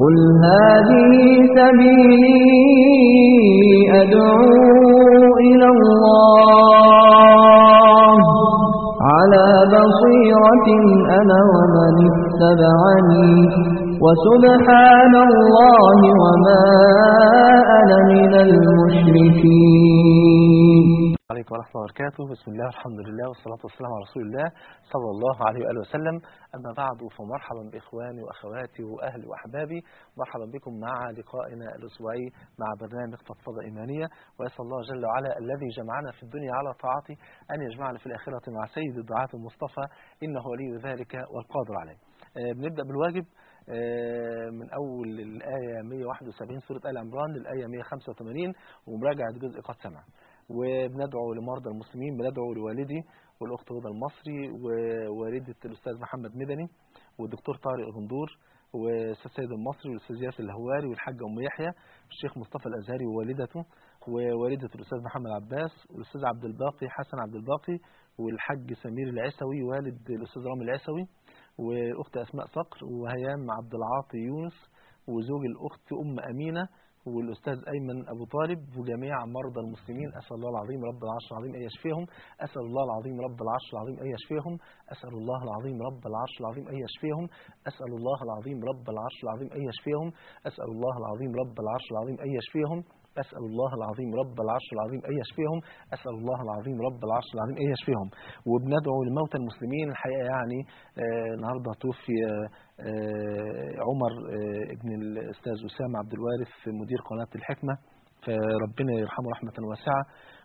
قل هذه سبيلي أدعو إلى الله على بصيرة أنا ومن اتبعني وسبحان الله وما أنا من المشركين عليكم ورحمة الله وبركاته بسم الله والحمد لله والصلاة والسلام على رسول الله صلى الله عليه وآله وسلم أما بعد فمرحبا بإخواني وأخواتي وأهلي وأحبابي مرحبا بكم مع لقائنا الأسبوعي مع برنامج فضفضة إيمانية ويسأل الله جل وعلا الذي جمعنا في الدنيا على طاعته أن يجمعنا في الآخرة مع سيد الدعاة المصطفى إنه ولي ذلك والقادر عليه آه، بنبدأ بالواجب آه، من أول الآية 171 سورة آل عمران للآية 185 ومراجعة جزء قد سمع وبندعو لمرضى المسلمين بندعو لوالدي والأخت هدى المصري ووالدة الأستاذ محمد مدني والدكتور طارق غندور والأستاذ سيد المصري والأستاذ ياسر الهواري والحاجة أم يحيى الشيخ مصطفى الأزهري ووالدته ووالدة الأستاذ محمد عباس والأستاذ عبد الباقي حسن عبد الباقي والحاج سمير العسوي والد الأستاذ رامي العسوي وأخت أسماء صقر وهيام عبد العاطي يونس وزوج الأخت أم أمينة والأستاذ أيمن أبو طالب وجميع مرضى المسلمين أسأل الله العظيم رب العرش العظيم أن يشفيهم أسأل الله العظيم رب العرش العظيم أن يشفيهم أسأل الله العظيم رب العرش العظيم أن يشفيهم أسأل الله العظيم رب العرش العظيم أن يشفيهم أسأل الله العظيم رب العرش العظيم أن يشفيهم أسأل الله العظيم رب العرش العظيم أن يشفيهم أسأل الله العظيم رب العرش العظيم أن يشفيهم وبندعو لموتى المسلمين الحقيقة يعني آه النهاردة توفي آه عمر آه ابن الأستاذ أسامة عبد الوارث مدير قناة الحكمة فربنا يرحمه رحمة واسعة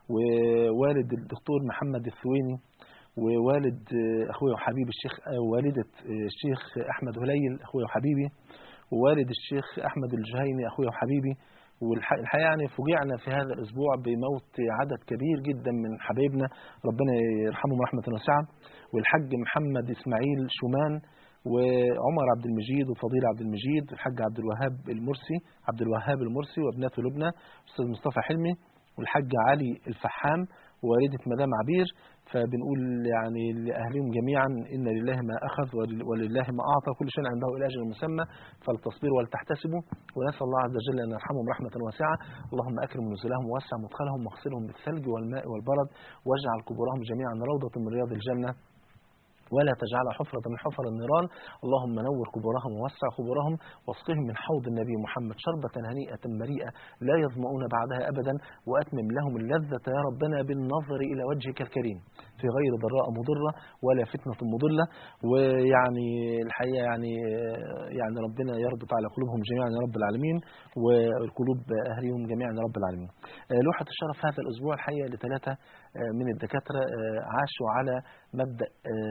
ووالد الدكتور محمد الثويني ووالد أخوي وحبيبي الشيخ والدة الشيخ أحمد هليل أخوي وحبيبي ووالد الشيخ أحمد الجهيني أخوي وحبيبي والحقيقة يعني فوجئنا في هذا الأسبوع بموت عدد كبير جدا من حبايبنا ربنا يرحمهم رحمة واسعة والحاج محمد إسماعيل شومان وعمر عبد المجيد وفضيل عبد المجيد الحاج عبد الوهاب المرسي عبد الوهاب المرسي وابنته لبنى الأستاذ مصطفى حلمي والحاج علي الفحام ووالدة مدام عبير فبنقول يعني لأهلهم جميعا إن لله ما أخذ ولله ما أعطى كل شيء عنده إلى أجل مسمى فالتصبير ولتحتسبوا ونسأل الله عز وجل أن يرحمهم رحمة واسعة اللهم أكرم نزلهم ووسع مدخلهم واغسلهم بالثلج والماء والبرد واجعل قبورهم جميعا روضة من رياض الجنة ولا تجعلها حفرة من حفر النيران اللهم نور قبورهم ووسع قبورهم واسقهم من حوض النبي محمد شربة هنيئة مريئة لا يظمؤون بعدها أبدا وأتمم لهم اللذة يا ربنا بالنظر إلى وجهك الكريم في غير ضراء مضرة ولا فتنة مضلة ويعني الحقيقة يعني يعني ربنا يربط على قلوبهم جميعا يا رب العالمين والقلوب أهلهم جميعا يا رب العالمين لوحة الشرف هذا الأسبوع الحقيقة لثلاثة من الدكاترة عاشوا على مبدأ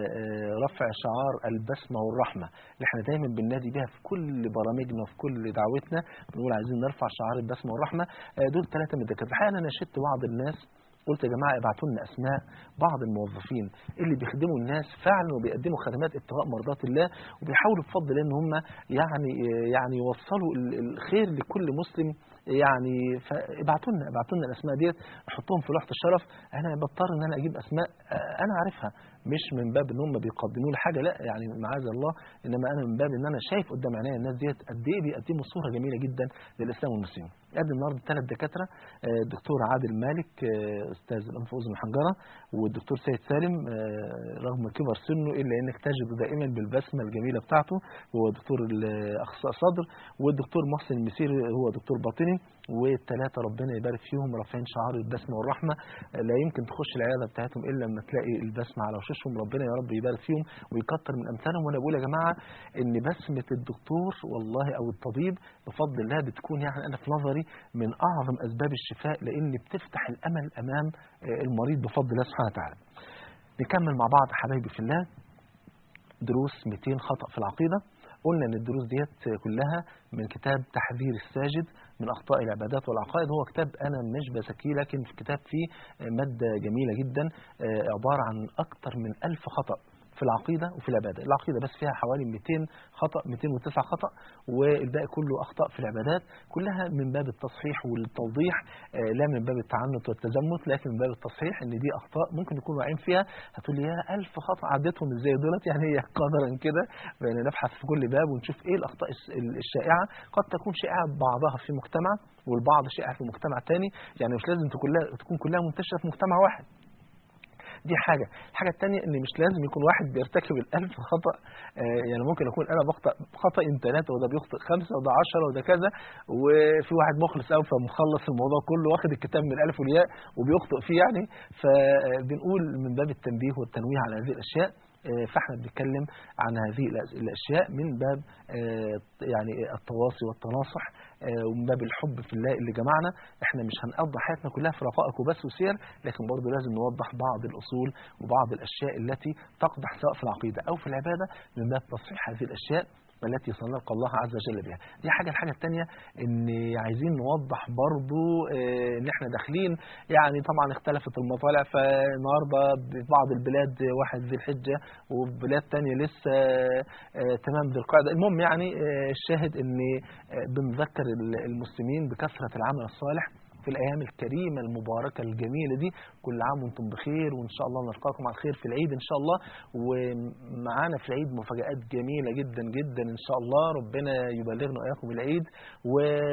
رفع شعار البسمة والرحمة اللي احنا دايما بننادي بها في كل برامجنا وفي كل دعوتنا بنقول عايزين نرفع شعار البسمة والرحمة دول ثلاثة من الدكاترة الحقيقة أنا نشدت بعض الناس قلت يا جماعة ابعتوا لنا أسماء بعض الموظفين اللي بيخدموا الناس فعلا وبيقدموا خدمات ابتغاء مرضات الله وبيحاولوا بفضل ان هم يعني يعني يوصلوا الخير لكل مسلم يعني فابعتوا لنا ابعتوا لنا الاسماء ديت نحطهم في لوحه الشرف انا بضطر ان انا اجيب اسماء انا عارفها مش من باب ان هم بيقدموا لي حاجه لا يعني معاذ الله انما انا من باب ان انا شايف قدام عينيا الناس ديت قد ايه بيقدموا صوره جميله جدا للاسلام والمسلمين قدم النهارده ثلاث دكاتره الدكتور عادل مالك استاذ الانف واذن الحنجره والدكتور سيد سالم رغم كبر سنه الا انك تجد دائما بالبسمه الجميله بتاعته هو دكتور اخصائي صدر والدكتور محسن المسيري هو دكتور باطني والثلاثه ربنا يبارك فيهم رافعين شعار البسمه والرحمه لا يمكن تخش العياده بتاعتهم الا لما تلاقي البسمه على وشوشهم ربنا يا رب يبارك فيهم ويكتر من امثالهم وانا بقول يا جماعه ان بسمه الدكتور والله او الطبيب بفضل الله بتكون يعني انا في نظري من اعظم اسباب الشفاء لان بتفتح الامل امام المريض بفضل الله سبحانه وتعالى. نكمل مع بعض حبايبي في الله دروس 200 خطأ في العقيدة قلنا ان الدروس ديت كلها من كتاب تحذير الساجد من اخطاء العبادات والعقائد هو كتاب انا مش بزكيه لكن في كتاب فيه ماده جميله جدا عباره عن اكثر من ألف خطأ في العقيدة وفي العبادة العقيدة بس فيها حوالي 200 خطأ 209 خطأ والباقي كله أخطاء في العبادات كلها من باب التصحيح والتوضيح آه، لا من باب التعنت والتزمت لكن من باب التصحيح ان دي أخطاء ممكن نكون واقعين فيها هتقول لي يا ألف خطأ عديتهم ازاي دولت يعني هي قدرا كده بان نبحث في كل باب ونشوف ايه الأخطاء الس- ال- الشائعة قد تكون شائعة بعضها في مجتمع والبعض شائع في مجتمع تاني يعني مش لازم تكون كلها تكون كلها منتشرة في مجتمع واحد دي حاجة الحاجة التانية ان مش لازم يكون واحد بيرتكب الألف خطأ آه، يعني ممكن أكون أنا بخطأ خطأين ثلاثة وده بيخطئ خمسة وده عشرة وده كذا وفي واحد مخلص قوي فمخلص الموضوع كله واخد الكتاب من الألف والياء وبيخطئ فيه يعني فبنقول من باب التنبيه والتنويه على هذه الأشياء آه، فاحنا بنتكلم عن هذه الأس- الأشياء من باب آه، يعني التواصي والتناصح آه، ومن باب الحب في الله اللي جمعنا احنا مش هنقضي حياتنا كلها في رقائق وبس وسير لكن برضه لازم نوضح بعض الأصول وبعض الأشياء التي تقدح سواء في العقيدة أو في العبادة من باب تصحيح هذه الأشياء التي سنلقى الله عز وجل بها دي حاجة الحاجة التانية ان عايزين نوضح برضو آه، ان احنا داخلين يعني طبعا اختلفت المطالع فالنهاردة ببعض البلاد واحد ذي الحجة وبلاد تانية لسه آه، تمام ذي القعدة المهم يعني آه، الشاهد ان آه، بنذكر ال- المسلمين بكثرة العمل الصالح في الأيام الكريمة المباركة الجميلة دي كل عام وانتم بخير وإن شاء الله نلقاكم على خير في العيد إن شاء الله ومعانا في العيد مفاجآت جميلة جدا جدا إن شاء الله ربنا يبلغنا وإياكم العيد و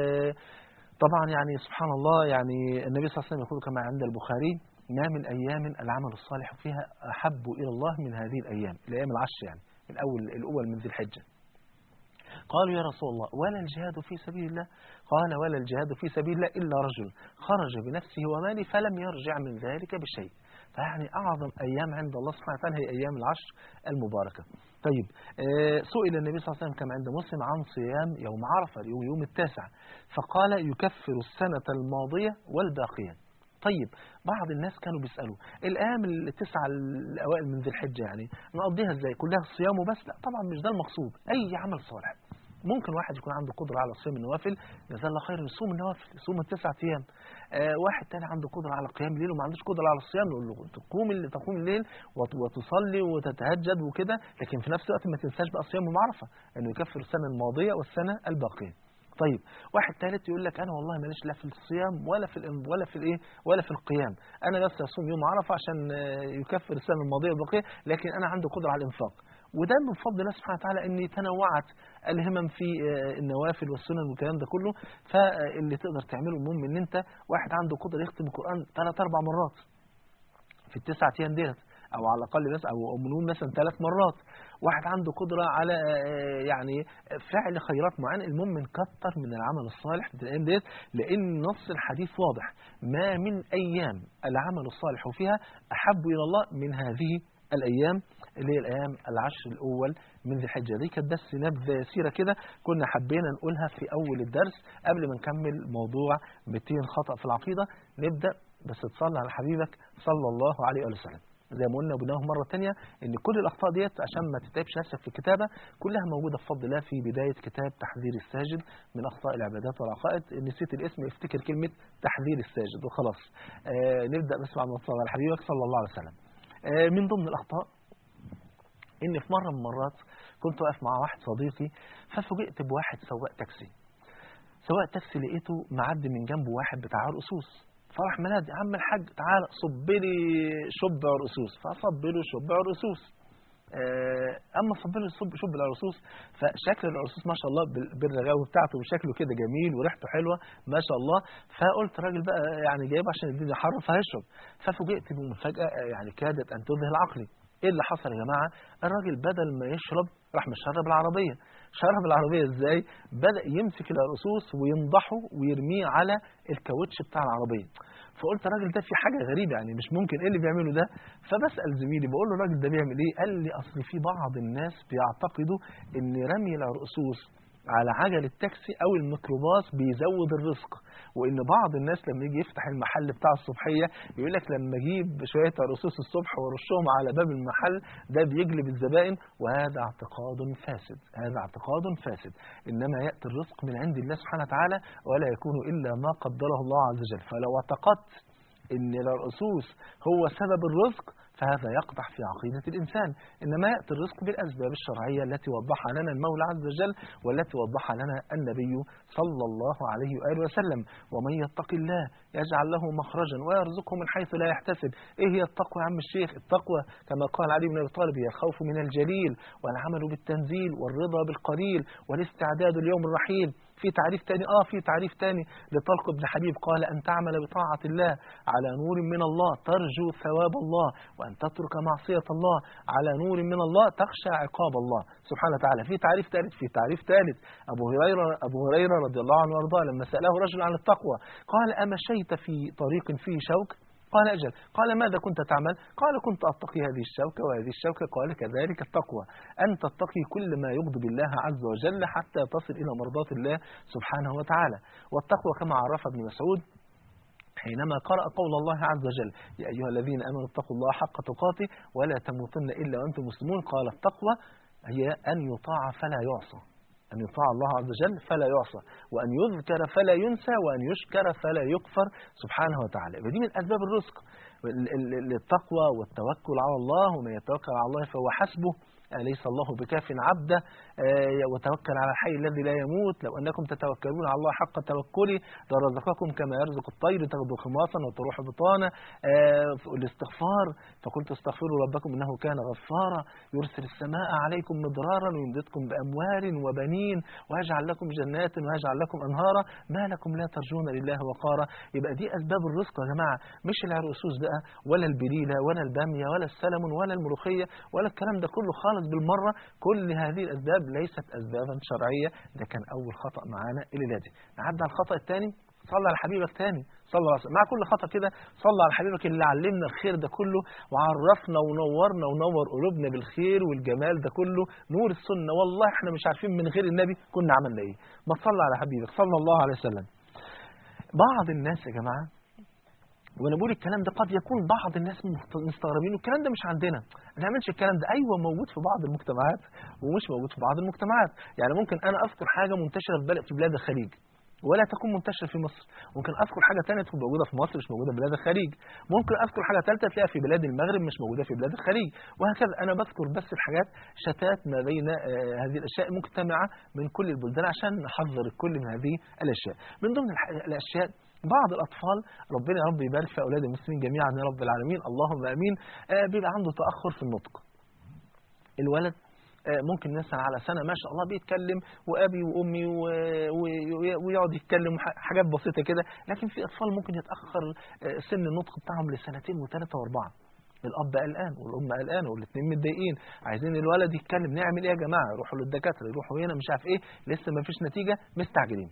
طبعا يعني سبحان الله يعني النبي صلى الله عليه وسلم يقول كما عند البخاري ما من أيام العمل الصالح فيها أحب إلى الله من هذه الأيام الأيام العشر يعني الأول الأول من ذي الحجة قالوا يا رسول الله ولا الجهاد في سبيل الله قال ولا الجهاد في سبيل الله إلا رجل خرج بنفسه وماله فلم يرجع من ذلك بشيء فيعني أعظم أيام عند الله سبحانه وتعالى هي أيام العشر المباركة طيب آه، سئل النبي صلى الله عليه وسلم كما عند مسلم عن صيام يوم عرفة يوم يوم التاسع فقال يكفر السنة الماضية والباقية طيب بعض الناس كانوا بيسألوا الأيام التسعة الأوائل من ذي الحجة يعني نقضيها إزاي كلها صيام وبس لا طبعا مش ده المقصود أي عمل صالح ممكن واحد يكون عنده قدرة على صيام النوافل جزاه الله خير يصوم النوافل يصوم التسعة أيام آه واحد تاني عنده قدرة على قيام الليل وما عندوش قدرة على الصيام نقول له تقوم ال- تقوم الليل وت- وتصلي وتتهجد وكده لكن في نفس الوقت ما تنساش بقى صيام ومعرفة انه يكفر السنة الماضية والسنة الباقية طيب واحد ثالث يقول لك انا والله ماليش لا في الصيام ولا في الإن- ولا في الايه ولا في القيام انا بس اصوم يوم عرفه عشان آه، يكفر السنه الماضيه والباقيه لكن انا عندي قدره على الانفاق وده من فضل الله سبحانه وتعالى ان تنوعت الهمم في آه، النوافل والسنن والكلام ده كله فاللي تقدر تعمله المهم ان انت واحد عنده قدره يختم القران ثلاث اربع مرات في التسعة أيام ديت أو على الأقل بس أو أو بنقول مثلا ثلاث مرات واحد عنده قدرة على آه، يعني فعل خيرات معينة المهم نكتر من العمل الصالح في الأيام ديت لأن نص الحديث واضح ما من أيام العمل الصالح فيها أحب إلى الله من هذه الأيام اللي هي الأيام العشر الأول من ذي الحجة دي كانت بس نبذة سيرة كده كنا حبينا نقولها في أول الدرس قبل ما نكمل موضوع 200 خطأ في العقيدة نبدأ بس تصلي على حبيبك صلى الله عليه وآله وسلم زي ما قلنا وبناهم مرة تانية ان كل الاخطاء ديت عشان ما تتعبش نفسك في الكتابة كلها موجودة بفضل الله في بداية كتاب تحذير الساجد من اخطاء العبادات والعقائد نسيت الاسم افتكر كلمة تحذير الساجد وخلاص آه نبدأ بس مع صلى على حبيبك صلى الله عليه وسلم آه من ضمن الاخطاء ان في مرة من المرات كنت واقف مع واحد صديقي ففوجئت بواحد سواق تاكسي سواق تاكسي لقيته معدي من جنبه واحد بتاع رقصوص فراح منادي يا عم الحاج تعالى صب لي شب عرقسوس فصب له شب عرقسوس آه، اما صب له شب شب العرقسوس فشكل العرقسوس ما شاء الله بال- بالرغاوه بتاعته وشكله كده جميل وريحته حلوه ما شاء الله فقلت الراجل بقى يعني جايبه عشان الدنيا حر فهيشرب ففوجئت بمفاجاه آه، يعني كادت ان تذهل عقلي ايه اللي حصل يا جماعه الراجل بدل ما يشرب راح مشرب العربيه شرب العربيه ازاي بدا يمسك الرصوص وينضحه ويرميه على الكاوتش بتاع العربيه فقلت الراجل ده في حاجه غريبه يعني مش ممكن ايه اللي بيعمله ده فبسال زميلي بقول له الراجل ده بيعمل ايه قال لي اصل في بعض الناس بيعتقدوا ان رمي الرصوص على عجل التاكسي او الميكروباص بيزود الرزق وان بعض الناس لما يجي يفتح المحل بتاع الصبحيه يقول لك لما اجيب شويه رصوص الصبح وارشهم على باب المحل ده بيجلب الزبائن وهذا اعتقاد فاسد هذا اعتقاد فاسد انما ياتي الرزق من عند الله سبحانه وتعالى ولا يكون الا ما قدره الله عز وجل فلو اعتقدت ان الرصوص هو سبب الرزق فهذا يقدح في عقيدة الإنسان إنما يأتي الرزق بالأسباب الشرعية التي وضحها لنا المولى عز وجل والتي وضحها لنا النبي صلى الله عليه وآله وسلم ومن يتق الله يجعل له مخرجا ويرزقه من حيث لا يحتسب إيه هي التقوى يا عم الشيخ التقوى كما قال علي بن أبي طالب هي الخوف من الجليل والعمل بالتنزيل والرضا بالقليل والاستعداد اليوم الرحيل في تعريف تاني اه في تعريف تاني لطلق بن حبيب قال أن تعمل بطاعة الله على نور من الله ترجو ثواب الله وأن تترك معصية الله على نور من الله تخشى عقاب الله سبحانه وتعالى في تعريف ثالث في تعريف ثالث أبو هريرة أبو هريرة رضي الله عنه وارضاه لما سأله رجل عن التقوى قال أمشيت في طريق فيه شوك قال أجل قال ماذا كنت تعمل قال كنت أتقي هذه الشوكة وهذه الشوكة قال كذلك التقوى أن تتقي كل ما يغضب الله عز وجل حتى تصل إلى مرضاة الله سبحانه وتعالى والتقوى كما عرف ابن مسعود حينما قرأ قول الله عز وجل يا أيها الذين آمنوا اتقوا الله حق تقاته ولا تموتن إلا وأنتم مسلمون قال التقوى هي أن يطاع فلا يعصى أن يطاع الله عز وجل فلا يعصى وأن يذكر فلا ينسى وأن يشكر فلا يكفر سبحانه وتعالى ودي من أسباب الرزق التقوى والتوكل على الله ومن يتوكل على الله فهو حسبه أليس الله بكاف عبده وتوكل على الحي الذي لا يموت لو أنكم تتوكلون على الله حق توكله لرزقكم كما يرزق الطير تغدو خماصا وتروح بطانا الاستغفار فقلت استغفروا ربكم إنه كان غفارا يرسل السماء عليكم مدرارا ويمددكم بأموال وبنين ويجعل لكم جنات ويجعل لكم أنهارا ما لكم لا ترجون لله وقارا يبقى دي أسباب الرزق يا جماعة مش العرقسوس بقى ولا البليلة ولا البامية ولا السلمون ولا الملوخية ولا الكلام ده كله خالص بالمرة كل هذه الأسباب ليست أسبابا شرعية ده كان أول خطأ معانا الليلة دي نعدي على الخطأ الثاني صلى على حبيبك تاني صلى الله عليه وسلم مع كل خطأ كده صلى على حبيبك اللي علمنا الخير ده كله وعرفنا ونورنا ونور قلوبنا بالخير والجمال ده كله نور السنة والله احنا مش عارفين من غير النبي كنا عملنا ايه ما تصلى على حبيبك صلى الله عليه وسلم بعض الناس يا جماعة وانا بقول الكلام ده قد يكون بعض الناس مستغربين والكلام ده مش عندنا ما نعملش الكلام ده ايوه موجود في بعض المجتمعات ومش موجود في بعض المجتمعات يعني ممكن انا اذكر حاجه منتشره في بلد في بلاد الخليج ولا تكون منتشره في مصر ممكن اذكر حاجه ثانيه تكون موجوده في مصر مش موجوده في بلاد الخليج ممكن اذكر حاجه ثالثه تلاقيها في بلاد المغرب مش موجوده في بلاد الخليج وهكذا انا بذكر بس الحاجات شتات ما بين هذه الاشياء مجتمعه من كل البلدان عشان نحذر الكل من هذه الاشياء من ضمن الاشياء بعض الأطفال ربنا يا رب يبارك في أولاد المسلمين جميعا يا رب العالمين اللهم أمين بيبقى عنده تأخر في النطق الولد ممكن مثلا على سنة ما شاء الله بيتكلم وأبي وأمي ويقعد يتكلم حاجات بسيطة كده لكن في أطفال ممكن يتأخر سن النطق بتاعهم لسنتين وثلاثة وأربعة الأب قلقان والأم قلقانة والاثنين متضايقين عايزين الولد يتكلم نعمل إيه يا جماعة يروحوا للدكاترة يروحوا هنا مش عارف إيه لسه ما فيش نتيجة مستعجلين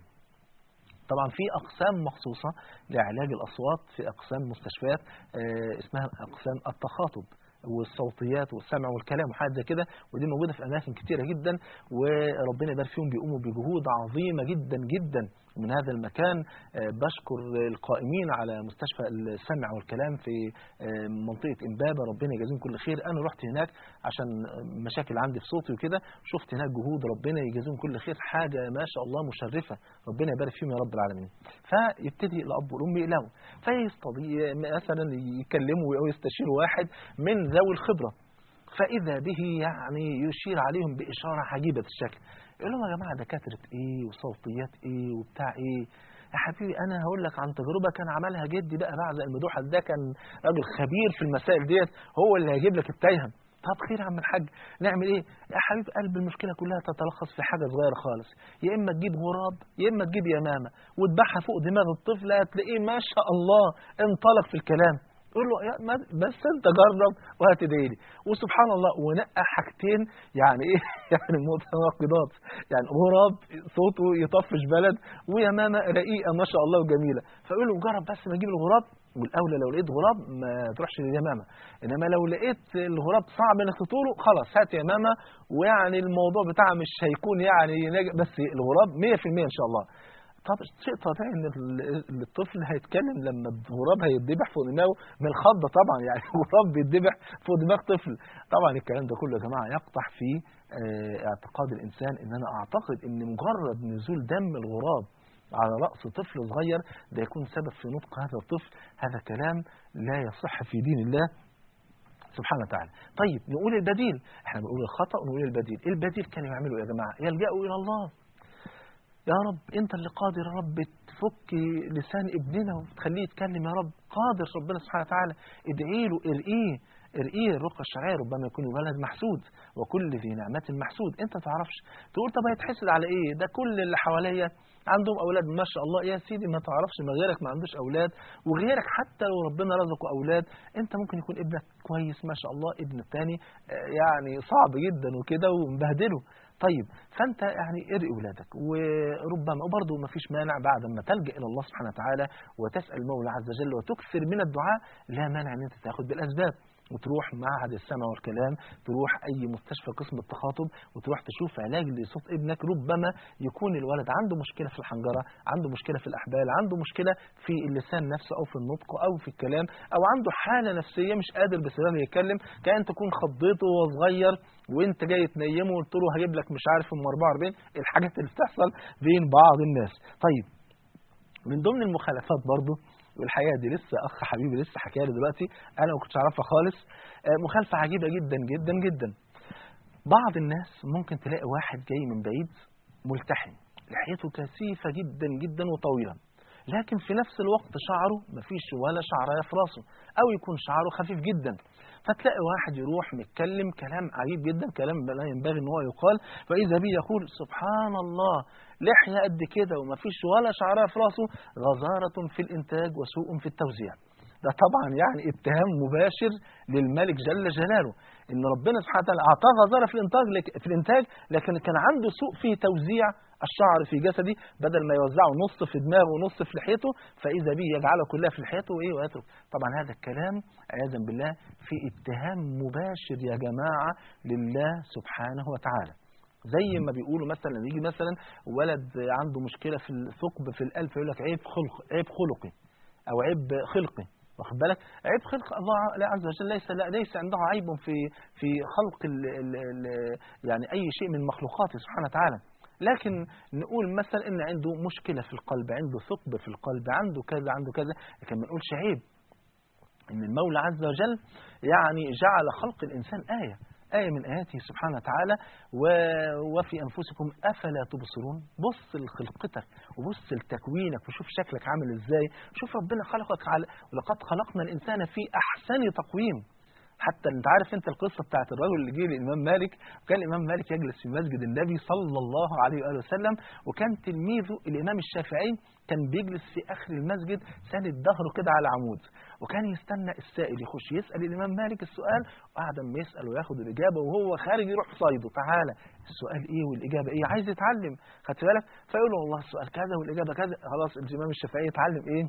طبعا في أقسام مخصوصة لعلاج الأصوات في أقسام مستشفيات اسمها أقسام التخاطب والصوتيات والسمع والكلام وحاجات زي كده ودي موجودة في أماكن كتيرة جدا وربنا يبارك فيهم بيقوموا بجهود عظيمة جدا جدا من هذا المكان بشكر القائمين على مستشفى السمع والكلام في منطقة إمبابة ربنا يجازيهم كل خير أنا رحت هناك عشان مشاكل عندي في صوتي وكده شفت هناك جهود ربنا يجازيهم كل خير حاجة ما شاء الله مشرفة ربنا يبارك فيهم يا رب العالمين فيبتدي الأب والأم يقلقوا فيستطيع مثلا يكلموا أو يستشيروا واحد من ذوي الخبرة فإذا به يعني يشير عليهم بإشارة عجيبة الشكل يقول لهم يا جماعة دكاترة إيه وصوتيات إيه وبتاع إيه يا حبيبي أنا هقول لك عن تجربة كان عملها جدي بقى بعد المدوحة ده كان راجل خبير في المسائل ديت هو اللي هيجيب لك التايهم طب خير يا عم الحاج نعمل ايه يا حبيب قلب المشكله كلها تتلخص في حاجه صغيره خالص يا اما تجيب غراب يا اما تجيب يمامه وتبعها فوق دماغ الطفل هتلاقيه ما شاء الله انطلق في الكلام يقول له يا بس انت جرب وهتدعي لي وسبحان الله ونقى حاجتين يعني ايه يعني متناقضات يعني غراب صوته يطفش بلد ويمامه رقيقه ما شاء الله وجميله فيقول له جرب بس ما اجيب الغراب والاولى لو لقيت غراب ما تروحش لليمامه انما لو لقيت الغراب صعب انك تطوله خلاص هات يمامه ويعني الموضوع بتاعها مش هيكون يعني بس الغراب 100% ان شاء الله طب شيء طبيعي ان الطفل هيتكلم لما الغراب هيتذبح فوق دماغه من الخضه طبعا يعني الغراب بيتذبح فوق دماغ طفل طبعا الكلام ده كله يا جماعه يقطع في اعتقاد الانسان ان انا اعتقد ان مجرد نزول دم الغراب على رأس طفل صغير ده يكون سبب في نطق هذا الطفل هذا كلام لا يصح في دين الله سبحانه وتعالى طيب نقول البديل احنا بنقول الخطأ ونقول البديل ايه البديل كانوا يعملوا يا جماعة يلجأوا إلى الله يا رب انت اللي قادر يا رب تفك لسان ابننا وتخليه يتكلم يا رب قادر ربنا سبحانه وتعالى ادعي له ارقيه ارقيه الرقى الشرعيه ربما يكون ولد محسود وكل ذي نعمة محسود انت ما تعرفش تقول طب هيتحسد على ايه ده كل اللي حواليا عندهم اولاد ما شاء الله يا سيدي ما تعرفش ما غيرك ما عندوش اولاد وغيرك حتى لو ربنا رزقه اولاد انت ممكن يكون ابنك كويس ما شاء الله ابن الثاني يعني صعب جدا وكده ومبهدله طيب فانت يعني ارقي ولادك وربما وبرضه ما فيش مانع بعد ما تلجا الى الله سبحانه وتعالى وتسال المولى عز وجل وتكثر من الدعاء لا مانع ان انت تاخد بالاسباب وتروح معهد السمع والكلام تروح أي مستشفى قسم التخاطب وتروح تشوف علاج لصوت ابنك ربما يكون الولد عنده مشكلة في الحنجرة عنده مشكلة في الأحبال عنده مشكلة في اللسان نفسه أو في النطق أو في الكلام أو عنده حالة نفسية مش قادر بسببها يتكلم كأن تكون خضيته وهو صغير وانت جاي تنيمه وقلت له هجيب لك مش عارف ام 44 الحاجات اللي بتحصل بين بعض الناس طيب من ضمن المخالفات برضو والحقيقه دي لسه اخ حبيبي لسه حكاها لي دلوقتي انا ما كنتش اعرفها خالص مخالفه عجيبه جدا جدا جدا بعض الناس ممكن تلاقي واحد جاي من بعيد ملتحم لحيته كثيفه جدا جدا وطويله لكن في نفس الوقت شعره مفيش ولا شعرايه في راسه او يكون شعره خفيف جدا فتلاقي واحد يروح متكلم كلام عجيب جدا كلام لا ينبغي ان هو يقال فاذا به يقول سبحان الله لحيه قد كده ومفيش ولا شعرايه في راسه غزاره في الانتاج وسوء في التوزيع ده طبعا يعني اتهام مباشر للملك جل جلاله ان ربنا سبحانه وتعالى اعطاه غزاره في الانتاج في الانتاج لكن كان عنده سوء في توزيع الشعر في جسدي بدل ما يوزعه نص في دماغه ونص في لحيته فاذا به يجعله كلها في لحيته وايه ويترك طبعا هذا الكلام عياذا بالله في اتهام مباشر يا جماعه لله سبحانه وتعالى زي ما بيقولوا مثلا يجي مثلا ولد عنده مشكله في الثقب في القلب يقول لك عيب خلق عيب خلقي او عيب خلقي واخد بالك عيب خلق الله عز وجل ليس لا ليس عنده عيب في في خلق ال ال ال يعني اي شيء من مخلوقاته سبحانه وتعالى لكن نقول مثلا ان عنده مشكله في القلب عنده ثقب في القلب عنده كذا عنده كذا لكن ما نقولش عيب ان المولى عز وجل يعني جعل خلق الانسان ايه آية من آياته سبحانه وتعالى و... وفي أنفسكم أفلا تبصرون بص لخلقتك وبص لتكوينك وشوف شكلك عامل إزاي شوف ربنا خلقك على ولقد خلقنا الإنسان في أحسن تقويم حتى انت عارف انت القصه بتاعت الرجل اللي جه للامام مالك وكان الامام مالك يجلس في مسجد النبي صلى الله عليه واله وسلم وكان تلميذه الامام الشافعي كان بيجلس في اخر المسجد ساند ظهره كده على عمود وكان يستنى السائل يخش يسال الامام مالك السؤال وبعد ما يسال وياخد الاجابه وهو خارج يروح صيده تعالى السؤال ايه والاجابه ايه عايز يتعلم خدت بالك فيقول له والله السؤال كذا والاجابه كذا خلاص الامام الشافعي يتعلم ايه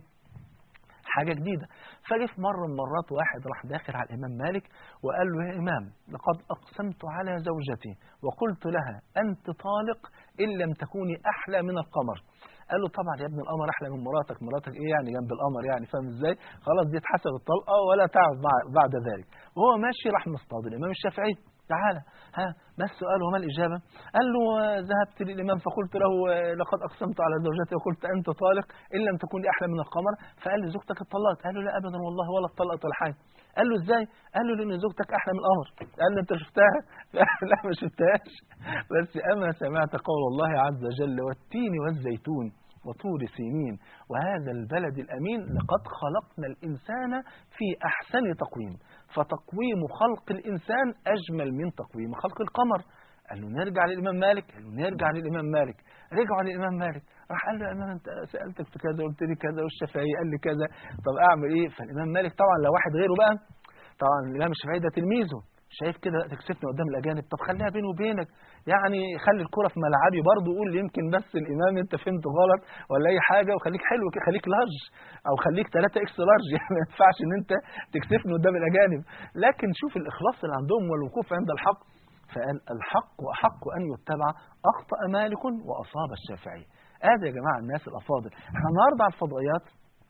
حاجة جديدة فجه في مرة من مرات واحد راح داخل على الإمام مالك وقال له يا إمام لقد أقسمت على زوجتي وقلت لها أنت طالق إن لم تكوني أحلى من القمر قال له طبعا يا ابن القمر أحلى من مراتك مراتك إيه يعني جنب القمر يعني فاهم إزاي خلاص دي اتحسب الطلقة ولا تعرف بعد ذلك وهو ماشي راح مصطاد الإمام الشافعي تعالى ها ما السؤال وما الإجابة قال له ذهبت للإمام فقلت له لقد أقسمت على زوجتي وقلت أنت طالق إن لم تكن حلى من القمر فقال لي زوجتك اتطلقت قال له لا أبدا والله ولا اتطلقت ولا حاجة قال له ازاي قال له لان زوجتك احلى من القمر قال له انت شفتها لا, لا ما شفتهاش بس اما سمعت قول الله عز وجل والتين والزيتون وطور سينين وهذا البلد الأمين لقد خلقنا الإنسان في أحسن تقويم فتقويم خلق الإنسان أجمل من تقويم خلق القمر قال له نرجع للإمام مالك قال له نرجع للإمام مالك رجعوا للإمام مالك راح قال له يا إمام أنت سألتك في كذا قلت لي كذا والشافعي قال لي كذا طب أعمل إيه فالإمام مالك طبعا لو واحد غيره بقى طبعا الإمام الشافعي ده تلميذه شايف كده تكسفني قدام الاجانب طب خليها بيني وبينك يعني خلي الكره في ملعبي برضه قول يمكن بس الامام انت فهمت غلط ولا اي حاجه وخليك حلو كده خليك لارج او خليك 3 اكس لارج يعني ما ينفعش ان انت تكسفني قدام الاجانب لكن شوف الاخلاص اللي عندهم والوقوف عند الحق فقال الحق احق ان يتبع اخطا مالك واصاب الشافعي هذا يا جماعه الناس الافاضل احنا النهارده على الفضائيات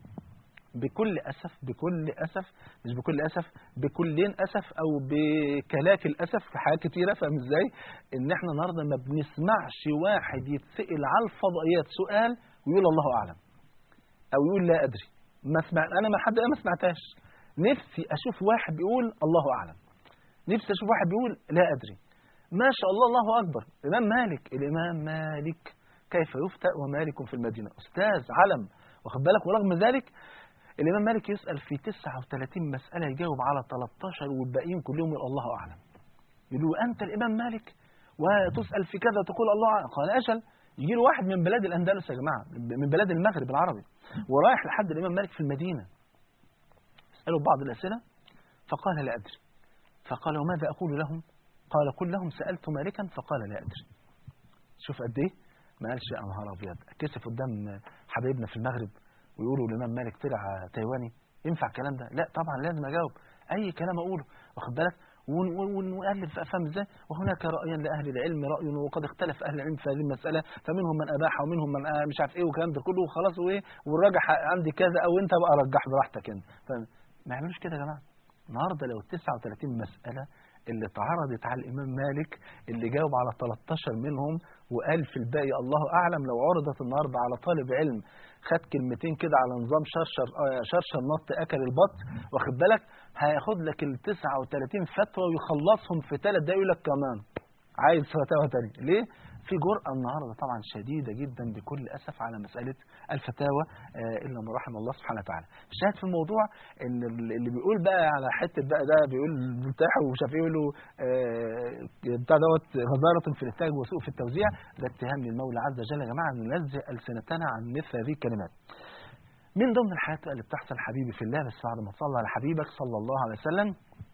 بكل أسف بكل أسف مش بكل أسف بكلين أسف أو بكلاكل أسف في حاجات كتيرة فاهم إزاي إن إحنا النهاردة ما بنسمعش واحد يتسأل على الفضائيات سؤال ويقول الله أعلم أو يقول لا أدري ما سمع أنا ما حد ما سمعتهاش نفسي أشوف واحد بيقول الله أعلم نفسي اشوف واحد بيقول لا ادري ما شاء الله الله اكبر الامام مالك الامام مالك كيف يفتى ومالك في المدينه استاذ علم واخد بالك ورغم ذلك الامام مالك يسال في 39 مساله يجاوب على 13 والباقيين كلهم يقول الله اعلم يقولوا انت الامام مالك وتسال في كذا تقول الله اعلم قال اجل يجي له واحد من بلاد الاندلس يا جماعه من بلاد المغرب العربي ورايح لحد الامام مالك في المدينه اساله بعض الاسئله فقال لا ادري فقال وماذا اقول لهم قال قل لهم سالت مالكا فقال لا ادري شوف قد ايه ما قالش يا نهار ابيض كسف قدام حبايبنا في المغرب ويقولوا الامام مالك طلع تايواني ينفع الكلام ده لا طبعا لازم اجاوب اي كلام اقوله واخد بالك ون- ون- ونقلب في افهام ازاي وهناك رايا لاهل العلم راي وقد اختلف اهل العلم في هذه المساله فمنهم من اباح ومنهم من آه مش عارف ايه والكلام ده كله وخلاص وايه والراجح عندي كذا او انت بقى رجح براحتك انت فما يعملوش كده يا جماعه النهارده لو 39 مساله اللي اتعرضت على الامام مالك اللي جاوب على 13 منهم وقال في الباقي الله اعلم لو عرضت النهارده على طالب علم خد كلمتين كده على نظام شرشر آه، شرشر نط اكل البط واخد بالك هياخد لك ال 39 فتوى ويخلصهم في ثلاث دقايق يقول لك كمان عايز فتاوى تانية ليه؟ في جرأة النهارده طبعا شديدة جدا بكل أسف على مسألة الفتاوى آه، إلا من رحم الله سبحانه وتعالى. الشاهد في الموضوع إن اللي بيقول بقى على حتة بقى ده بيقول بتاع ومش عارف إيه يقول له آه، بتاع دوت غزارة في الإنتاج وسوء في التوزيع ده اتهام للمولى عز وجل يا جماعة ننزه ألسنتنا عن مثل هذه الكلمات. من ضمن الحاجات بقى اللي بتحصل حبيبي في الله بس بعد ما تصلي على حبيبك صلى الله عليه وسلم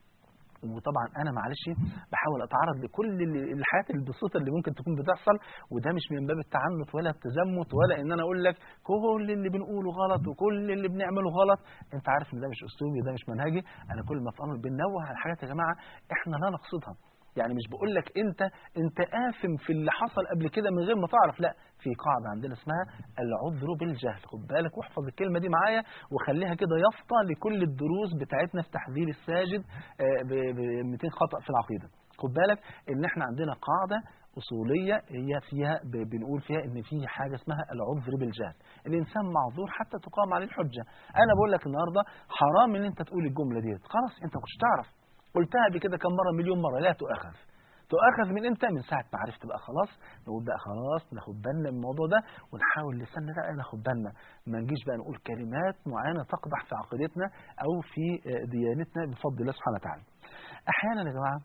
وطبعا انا معلش بحاول اتعرض لكل ال- الحاجات البسيطه اللي ممكن تكون بتحصل وده مش من باب التعنت ولا التزمت ولا ان انا اقول لك كل اللي بنقوله غلط وكل اللي بنعمله غلط انت عارف ان ده مش اسلوبي ده مش منهجي انا كل ما افهمه بننوه على حاجات يا جماعه احنا لا نقصدها يعني مش بقول لك انت انت آثم في اللي حصل قبل كده من غير ما تعرف لا في قاعده عندنا اسمها العذر بالجهل خد بالك واحفظ الكلمه دي معايا وخليها كده يافطه لكل الدروس بتاعتنا في تحذير الساجد آه، ب ب 200 خطا في العقيده خد بالك ان احنا عندنا قاعده اصوليه هي فيها ب- بنقول فيها ان في حاجه اسمها العذر بالجهل الانسان معذور حتى تقام عليه الحجه انا بقول لك النهارده حرام ان انت تقول الجمله ديت خلاص انت ما كنتش تعرف قلتها قبل كده كم مره مليون مره لا تؤاخذ تؤاخذ من امتى من ساعه ما عرفت بقى خلاص نقول بقى خلاص ناخد بالنا من الموضوع ده ونحاول لساننا بقى ناخد بالنا ما نجيش بقى نقول كلمات معينه تقدح في عقيدتنا او في آه، ديانتنا بفضل الله سبحانه وتعالى احيانا يا جماعه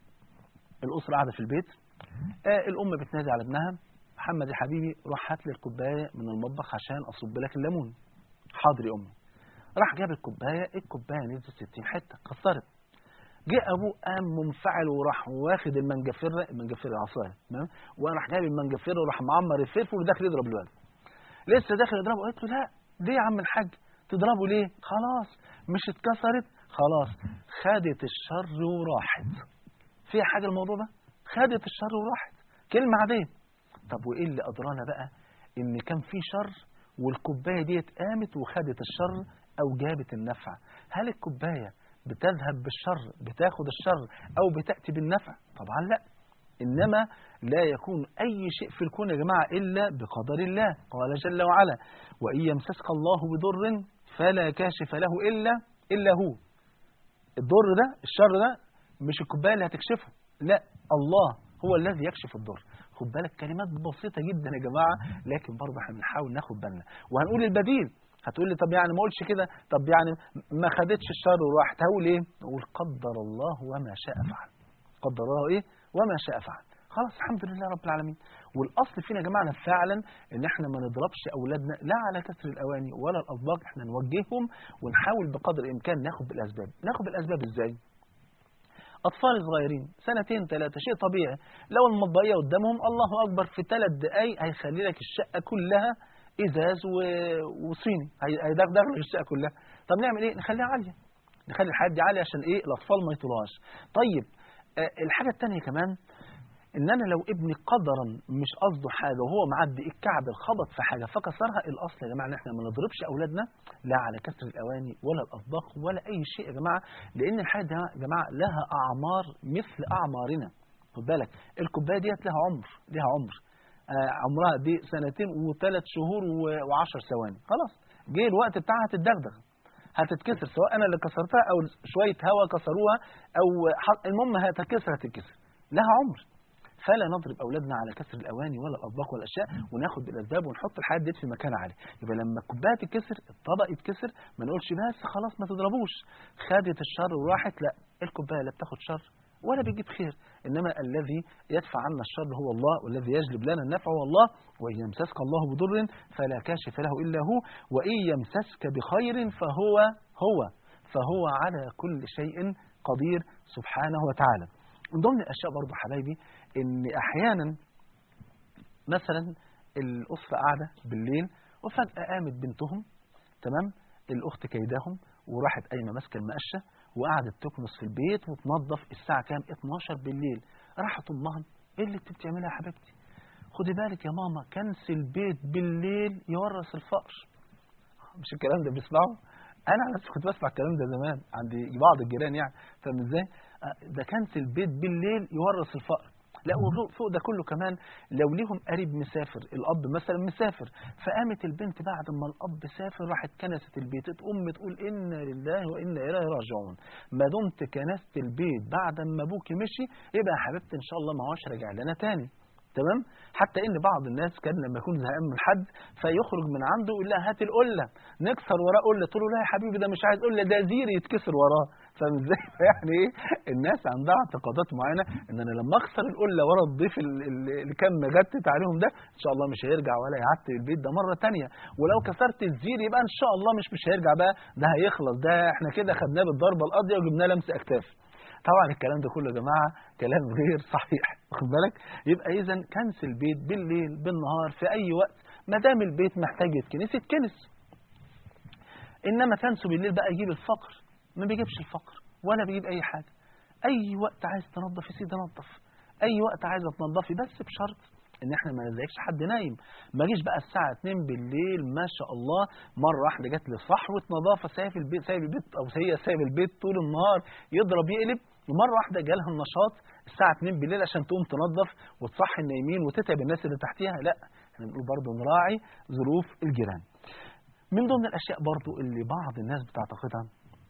الاسره قاعده في البيت آه الام بتنادي على ابنها محمد يا حبيبي روح هات لي الكوبايه من المطبخ عشان اصب لك الليمون حاضر يا امي راح جاب الكوبايه الكوبايه نزلت 60 حته كسرت جه ابوه قام منفعل وراح واخد المنجفره المنجفره العصايه تمام وراح جايب المنجفره وراح معمر الفلفل وداخل يضرب الولد لسه داخل يضربه قلت له لا ليه يا عم الحاج تضربه ليه خلاص مش اتكسرت خلاص خدت الشر وراحت فيها حاجه الموضوع ده خدت الشر وراحت كلمه عاديه طب وايه اللي ادرانا بقى ان كان في شر والكوبايه ديت قامت وخدت الشر او جابت النفع هل الكوبايه بتذهب بالشر بتاخد الشر او بتاتي بالنفع طبعا لا انما لا يكون اي شيء في الكون يا جماعه الا بقدر الله قال جل وعلا وان يمسسك الله بضر فلا كاشف له الا الا هو الضر ده الشر ده مش الكوبايه اللي هتكشفه لا الله هو الذي يكشف الضر خد بالك كلمات بسيطة جدا يا جماعة لكن برضه احنا بنحاول ناخد بالنا وهنقول البديل هتقول لي طب يعني ما اقولش كده طب يعني ما خدتش الشر وراحت هقول ايه نقول قدر الله وما شاء فعل قدر الله ايه وما شاء فعل خلاص الحمد لله رب العالمين والاصل فينا يا جماعه فعلا ان احنا ما نضربش اولادنا لا على كسر الاواني ولا الاطباق احنا نوجههم ونحاول بقدر الامكان ناخد بالاسباب ناخد بالاسباب ازاي أطفال صغيرين سنتين ثلاثة شيء طبيعي لو المطبقية قدامهم الله أكبر في ثلاث دقايق هيخلي لك الشقة كلها إزاز و- وصيني هي- هيدغدغ لك الشقة كلها طب نعمل إيه نخليها عالية نخلي الحاجات دي عالية عشان إيه الأطفال ما يطولهاش طيب آه، الحاجة الثانية كمان ان انا لو ابني قدرا مش قصده حاجه وهو معدي الكعب خبط في حاجه فكسرها الاصل يا جماعه ان احنا ما نضربش اولادنا لا على كسر الاواني ولا الاطباق ولا اي شيء يا جماعه لان الحاجه دي يا جماعه لها اعمار مثل اعمارنا خد بالك الكوبايه ديت لها عمر لها عمر آه عمرها دي سنتين وثلاث شهور و- وعشر ثواني خلاص جه الوقت بتاعها تتدغدغ هتتكسر سواء انا اللي كسرتها او شويه هواء كسروها او ح- المهم هتتكسر هتتكسر لها عمر فلا نضرب اولادنا على كسر الاواني ولا الاطباق ولا الاشياء وناخد بالاسباب ونحط الحاجات دي في مكان عالي يبقى لما الكوبايه تتكسر الطبق يتكسر ما نقولش بس خلاص ما تضربوش خدت الشر وراحت لا الكوبايه لا بتاخد شر ولا بيجيب خير انما الذي يدفع عنا الشر هو الله والذي يجلب لنا النفع هو الله وان يمسسك الله بضر فلا كاشف له الا هو وان يمسسك بخير فهو هو فهو على كل شيء قدير سبحانه وتعالى من ضمن الاشياء برضه حبايبي ان احيانا مثلا الاسره قاعده بالليل وفجاه قامت بنتهم تمام الاخت كيداهم وراحت قايمه ماسكه المقشه وقعدت تكنس في البيت وتنظف الساعه كام 12 بالليل راحت امها ايه اللي انت بتعملها يا حبيبتي خدي بالك يا ماما كنس البيت بالليل يورث الفقر مش الكلام ده بيسمعه انا على نفسي كنت بسمع الكلام ده زمان عند بعض الجيران يعني فاهم ازاي آه، ده كنس البيت بالليل يورث الفقر لا وفوق فوق ده كله كمان لو ليهم قريب مسافر الاب مثلا مسافر فقامت البنت بعد ما الاب سافر راحت كنست البيت تقوم تقول انا لله وانا اليه راجعون ما دمت كنست البيت بعد ما ابوكي مشي يبقى يا حبيبتي ان شاء الله ما هوش راجع لنا تاني تمام حتى ان بعض الناس كان لما يكون زهقان من حد فيخرج من عنده يقول لها هات القله نكسر وراه قله تقول له لا يا حبيبي ده مش عايز قله ده زير يتكسر وراه فاهم ازاي يعني ايه الناس عندها اعتقادات معينه ان انا لما اكسر القله ورا الضيف ال- ال- اللي كان مجتت عليهم ده ان شاء الله مش هيرجع ولا يعتب البيت ده مره تانية ولو كسرت الزير يبقى ان شاء الله مش مش هيرجع بقى ده هيخلص ده احنا كده خدناه بالضربه القاضيه وجبناه لمس اكتاف طبعا الكلام ده كله يا جماعه كلام غير صحيح واخد بالك يبقى اذا كنس البيت بالليل بالنهار في اي وقت ما دام البيت محتاج يتكنس يتكنس انما كنسه بالليل بقى يجيب الفقر ما بيجيبش الفقر ولا بيجيب اي حاجه اي وقت عايز تنظف يا سيدي نظف اي وقت عايزه تنظفي بس بشرط ان احنا ما نزعجش حد نايم ما جيش بقى الساعه 2 بالليل ما شاء الله مره واحده جت لي صحوه نظافه سايب البيت سايب البيت او هي سايب البيت طول النهار يضرب يقلب ومره واحده جالها النشاط الساعه 2 بالليل عشان تقوم تنظف وتصحي النايمين وتتعب الناس اللي تحتيها لا احنا بنقول برضه نراعي ظروف الجيران من ضمن الاشياء برضه اللي بعض الناس بتعتقدها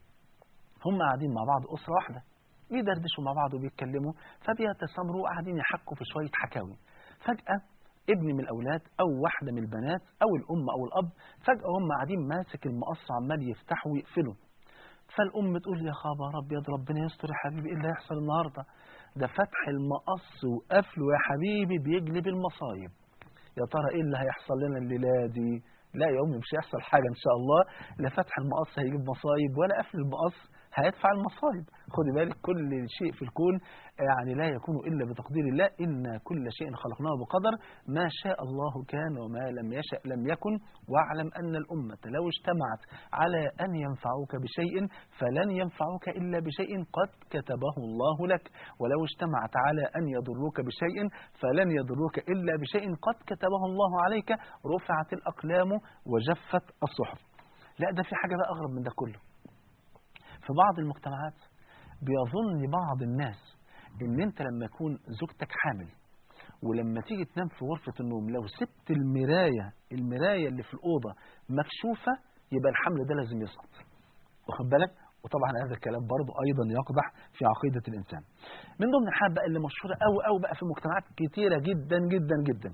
هم قاعدين مع بعض اسره واحده بيدردشوا مع بعض وبيتكلموا فبيتسامروا قاعدين يحكوا في شويه حكاوي فجاه ابن من الاولاد او واحده من البنات او الام او الاب فجاه هم قاعدين ماسك المقص عمال يفتحه ويقفله فالام تقول يا خبر ابيض ربنا يستر يا حبيبي ايه اللي هيحصل النهارده ده فتح المقص وقفله يا حبيبي بيجلب المصايب يا ترى ايه اللي هيحصل لنا الليله دي لا يا امي مش هيحصل حاجه ان شاء الله لا فتح المقص هيجيب مصايب ولا قفل المقص هيدفع المصايب خدي بالك كل شيء في الكون يعني لا يكون الا بتقدير الله ان كل شيء خلقناه بقدر ما شاء الله كان وما لم يشأ لم يكن واعلم ان الامه لو اجتمعت على ان ينفعوك بشيء فلن ينفعوك الا بشيء قد كتبه الله لك ولو اجتمعت على ان يضروك بشيء فلن يضروك الا بشيء قد كتبه الله عليك رفعت الاقلام وجفت الصحف لا ده في حاجه بقى اغرب من ده كله في بعض المجتمعات بيظن بعض الناس ان انت لما يكون زوجتك حامل ولما تيجي تنام في غرفة النوم لو سبت المراية المراية اللي في الأوضة مكشوفة يبقى الحمل ده لازم يسقط واخد بالك وطبعا هذا الكلام برضه أيضا يقدح في عقيدة الإنسان من ضمن الحاجات بقى اللي مشهورة أوي أوي بقى في مجتمعات كتيرة جدا جدا جدا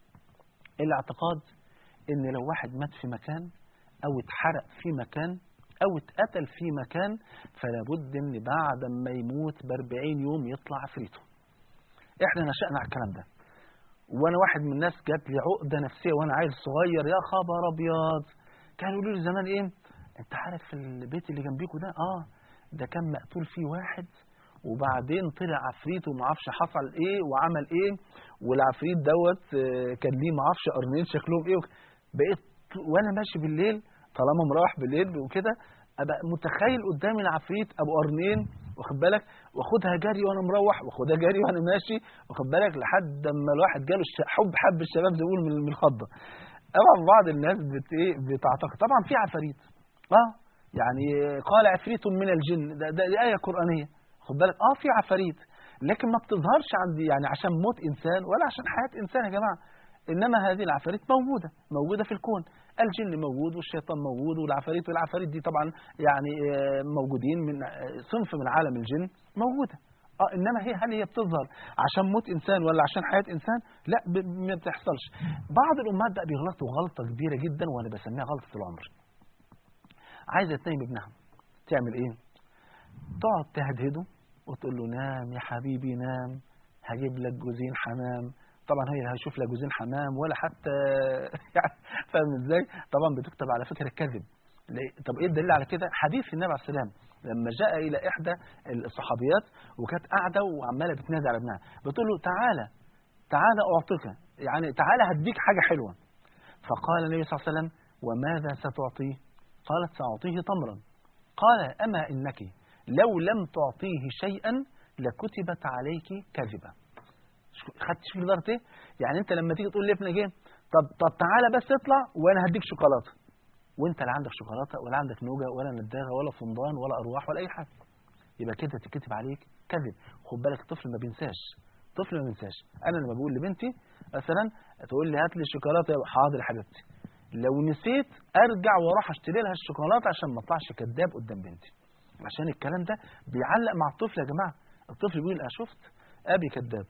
الاعتقاد ان لو واحد مات في مكان او اتحرق في مكان او اتقتل في مكان فلا بد ان بعد ما يموت ب 40 يوم يطلع عفريته احنا نشأنا على الكلام ده وانا واحد من الناس جات لي عقده نفسيه وانا عيل صغير يا خبر ابيض كانوا يقولوا لي زمان ايه انت عارف في البيت اللي جنبيكوا ده اه ده كان مقتول فيه واحد وبعدين طلع عفريت وما اعرفش حصل ايه وعمل ايه والعفريت دوت آه، كان ليه ما اعرفش قرنين شكلهم ايه بقيت وانا ماشي بالليل طالما مروح بالليل وكده ابقى متخيل قدامي العفريت ابو قرنين واخد بالك واخدها جري وانا مروح واخدها جري وانا ماشي واخد بالك لحد اما الواحد جاله الش- حب حب الشباب زي ما بيقولوا من من الخضه طبعا بعض الناس بت ايه بتعتقد طبعا في عفاريت اه يعني قال عفريت من الجن ده, ده دي ايه قرانيه خد بالك اه في عفاريت لكن ما بتظهرش عند يعني عشان موت انسان ولا عشان حياه انسان يا جماعه انما هذه العفاريت موجوده موجوده في الكون الجن موجود والشيطان موجود والعفاريت والعفاريت دي طبعا يعني آه، موجودين من آه، صنف من عالم الجن موجوده اه انما هي هل هي بتظهر عشان موت انسان ولا عشان حياه انسان لا ب- ما بتحصلش بعض الامهات بقى بيغلطوا غلطه كبيره جدا وانا بسميها غلطه العمر عايزه تنيم ابنها تعمل ايه تقعد تهدهده وتقول له نام يا حبيبي نام هجيب لك جوزين حمام طبعا هي لا هيشوف لا جوزين حمام ولا حتى يعني فاهم ازاي طبعا بتكتب على فكره كذب ليه؟ طب ايه الدليل على كده حديث النبي عليه السلام لما جاء الى احدى الصحابيات وكانت قاعده وعماله بتنادي على ابنها بتقول له تعالى تعالى اعطيك يعني تعالى هديك حاجه حلوه فقال النبي صلى الله عليه وسلم وماذا ستعطيه قالت ساعطيه تمرا قال اما انك لو لم تعطيه شيئا لكتبت عليك كذبه خدت شوف لدرجه ايه يعني انت لما تيجي تقول لابنك ايه طب طب تعالى بس اطلع وانا هديك شوكولاته وانت لا عندك شوكولاته ولا عندك نوجه ولا نداغه ولا فندان ولا ارواح ولا اي حاجه يبقى كده تتكتب عليك كذب خد بالك الطفل ما بينساش الطفل ما بينساش انا لما بقول لبنتي مثلا تقول لي هات لي الشوكولاته يبقى حاضر يا حبيبتي لو نسيت ارجع واروح اشتري لها الشوكولاته عشان ما اطلعش كذاب قدام بنتي عشان الكلام ده بيعلق مع الطفل يا جماعه الطفل بيقول اه شفت ابي كذاب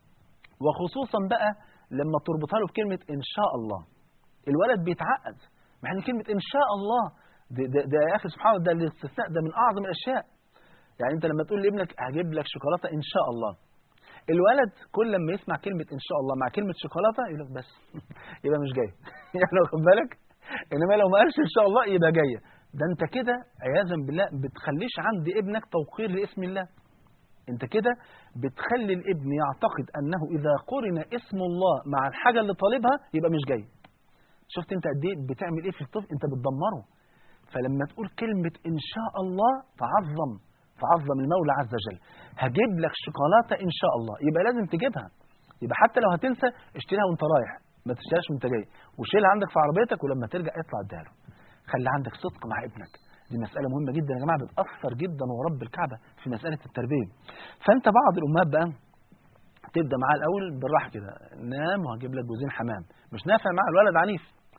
وخصوصا بقى لما تربطها له بكلمه ان شاء الله الولد بيتعقد مع ان كلمه ان شاء الله ده, ده, ده يا اخي سبحان الله ده الاستثناء ده من اعظم الاشياء يعني انت لما تقول لابنك هجيب لك شوكولاته ان شاء الله الولد كل لما يسمع كلمه ان شاء الله مع كلمه شوكولاته يقول لك بس يبقى مش جاي يعني واخد بالك انما لو ما قالش ان شاء الله يبقى جايه ده انت كده عياذا بالله بتخليش عند ابنك توقير لاسم الله انت كده بتخلي الابن يعتقد انه اذا قرن اسم الله مع الحاجه اللي طالبها يبقى مش جاي شفت انت قد ايه بتعمل ايه في الطفل انت بتدمره فلما تقول كلمه ان شاء الله تعظم تعظم المولى عز وجل هجيب لك شوكولاته ان شاء الله يبقى لازم تجيبها يبقى حتى لو هتنسى اشتريها وانت رايح ما تشتريهاش وانت جاي وشيلها عندك في عربيتك ولما ترجع اطلع اديها له خلي عندك صدق مع ابنك دي مسألة مهمة جدا يا جماعة بتأثر جدا ورب الكعبة في مسألة التربية فأنت بعض الأمهات بقى تبدأ معاه الأول بالراحة كده نام وهجيب لك جوزين حمام مش نافع مع الولد عنيف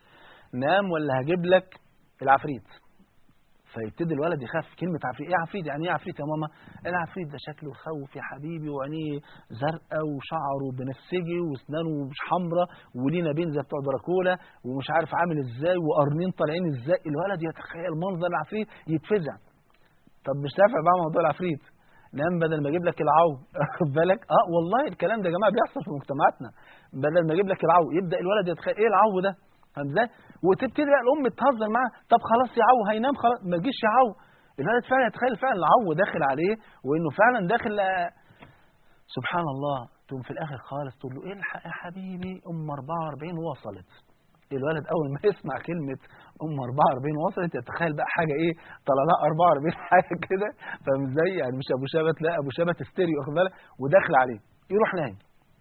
نام ولا هجيب لك العفريت فيبتدي الولد يخاف كلمة عفريت ايه عفريت يعني ايه عفريت يا ماما العفريت ده شكله يخوف يا حبيبي وعينيه زرقاء وشعره بنفسجي واسنانه مش حمراء وليه نابين زي بتوع دراكولا ومش عارف عامل ازاي وقرنين طالعين ازاي الولد يتخيل منظر العفريت يتفزع طب مش نافع بقى موضوع العفريت نام بدل ما اجيب لك العو خد بالك اه والله الكلام ده يا جماعه بيحصل في مجتمعاتنا بدل ما اجيب لك العو يبدا الولد يتخيل ايه العو ده فاهم ازاي؟ وتبتدي بقى الام تهزر معاه طب خلاص يا عو هينام خلاص ما تجيش يا عو الولد فعلا يتخيل فعلا العو داخل عليه وانه فعلا داخل آه، سبحان الله تقوم في الاخر خالص تقول له الحق يا حبيبي ام 44 وصلت الولد اول ما يسمع كلمه ام 44 وصلت يتخيل بقى حاجه ايه طلع لها 44 حاجه كده فاهم ازاي يعني مش ابو شبت لا ابو شبت استيريو واخد بالك وداخل عليه يروح نايم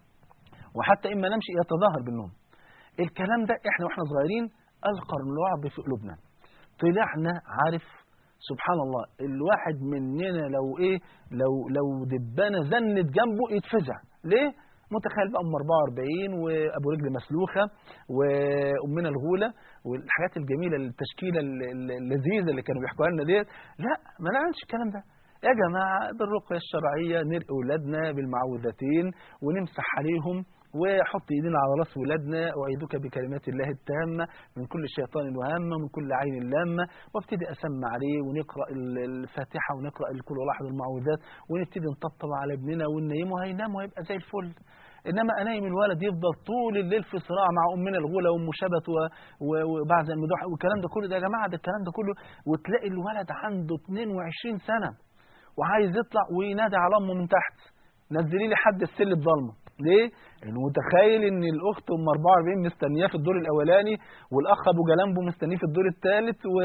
وحتى اما نمشي يتظاهر بالنوم الكلام ده احنا واحنا صغيرين اذكر من الوعظ في قلوبنا طلعنا عارف سبحان الله الواحد مننا لو ايه لو لو دبانه زنت جنبه يتفزع ليه متخيل بقى ام 44 وابو رجل مسلوخه وامنا الغوله والحاجات الجميله التشكيله ال- ال- اللذيذه اللي كانوا بيحكوها لنا ديت لا ما نعملش الكلام ده يا جماعه بالرقيه الشرعيه نرقي اولادنا بالمعوذتين ونمسح عليهم وحط ايدينا على راس ولادنا اعيذك بكلمات الله التامه من كل شيطان وهامه ومن كل عين لامه وابتدي اسمع عليه ونقرا ال- الفاتحه ونقرا الكل واحد المعوذات ونبتدي نطبطب على ابننا وننيمه هينام وهيبقى زي الفل انما انايم الولد يفضل طول الليل في صراع مع امنا الغوله وام شبت و- و- وبعد المدوح والكلام ده كله ده يا جماعه ده الكلام ده كله وتلاقي الولد عنده 22 سنه وعايز يطلع وينادي على امه من تحت نزلي لي حد السلم ضلمه ليه؟ لانه متخيل ان الاخت ام 44 مستنياه في الدور الاولاني والاخ ابو جلامبو مستنيه في الدور الثالث و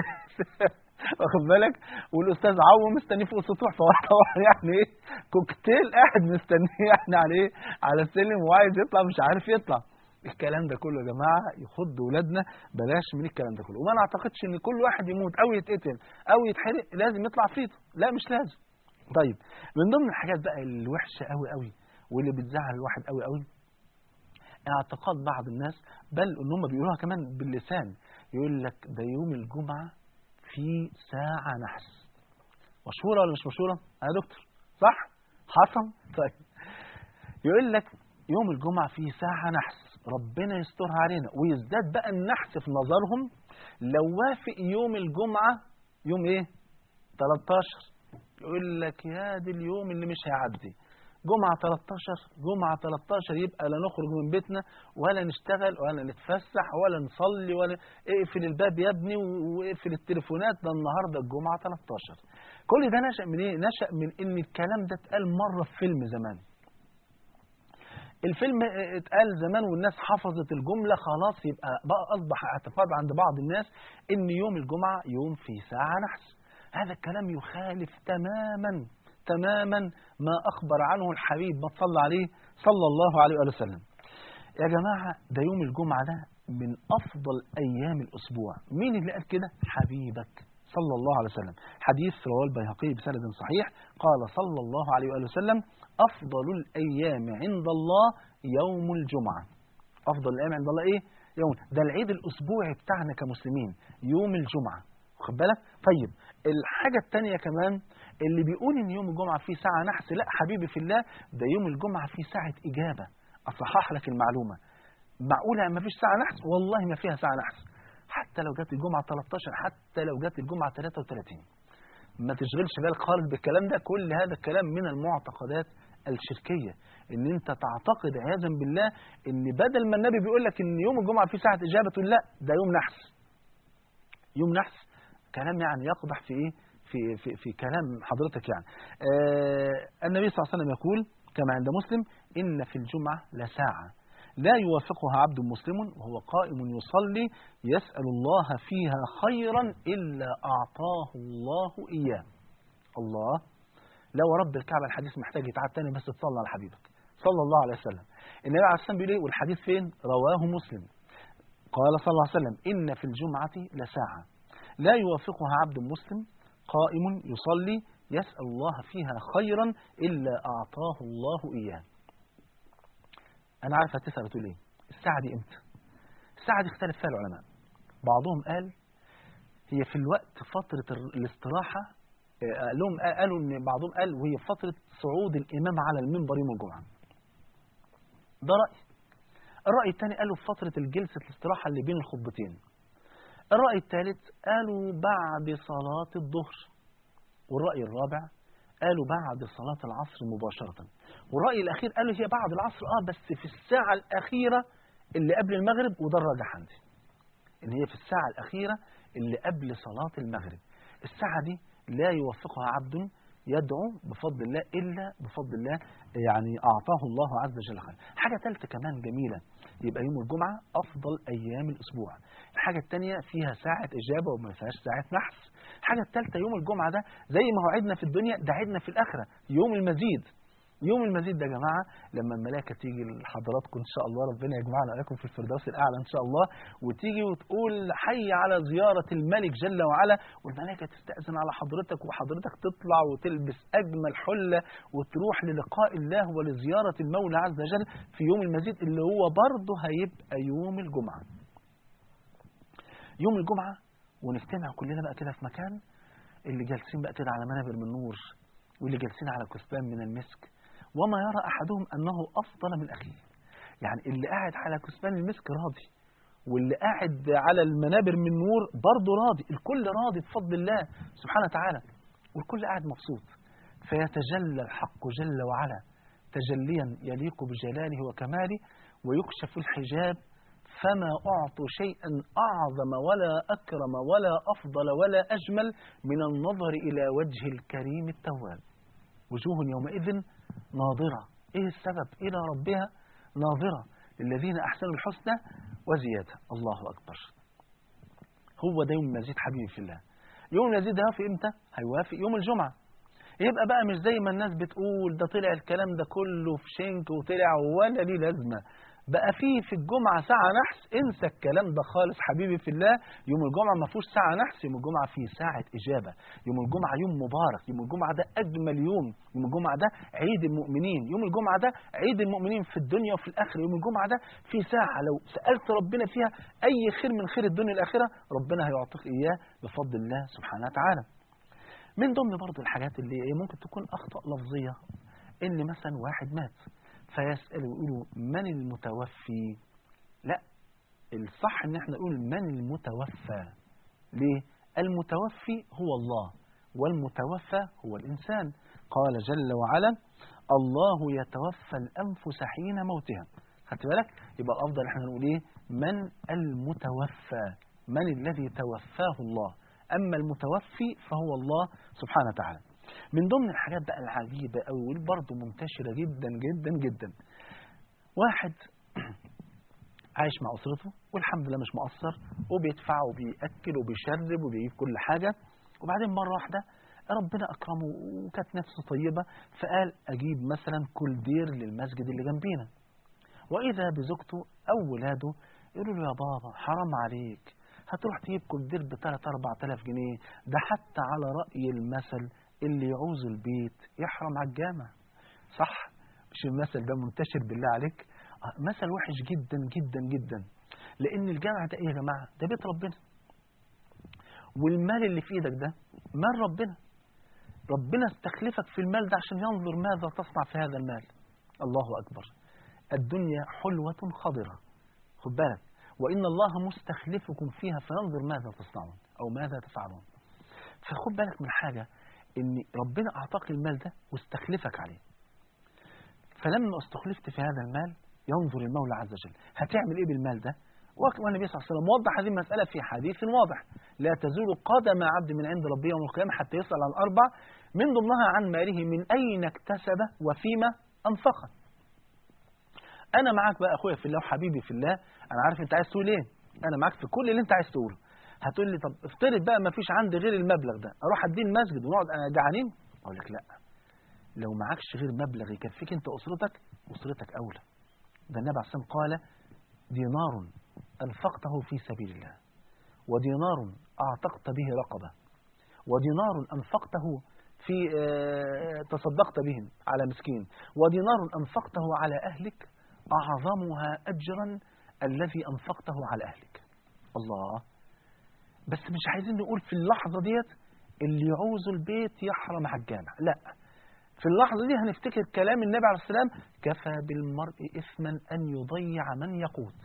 واخد بالك والاستاذ عو مستنيه فوق السطوح فهو طبعا يعني ايه كوكتيل قاعد مستنيه يعني على ايه على السلم وعايز يطلع مش عارف يطلع الكلام ده كله يا جماعه يخض ولادنا بلاش من الكلام ده كله وما نعتقدش ان كل واحد يموت او يتقتل او يتحرق لازم يطلع فيته لا مش لازم طيب من ضمن الحاجات بقى الوحشه قوي قوي واللي بتزعل الواحد قوي قوي اعتقاد بعض الناس بل ان هم بيقولوها كمان باللسان يقول لك ده يوم الجمعة في ساعة نحس مشهورة ولا مش مشهورة؟ يا دكتور صح؟ حصل؟ طيب يقول لك يوم الجمعة في ساعة نحس ربنا يسترها علينا ويزداد بقى النحس في نظرهم لو وافق يوم الجمعة يوم ايه 13 يقول لك يا دي اليوم اللي مش هيعدي جمعة 13 جمعة 13 يبقى لا نخرج من بيتنا ولا نشتغل ولا نتفسح ولا نصلي ولا اقفل الباب يا ابني واقفل التليفونات ده النهارده الجمعة 13 كل ده نشأ من ايه؟ نشأ من ان الكلام ده اتقال مرة في فيلم زمان الفيلم اتقال زمان والناس حفظت الجملة خلاص يبقى بقى أصبح اعتقاد عند بعض الناس إن يوم الجمعة يوم في ساعة نحس هذا الكلام يخالف تماما تماما ما أخبر عنه الحبيب ما صلى عليه صلى الله عليه وآله وسلم يا جماعة ده يوم الجمعة ده من أفضل أيام الأسبوع مين اللي قال كده حبيبك صلى الله عليه وسلم حديث رواه البيهقي بسند صحيح قال صلى الله عليه وآله وسلم أفضل الأيام عند الله يوم الجمعة أفضل الأيام عند الله إيه؟ يوم ده العيد الأسبوعي بتاعنا كمسلمين يوم الجمعة واخد بالك؟ طيب الحاجة الثانية كمان اللي بيقول إن يوم الجمعة فيه ساعة نحس لا حبيبي في الله ده يوم الجمعة فيه ساعة إجابة أصحح لك المعلومة معقولة ما فيش ساعة نحس والله ما فيها ساعة نحس حتى لو جت الجمعة 13 حتى لو جت الجمعة 33 ما تشغلش بالك خالص بالكلام ده كل هذا الكلام من المعتقدات الشركية ان انت تعتقد عياذا بالله ان بدل ما النبي بيقول لك ان يوم الجمعة فيه ساعة اجابة تقول لا ده يوم نحس يوم نحس كلام يعني يقضح في ايه في في في كلام حضرتك يعني آه النبي صلى الله عليه وسلم يقول كما عند مسلم ان في الجمعة لساعة لا يوافقها عبد مسلم وهو قائم يصلي يسأل الله فيها خيرا إلا أعطاه الله إياه الله لو رب الكعبة الحديث محتاج يتعاد تاني بس تصلى على حبيبك صلى الله عليه وسلم النبي عليه الصلاة بيقول ايه والحديث فين رواه مسلم قال صلى الله عليه وسلم إن في الجمعة لساعة لا يوافقها عبد مسلم قائم يصلي يسأل الله فيها خيرا إلا أعطاه الله إياه أنا عارف هتسأل تقول إيه الساعة دي إمتى الساعة دي اختلف فيها العلماء بعضهم قال هي في الوقت فترة الاستراحة قال لهم قالوا ان بعضهم قال وهي فترة صعود الإمام على المنبر يوم الجمعة ده رأي الرأي الثاني قالوا في فترة الجلسة الاستراحة اللي بين الخطبتين الرأي الثالث قالوا بعد صلاة الظهر والرأي الرابع قالوا بعد صلاة العصر مباشرة والرأي الأخير قالوا هي بعد العصر آه بس في الساعة الأخيرة اللي قبل المغرب وده الراجح عندي إن هي في الساعة الأخيرة اللي قبل صلاة المغرب الساعة دي لا يوفقها عبد يدعو بفضل الله إلا بفضل الله يعني أعطاه الله عز وجل خير حاجة ثالثة كمان جميلة يبقى يوم الجمعة أفضل أيام الأسبوع الحاجة الثانية فيها ساعة إجابة وما فيهاش ساعة نحس الحاجة الثالثة يوم الجمعة ده زي ما هو عدنا في الدنيا ده عدنا في الآخرة يوم المزيد يوم المزيد ده يا جماعة لما الملائكة تيجي لحضراتكم إن شاء الله ربنا يجمعنا عليكم في الفردوس الأعلى إن شاء الله وتيجي وتقول حي على زيارة الملك جل وعلا والملائكة تستأذن على حضرتك وحضرتك تطلع وتلبس أجمل حلة وتروح للقاء الله ولزيارة المولى عز وجل في يوم المزيد اللي هو برضه هيبقى يوم الجمعة يوم الجمعة ونجتمع كلنا بقى كده في مكان اللي جالسين بقى كده على منابر من نور واللي جالسين على كثبان من المسك وما يرى أحدهم أنه أفضل من أخيه يعني اللي قاعد على كثبان المسك راضي واللي قاعد على المنابر من نور برضه راضي الكل راضي بفضل الله سبحانه وتعالى والكل قاعد مبسوط فيتجلى الحق جل وعلا تجليا يليق بجلاله وكماله ويكشف الحجاب فما أعطوا شيئا أعظم ولا أكرم ولا أفضل ولا أجمل من النظر إلى وجه الكريم التواب وجوه يومئذ ناظرة إيه السبب إلى ربها ناظرة للذين أحسنوا الحسنى وزيادة الله أكبر هو ده يوم المزيد حبيبي في الله يوم المزيد ده هيوافق إمتى؟ هيوافق يوم الجمعة يبقى بقى مش زي ما الناس بتقول ده طلع الكلام ده كله في شنك وطلع ولا ليه لازمة بقى فيه في الجمعة ساعة نحس انسى الكلام ده خالص حبيبي في الله يوم الجمعة ما فيهوش ساعة نحس يوم الجمعة فيه ساعة إجابة يوم الجمعة يوم مبارك يوم الجمعة ده أجمل يوم يوم الجمعة ده عيد المؤمنين يوم الجمعة ده عيد المؤمنين في الدنيا وفي الآخرة يوم الجمعة ده في ساعة لو سألت ربنا فيها أي خير من خير الدنيا والآخرة ربنا هيعطيك إياه بفضل الله سبحانه وتعالى من ضمن برضه الحاجات اللي ممكن تكون أخطاء لفظية إن مثلا واحد مات فيسأل ويقولوا من المتوفي لا الصح ان احنا نقول من المتوفى ليه المتوفي هو الله والمتوفى هو الإنسان قال جل وعلا الله يتوفى الأنفس حين موتها خدت بالك يبقى الأفضل احنا نقول ايه من المتوفى من الذي توفاه الله أما المتوفي فهو الله سبحانه وتعالى من ضمن الحاجات بقى العجيبة أوي وبرضه منتشرة جدا جدا جدا واحد عايش مع أسرته والحمد لله مش مقصر وبيدفع وبيأكل وبيشرب وبيجيب كل حاجة وبعدين مرة واحدة ربنا أكرمه وكانت نفسه طيبة فقال أجيب مثلا كل دير للمسجد اللي جنبينا وإذا بزوجته أو ولاده يقولوا له يا بابا حرام عليك هتروح تجيب كل دير ب 3 4000 جنيه ده حتى على رأي المثل اللي يعوز البيت يحرم على الجامع صح مش المثل ده منتشر بالله عليك مثل وحش جدا جدا جدا لان الجامع ده ايه يا جماعه ده بيت ربنا والمال اللي في ايدك ده مال ربنا ربنا استخلفك في المال ده عشان ينظر ماذا تصنع في هذا المال الله اكبر الدنيا حلوه خضره خد بالك وان الله مستخلفكم فيها فينظر ماذا تصنعون او ماذا تفعلون فخد بالك من حاجه ان ربنا اعطاك المال ده واستخلفك عليه فلما استخلفت في هذا المال ينظر المولى عز وجل هتعمل ايه بالمال ده والنبي صلى الله عليه وسلم وضح هذه المسألة في حديث واضح لا تزول قدم عبد من عند ربه يوم القيامة حتى يسأل عن أربع من ضمنها عن ماله من أين اكتسبه وفيما أنفقه أنا معاك بقى أخويا في الله وحبيبي في الله أنا عارف أنت عايز تقول إيه أنا معاك في كل اللي أنت عايز تقوله هتقول لي طب افترض بقى ما فيش عندي غير المبلغ ده أروح أديه المسجد ونقعد جعانين أقول لك لا لو معكش غير مبلغ يكفيك أنت أسرتك أسرتك أولى ده النبي عليه الصلاة قال دينار أنفقته في سبيل الله ودينار أعتقت به رقبة ودينار أنفقته في تصدقت به على مسكين ودينار أنفقته على أهلك أعظمها أجرا الذي أنفقته على أهلك الله بس مش عايزين نقول في اللحظة ديت اللي يعوز البيت يحرم على الجامع لا في اللحظة دي هنفتكر كلام النبي عليه السلام كفى بالمرء إثما أن يضيع من يقوت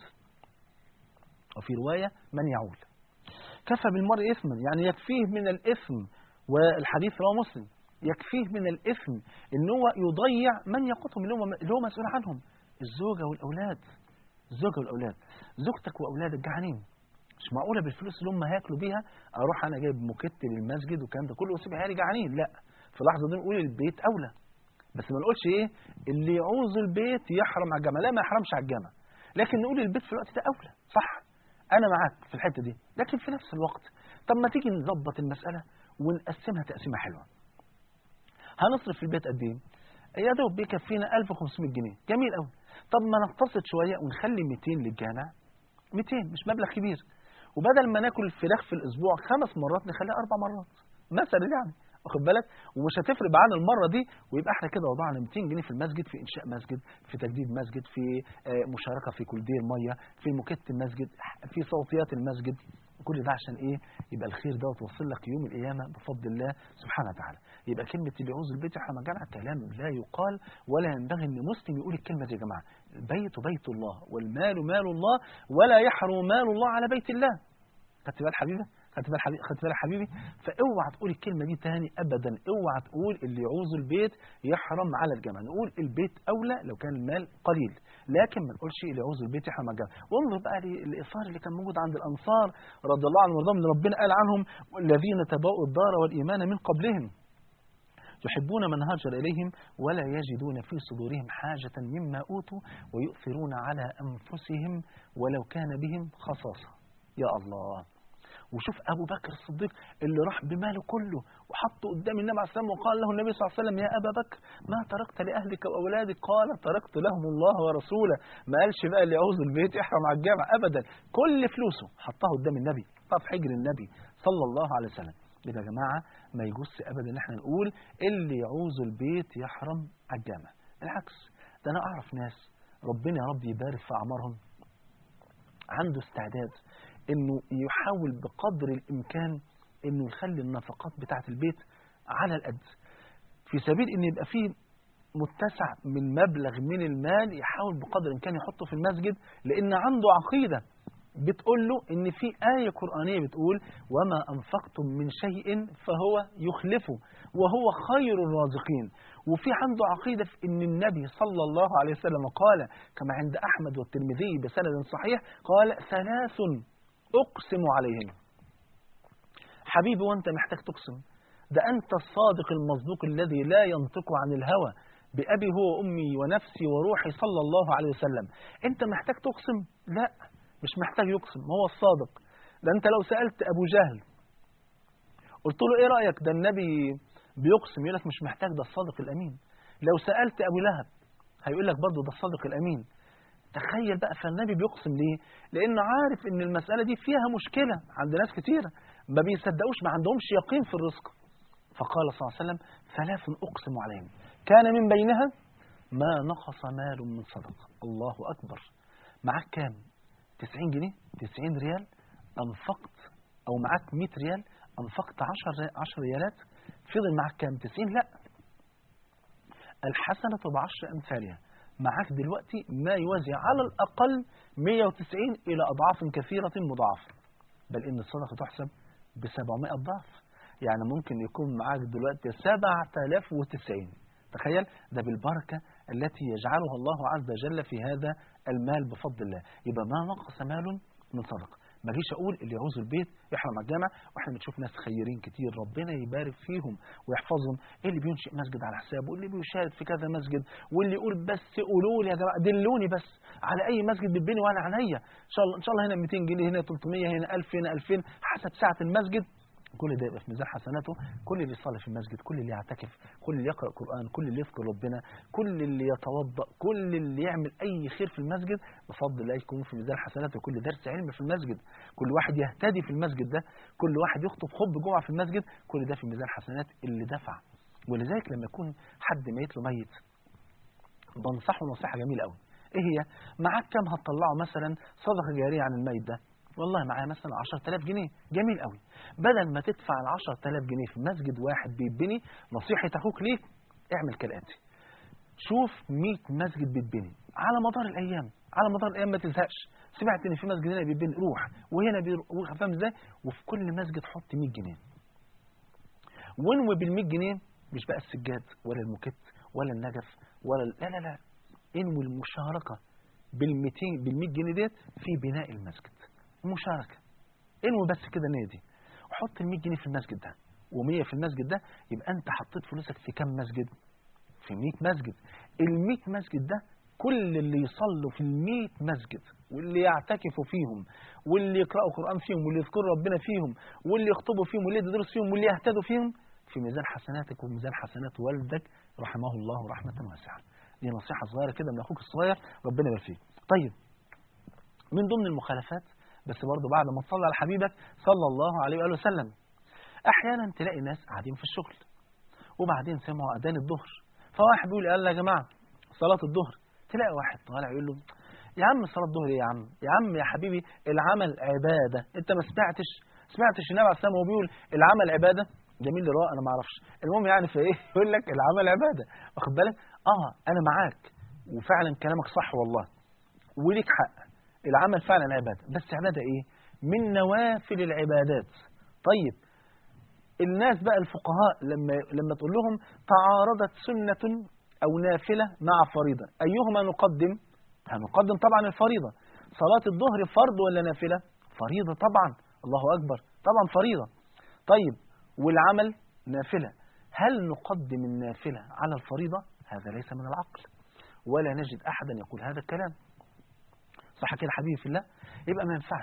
وفي رواية من يعول كفى بالمرء إثما يعني يكفيه من الإثم والحديث رواه مسلم يكفيه من الإثم إن هو يضيع من يقوتهم اللي هو اللي هو مسؤول عنهم الزوجة والأولاد الزوجة والأولاد زوجتك وأولادك جعانين مش معقولة بالفلوس اللي هم هياكلوا بيها أروح أنا جايب موكيت للمسجد والكلام ده كله وأسيب عيالي جعانين لا في اللحظة دي نقول البيت أولى بس ما نقولش إيه اللي يعوز البيت يحرم على الجامع لا ما يحرمش على الجامع لكن نقول البيت في الوقت ده أولى صح أنا معاك في الحتة دي لكن في نفس الوقت طب ما تيجي نظبط المسألة ونقسمها تقسيمة حلوة هنصرف في البيت قد إيه؟ يا دوب بيكفينا 1500 جنيه جميل قوي طب ما نقتصد شوية ونخلي 200 للجامع 200 مش مبلغ كبير وبدل ما ناكل الفراخ في الأسبوع خمس مرات نخليها أربع مرات مثلا يعني واخد بالك ومش هتفرق معانا المره دي ويبقى احنا كده وضعنا 200 جنيه في المسجد في انشاء مسجد في تجديد مسجد في مشاركه في كل دير ميه في مكت المسجد في صوتيات المسجد كل ده عشان ايه يبقى الخير ده توصل لك يوم القيامه بفضل الله سبحانه وتعالى يبقى كلمه اللي يعوز البيت احنا مجانا كلام لا يقال ولا ينبغي ان مسلم يقول الكلمه دي يا جماعه البيت بيت الله والمال مال الله ولا يحرم مال الله على بيت الله خدت بال حبيبي خدت بالك حبيبي خدت بالك حبيبي فاوعى تقول الكلمه دي تاني ابدا اوعى تقول اللي يعوز البيت يحرم على الجمع نقول البيت اولى لو كان المال قليل لكن ما نقولش اللي يعوز البيت يحرم على الجمع وانظر بقى الاثار اللي كان موجود عند الانصار رضي الله عنهم وارضاهم ان ربنا قال عنهم والذين تباؤوا الدار والايمان من قبلهم يحبون من هاجر إليهم ولا يجدون في صدورهم حاجة مما أوتوا ويؤثرون على أنفسهم ولو كان بهم خصاصة يا الله وشوف ابو بكر الصديق اللي راح بماله كله وحطه قدام النبي عليه السلام وقال له النبي صلى الله عليه وسلم يا ابا بكر ما تركت لاهلك واولادك قال تركت لهم الله ورسوله ما قالش بقى اللي يعوز البيت يحرم على الجامع ابدا كل فلوسه حطها قدام النبي طب حجر النبي صلى الله عليه وسلم يبقى يا جماعه ما يجوز ابدا ان احنا نقول اللي يعوز البيت يحرم على الجامع بالعكس ده انا اعرف ناس ربنا يا رب يبارك في اعمارهم عنده استعداد انه يحاول بقدر الامكان انه يخلي النفقات بتاعه البيت على القد في سبيل ان يبقى فيه متسع من مبلغ من المال يحاول بقدر الامكان يحطه في المسجد لان عنده عقيده بتقول له ان في آية قرآنية بتقول وما أنفقتم من شيء فهو يخلفه وهو خير الرازقين وفي عنده عقيدة في ان النبي صلى الله عليه وسلم قال كما عند أحمد والترمذي بسند صحيح قال ثلاث أقسم عليهم حبيبي وانت محتاج تقسم ده أنت الصادق المصدوق الذي لا ينطق عن الهوى بأبي هو وأمي ونفسي وروحي صلى الله عليه وسلم أنت محتاج تقسم لا مش محتاج يقسم هو الصادق ده أنت لو سألت أبو جهل قلت له إيه رأيك ده النبي بيقسم يقول لك مش محتاج ده الصادق الأمين لو سألت أبو لهب هيقول لك برضه ده الصادق الأمين تخيل بقى فالنبي بيقسم ليه لأنه عارف إن المسألة دي فيها مشكلة عند ناس كتيرة ما بيصدقوش ما عندهمش يقين في الرزق فقال صلى الله عليه وسلم ثلاث أقسم عليهم كان من بينها ما نقص مال من صدقة الله أكبر معاك كام 90 جنيه 90 ريال أنفقت أو معاك 100 ريال أنفقت 10 10 ريالات فضل معاك كام 90 لا الحسنة بعشر أمثالها معاك دلوقتي ما يوازي على الأقل 190 إلى أضعاف كثيرة مضاعفة بل إن الصدقة تحسب ب 700 ضعف يعني ممكن يكون معاك دلوقتي 7090 تخيل ده بالبركة التي يجعلها الله عز وجل في هذا المال بفضل الله يبقى ما نقص مال من صدقة ما جيش اقول اللي يعوز البيت يحرم على الجامع واحنا بنشوف ناس خيرين كتير ربنا يبارك فيهم ويحفظهم إيه اللي بينشئ مسجد على حسابه واللي بيشارك في كذا مسجد واللي يقول بس قولوا لي يا جماعه دلوني بس على اي مسجد بتبني وانا عينيا ان شاء الله ان شاء الله هنا 200 جنيه هنا 300 هنا 1000 هنا 2000 حسب سعه المسجد كل ده يبقى في ميزان حسناته كل اللي يصلي في المسجد كل اللي يعتكف كل اللي يقرأ قرآن كل اللي يذكر ربنا كل اللي يتوضأ كل اللي يعمل أي خير في المسجد بفضل الله يكون في ميزان حسناته كل درس علم في المسجد كل واحد يهتدي في المسجد ده كل واحد يخطب خطب جمعة في المسجد كل ده في ميزان حسنات اللي دفع ولذلك لما يكون حد ميت له ميت بنصحه نصيحة جميلة قوي ايه هي معاك كام هتطلعه مثلا صدقة جارية عن الميت ده والله معايا مثلا 10000 جنيه جميل قوي بدل ما تدفع ال 10000 جنيه في مسجد واحد بيتبني نصيحة اخوك ليك اعمل كالاتي شوف 100 مسجد بيتبني على مدار الايام على مدار الايام ما تزهقش سمعت ان في مسجد هنا بيتبني روح وهنا بيروح فاهم ازاي وفي كل مسجد حط 100 جنيه وانوي بال 100 جنيه مش بقى السجاد ولا الموكيت ولا النجف ولا لا لا لا انوي المشاركه بال 200 بال 100 جنيه ديت في بناء المسجد مشاركة انوي بس كده النية دي وحط ال 100 جنيه في المسجد ده و100 في المسجد ده يبقى انت حطيت فلوسك في كام مسجد في 100 مسجد ال 100 مسجد ده كل اللي يصلوا في ال 100 مسجد واللي يعتكفوا فيهم واللي يقرأوا قرآن فيهم واللي يذكروا ربنا فيهم واللي يخطبوا فيهم واللي يدرسوا فيهم واللي يهتدوا فيهم في ميزان حسناتك وميزان حسنات والدك رحمه الله رحمة واسعة دي نصيحة صغيرة كده من أخوك الصغير ربنا يبارك فيك طيب من ضمن المخالفات بس برضه بعد ما تصلي على حبيبك صلى الله عليه وآله وسلم أحيانا تلاقي ناس قاعدين في الشغل وبعدين سمعوا أذان الظهر فواحد بيقول يلا يا جماعة صلاة الظهر تلاقي واحد طالع يقول له يا عم صلاة الظهر ايه يا عم يا عم يا حبيبي العمل عبادة انت ما سمعتش سمعتش النبي عليه الصلاة والسلام بيقول العمل عبادة جميل للراء انا ما اعرفش المهم يعني في ايه يقول لك العمل عبادة واخد بالك اه انا معاك وفعلا كلامك صح والله وليك حق العمل فعلا عبادة بس عبادة ايه من نوافل العبادات طيب الناس بقى الفقهاء لما لما تقول لهم تعارضت سنة أو نافلة مع فريضة أيهما نقدم هنقدم طبعا الفريضة صلاة الظهر فرض ولا نافلة فريضة طبعا الله أكبر طبعا فريضة طيب والعمل نافلة هل نقدم النافلة على الفريضة هذا ليس من العقل ولا نجد أحدا يقول هذا الكلام صح كده حبيبي في الله يبقى ما ينفعش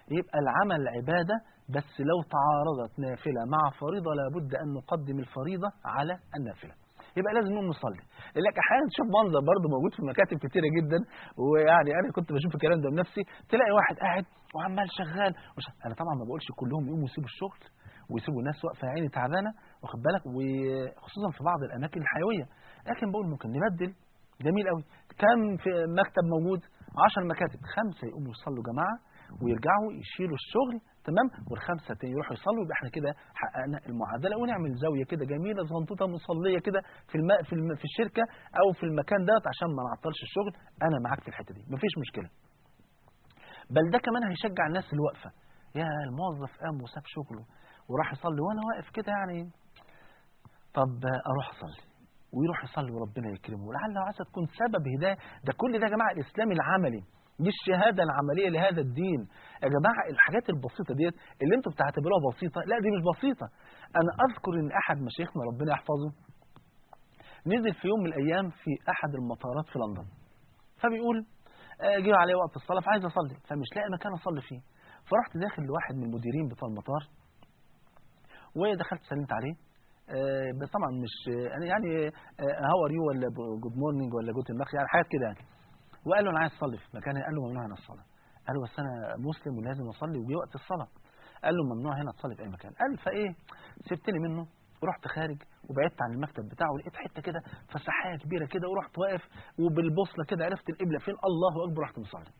يبقى العمل عبادة بس لو تعارضت نافلة مع فريضة لابد أن نقدم الفريضة على النافلة يبقى لازم نقوم نصلي لانك احيانا تشوف منظر برضه موجود في مكاتب كتيره جدا ويعني انا كنت بشوف الكلام ده بنفسي تلاقي واحد قاعد وعمال شغال وش... انا طبعا ما بقولش كلهم يقوموا يسيبوا الشغل ويسيبوا الناس واقفه يا عيني تعبانه واخد بالك وخصوصا في بعض الاماكن الحيويه لكن بقول ممكن نبدل جميل قوي كم في مكتب موجود 10 مكاتب خمسه يقوموا يصلوا جماعه ويرجعوا يشيلوا الشغل تمام والخمسه تاني يروحوا يصلوا يبقى احنا كده حققنا المعادله ونعمل زاويه كده جميله صغنطوطه مصليه كده في الم... في, الم... في الشركه او في المكان دوت عشان ما نعطلش الشغل انا معاك في الحته دي مفيش مشكله بل ده كمان هيشجع الناس اللي واقفه يا الموظف قام وساب شغله وراح يصلي وانا واقف كده يعني طب اروح اصلي ويروح يصلي وربنا يكرمه ولعل وعسى تكون سبب هدايه ده كل ده يا جماعه الاسلام العملي دي الشهادة العملية لهذا الدين يا جماعة الحاجات البسيطة ديت اللي انتوا بتعتبروها بسيطة لا دي مش بسيطة أنا أذكر إن أحد مشايخنا ربنا يحفظه نزل في يوم من الأيام في أحد المطارات في لندن فبيقول آه، جه عليه وقت الصلاة فعايز أصلي فمش لاقي مكان أصلي فيه فرحت داخل لواحد من المديرين بتوع المطار ودخلت سلمت عليه آه، بس طبعا مش آه، أنا يعني هاو ار يو ولا جود مورنينج ولا جوت المخ يعني حاجات كده يعني وقال له انا عايز اصلي في مكان قال له ممنوع هنا الصلاه قال له بس انا مسلم ولازم اصلي وجي وقت الصلاه قال له ممنوع هنا تصلي في اي مكان قال فايه سبتني منه ورحت خارج وبعدت عن المكتب بتاعه ولقيت حته كده فساحه كبيره كده ورحت واقف وبالبوصله كده عرفت القبله فين الله اكبر رحت مصلي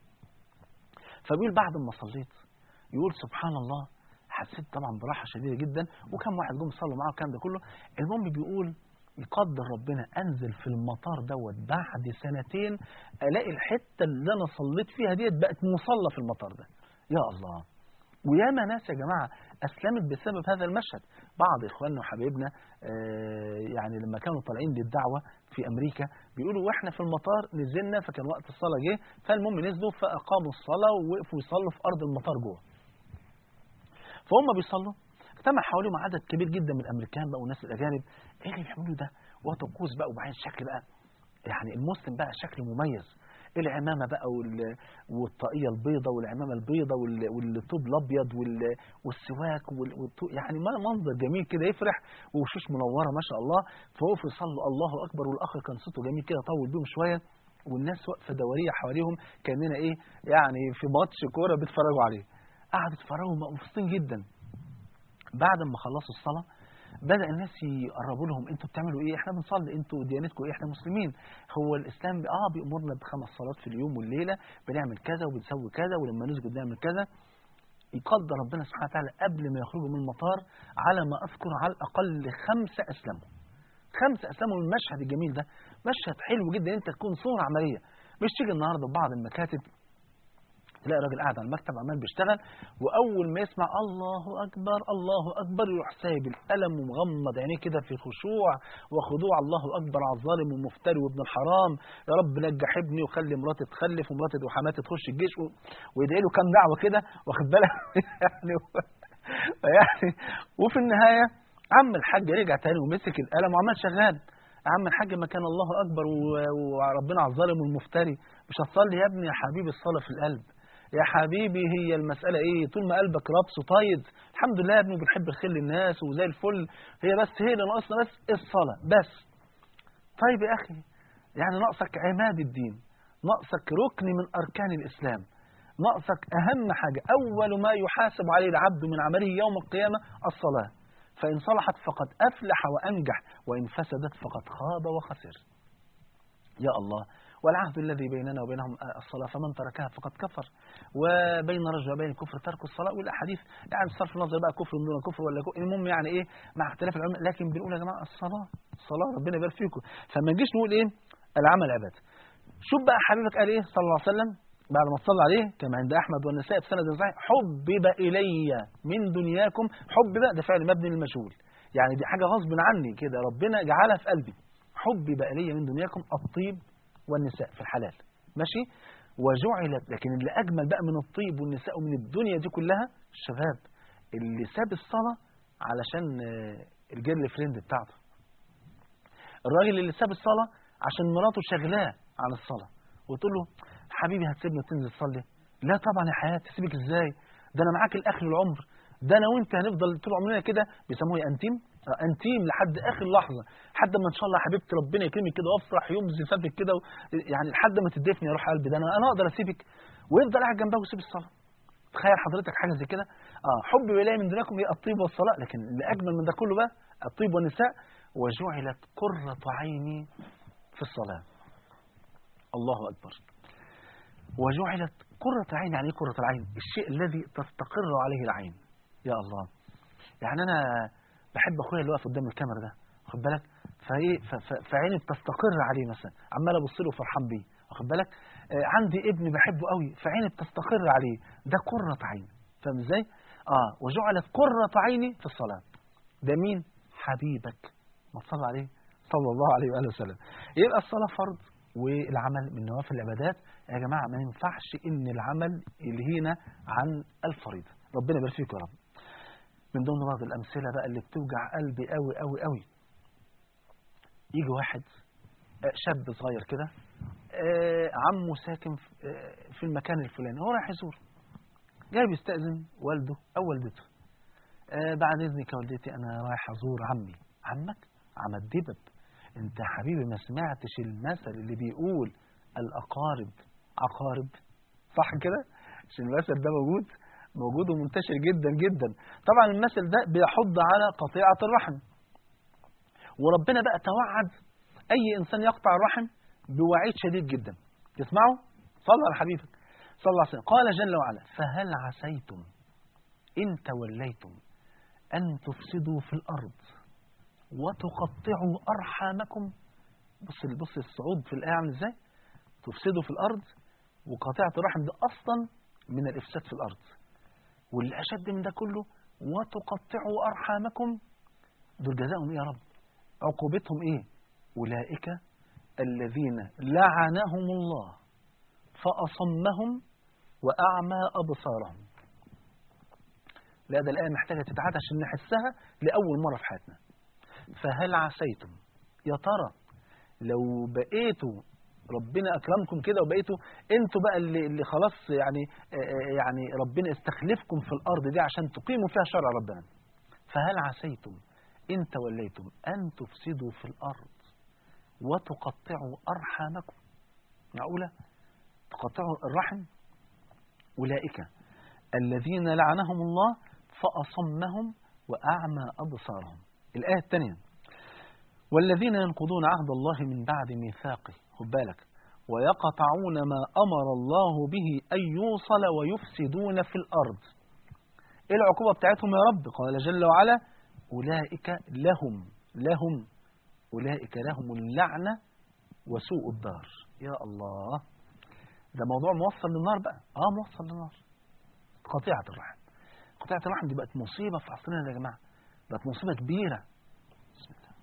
فبيقول بعد ما صليت يقول سبحان الله حسيت طبعا براحه شديده جدا وكم واحد جم صلوا معاه والكلام ده كله المهم بيقول يقدر ربنا انزل في المطار دوت بعد سنتين الاقي الحته اللي انا صليت فيها ديت بقت مصلى في المطار ده يا الله وياما ناس يا جماعه اسلمت بسبب هذا المشهد بعض اخواننا وحبايبنا آه، يعني لما كانوا طالعين للدعوه في امريكا بيقولوا واحنا في المطار نزلنا فكان وقت الصلاه جه فالمهم نزلوا فاقاموا الصلاه ووقفوا يصلوا في ارض المطار جوه فهم بيصلوا اجتمع حواليهم عدد كبير جدا من الامريكان بقى والناس الاجانب ايه اللي بيعملوا ده وطقوس بقى وبعدين شكل بقى يعني المسلم بقى شكل مميز العمامة بقى وال- والطاقية البيضة والعمامة البيضة وال- والطوب الأبيض وال- والسواك وال- والطو- يعني ما- منظر جميل كده يفرح ووشوش منورة ما شاء الله فوقفوا يصلوا الله أكبر والأخ كان صوته جميل كده طول بيهم شوية والناس واقفة دورية حواليهم كأننا إيه يعني في ماتش كورة بيتفرجوا عليه قعدوا يتفرجوا مبسوطين جدا بعد ما خلصوا الصلاة بدأ الناس يقربوا لهم انتوا بتعملوا ايه احنا بنصلي انتوا ديانتكم ايه احنا مسلمين هو الاسلام اه بيأمرنا بخمس صلوات في اليوم والليلة بنعمل كذا وبنسوي كذا ولما نسجد نعمل كذا يقدر ربنا سبحانه وتعالى قبل ما يخرجوا من المطار على ما اذكر على الاقل خمسة اسلموا خمسة اسلموا من المشهد الجميل ده مشهد حلو جدا انت تكون صورة عملية مش تيجي النهارده في بعض المكاتب تلاقي راجل قاعد على المكتب عمال بيشتغل واول ما يسمع الله اكبر الله اكبر يروح سايب القلم ومغمض عينيه كده في خشوع وخضوع الله اكبر على الظالم والمفتري وابن الحرام يا رب نجح ابني وخلي مراتي تخلف ومراتي وحماتي تخش الجيش و... ويدعي له كام دعوه كده واخد بالك يعني يعني وفي النهايه عم الحاج رجع تاني ومسك القلم وعمال شغال عم الحاج ما كان الله اكبر و- وربنا على الظالم والمفتري مش هتصلي يا ابني يا حبيبي الصلاه في القلب يا حبيبي هي المسألة ايه طول ما قلبك رابس وطايد الحمد لله يا ابني بنحب الخير للناس وزي الفل هي بس هي اللي ناقصنا بس الصلاة بس طيب يا أخي يعني ناقصك عماد الدين ناقصك ركن من أركان الإسلام ناقصك أهم حاجة أول ما يحاسب عليه العبد من عمله يوم القيامة الصلاة فإن صلحت فقد أفلح وأنجح وإن فسدت فقد خاب وخسر يا الله والعهد الذي بيننا وبينهم الصلاة فمن تركها فقد كفر وبين رجل وبين الكفر ترك الصلاة والأحاديث يعني صرف النظر بقى كفر من دون كفر ولا كفر المهم يعني إيه مع اختلاف العلماء لكن بنقول يا جماعة الصلاة الصلاة ربنا يبارك فيكم فما نجيش نقول إيه العمل عبادة شوف بقى حبيبك قال إيه صلى الله عليه وسلم بعد ما صلى عليه كما عند أحمد والنساء بسند صحيح حبب إلي من دنياكم حب بقى ده فعل مبني للمجهول يعني دي حاجة غصب عني كده ربنا جعلها في قلبي حبب إلي من دنياكم الطيب والنساء في الحلال ماشي وجعلت لكن اللي أجمل بقى من الطيب والنساء ومن الدنيا دي كلها الشباب اللي ساب الصلاة علشان آه، الجيرل فريند بتاعته الراجل اللي ساب الصلاة عشان مراته شغلاه عن الصلاة وتقول له حبيبي هتسيبني وتنزل تصلي لا طبعا يا حياه تسيبك ازاي ده انا معاك لاخر العمر ده انا وانت هنفضل طول عمرنا كده بيسموه إيه؟ انتيم آه، انتيم لحد اخر لحظه لحد ما ان شاء الله يا حبيبتي ربنا يكرمك كده وافرح يوم زفافك كده و... يعني لحد ما تدفني يا روح قلبي ده انا انا اقدر اسيبك ويفضل قاعد جنبها ويسيب الصلاه تخيل حضرتك حاجه زي كده اه حب اليه من دنياكم هي الطيب والصلاه لكن اللي اجمل من ده كله بقى الطيب والنساء وجعلت قره عيني في الصلاه الله اكبر وجعلت قرة عين يعني ايه قرة العين الشيء الذي تستقر عليه العين يا الله يعني انا بحب اخويا اللي واقف قدام الكاميرا ده واخد بالك فايه ف- ف- فعيني بتستقر عليه مثلا عمال ابص له فرحان بيه واخد بالك آه عندي ابن بحبه قوي فعيني بتستقر عليه ده قرة عين فاهم ازاي اه وجعلت قرة عيني في الصلاة ده مين حبيبك ما تصلى عليه صلى الله عليه واله وسلم يبقى الصلاة فرض والعمل من نوافل العبادات يا جماعة ما ينفعش ان العمل يلهينا عن الفريضة ربنا يبارك فيكم يا رب من ضمن بعض الأمثلة بقى اللي بتوجع قلبي قوي قوي قوي يجي واحد آه، شاب صغير كده آه، عمه ساكن في- آه، في المكان الفلاني هو رايح يزور جاي بيستأذن والده أو والدته آه، بعد إذنك يا والدتي أنا رايح أزور عمي عمك عم الدبب أنت يا حبيبي ما سمعتش المثل اللي بيقول الأقارب عقارب صح كده عشان المثل ده موجود موجود ومنتشر جدا جدا طبعا المثل ده بيحض على قطيعة الرحم وربنا بقى توعد أي إنسان يقطع الرحم بوعيد شديد جدا تسمعوا صلى على حبيبك صلى الله عليه وسلم قال جل وعلا فهل عسيتم إن توليتم أن تفسدوا في الأرض وتقطعوا أرحامكم بص بص الصعود في الآية عامل إزاي تفسدوا في الأرض وقطيعة الرحم ده أصلا من الإفساد في الأرض واللي أشد من ده كله وتقطعوا أرحامكم دول جزاؤهم إيه يا رب عقوبتهم إيه أولئك الذين لعنهم الله فأصمهم وأعمى أبصارهم لا ده الآية محتاجة تتعاد عشان نحسها لأول مرة في حياتنا فهل عسيتم يا ترى لو بقيتوا ربنا أكرمكم كده وبقيتوا انتوا بقى اللي, اللي خلاص يعني آه، يعني ربنا استخلفكم في الأرض دي عشان تقيموا فيها شرع ربنا فهل عسيتم إن توليتم أن تفسدوا في الأرض وتقطعوا أرحامكم معقولة تقطعوا الرحم أولئك الذين لعنهم الله فأصمهم وأعمى أبصارهم الآية الثانية والذين ينقضون عهد الله من بعد ميثاقه خد بالك ويقطعون ما أمر الله به أن يوصل ويفسدون في الأرض إيه العقوبة بتاعتهم يا رب قال جل وعلا أولئك لهم لهم أولئك لهم اللعنة وسوء الدار يا الله ده موضوع موصل للنار بقى اه موصل للنار قطيعة الرحم قطيعة الرحم دي بقت مصيبة في عصرنا يا جماعة بقت مصيبة كبيرة بسم الله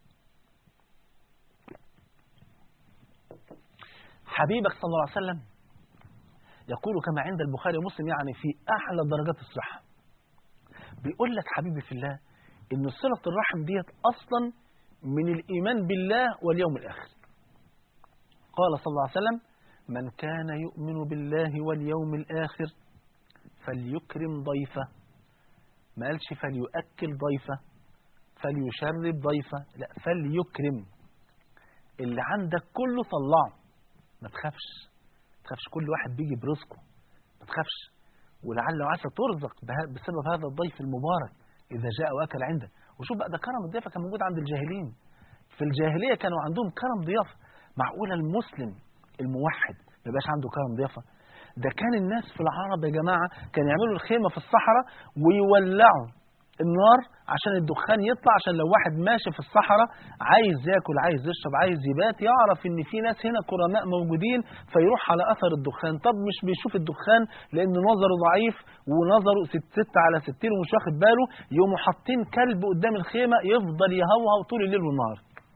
حبيبك صلى الله عليه وسلم يقول كما عند البخاري ومسلم يعني في أعلى درجات الصحة بيقول لك حبيبي في الله إن صلة الرحم ديت أصلا من الإيمان بالله واليوم الآخر قال صلى الله عليه وسلم من كان يؤمن بالله واليوم الآخر فليكرم ضيفه ما قالش فليؤكل ضيفه فليشرب ضيفه لا فليكرم اللي عندك كله طلعه ما تخافش ما تخافش كل واحد بيجي برزقه ما تخافش ولعل وعسى ترزق به- بسبب هذا الضيف المبارك إذا جاء وأكل عندك وشوف بقى ده كرم الضيافة كان موجود عند الجاهلين في الجاهلية كانوا عندهم كرم ضيافة معقولة المسلم الموحد ما يبقاش عنده كرم ضيافة ده كان الناس في العرب يا جماعة كان يعملوا الخيمة في الصحراء ويولعوا النار عشان الدخان يطلع عشان لو واحد ماشي في الصحراء عايز ياكل عايز يشرب عايز يبات يعرف ان في ناس هنا كرماء موجودين فيروح على اثر الدخان طب مش بيشوف الدخان لان نظره ضعيف ونظره ست ست على ستين ومش واخد باله يقوموا حاطين كلب قدام الخيمه يفضل يهوهو طول الليل والنهار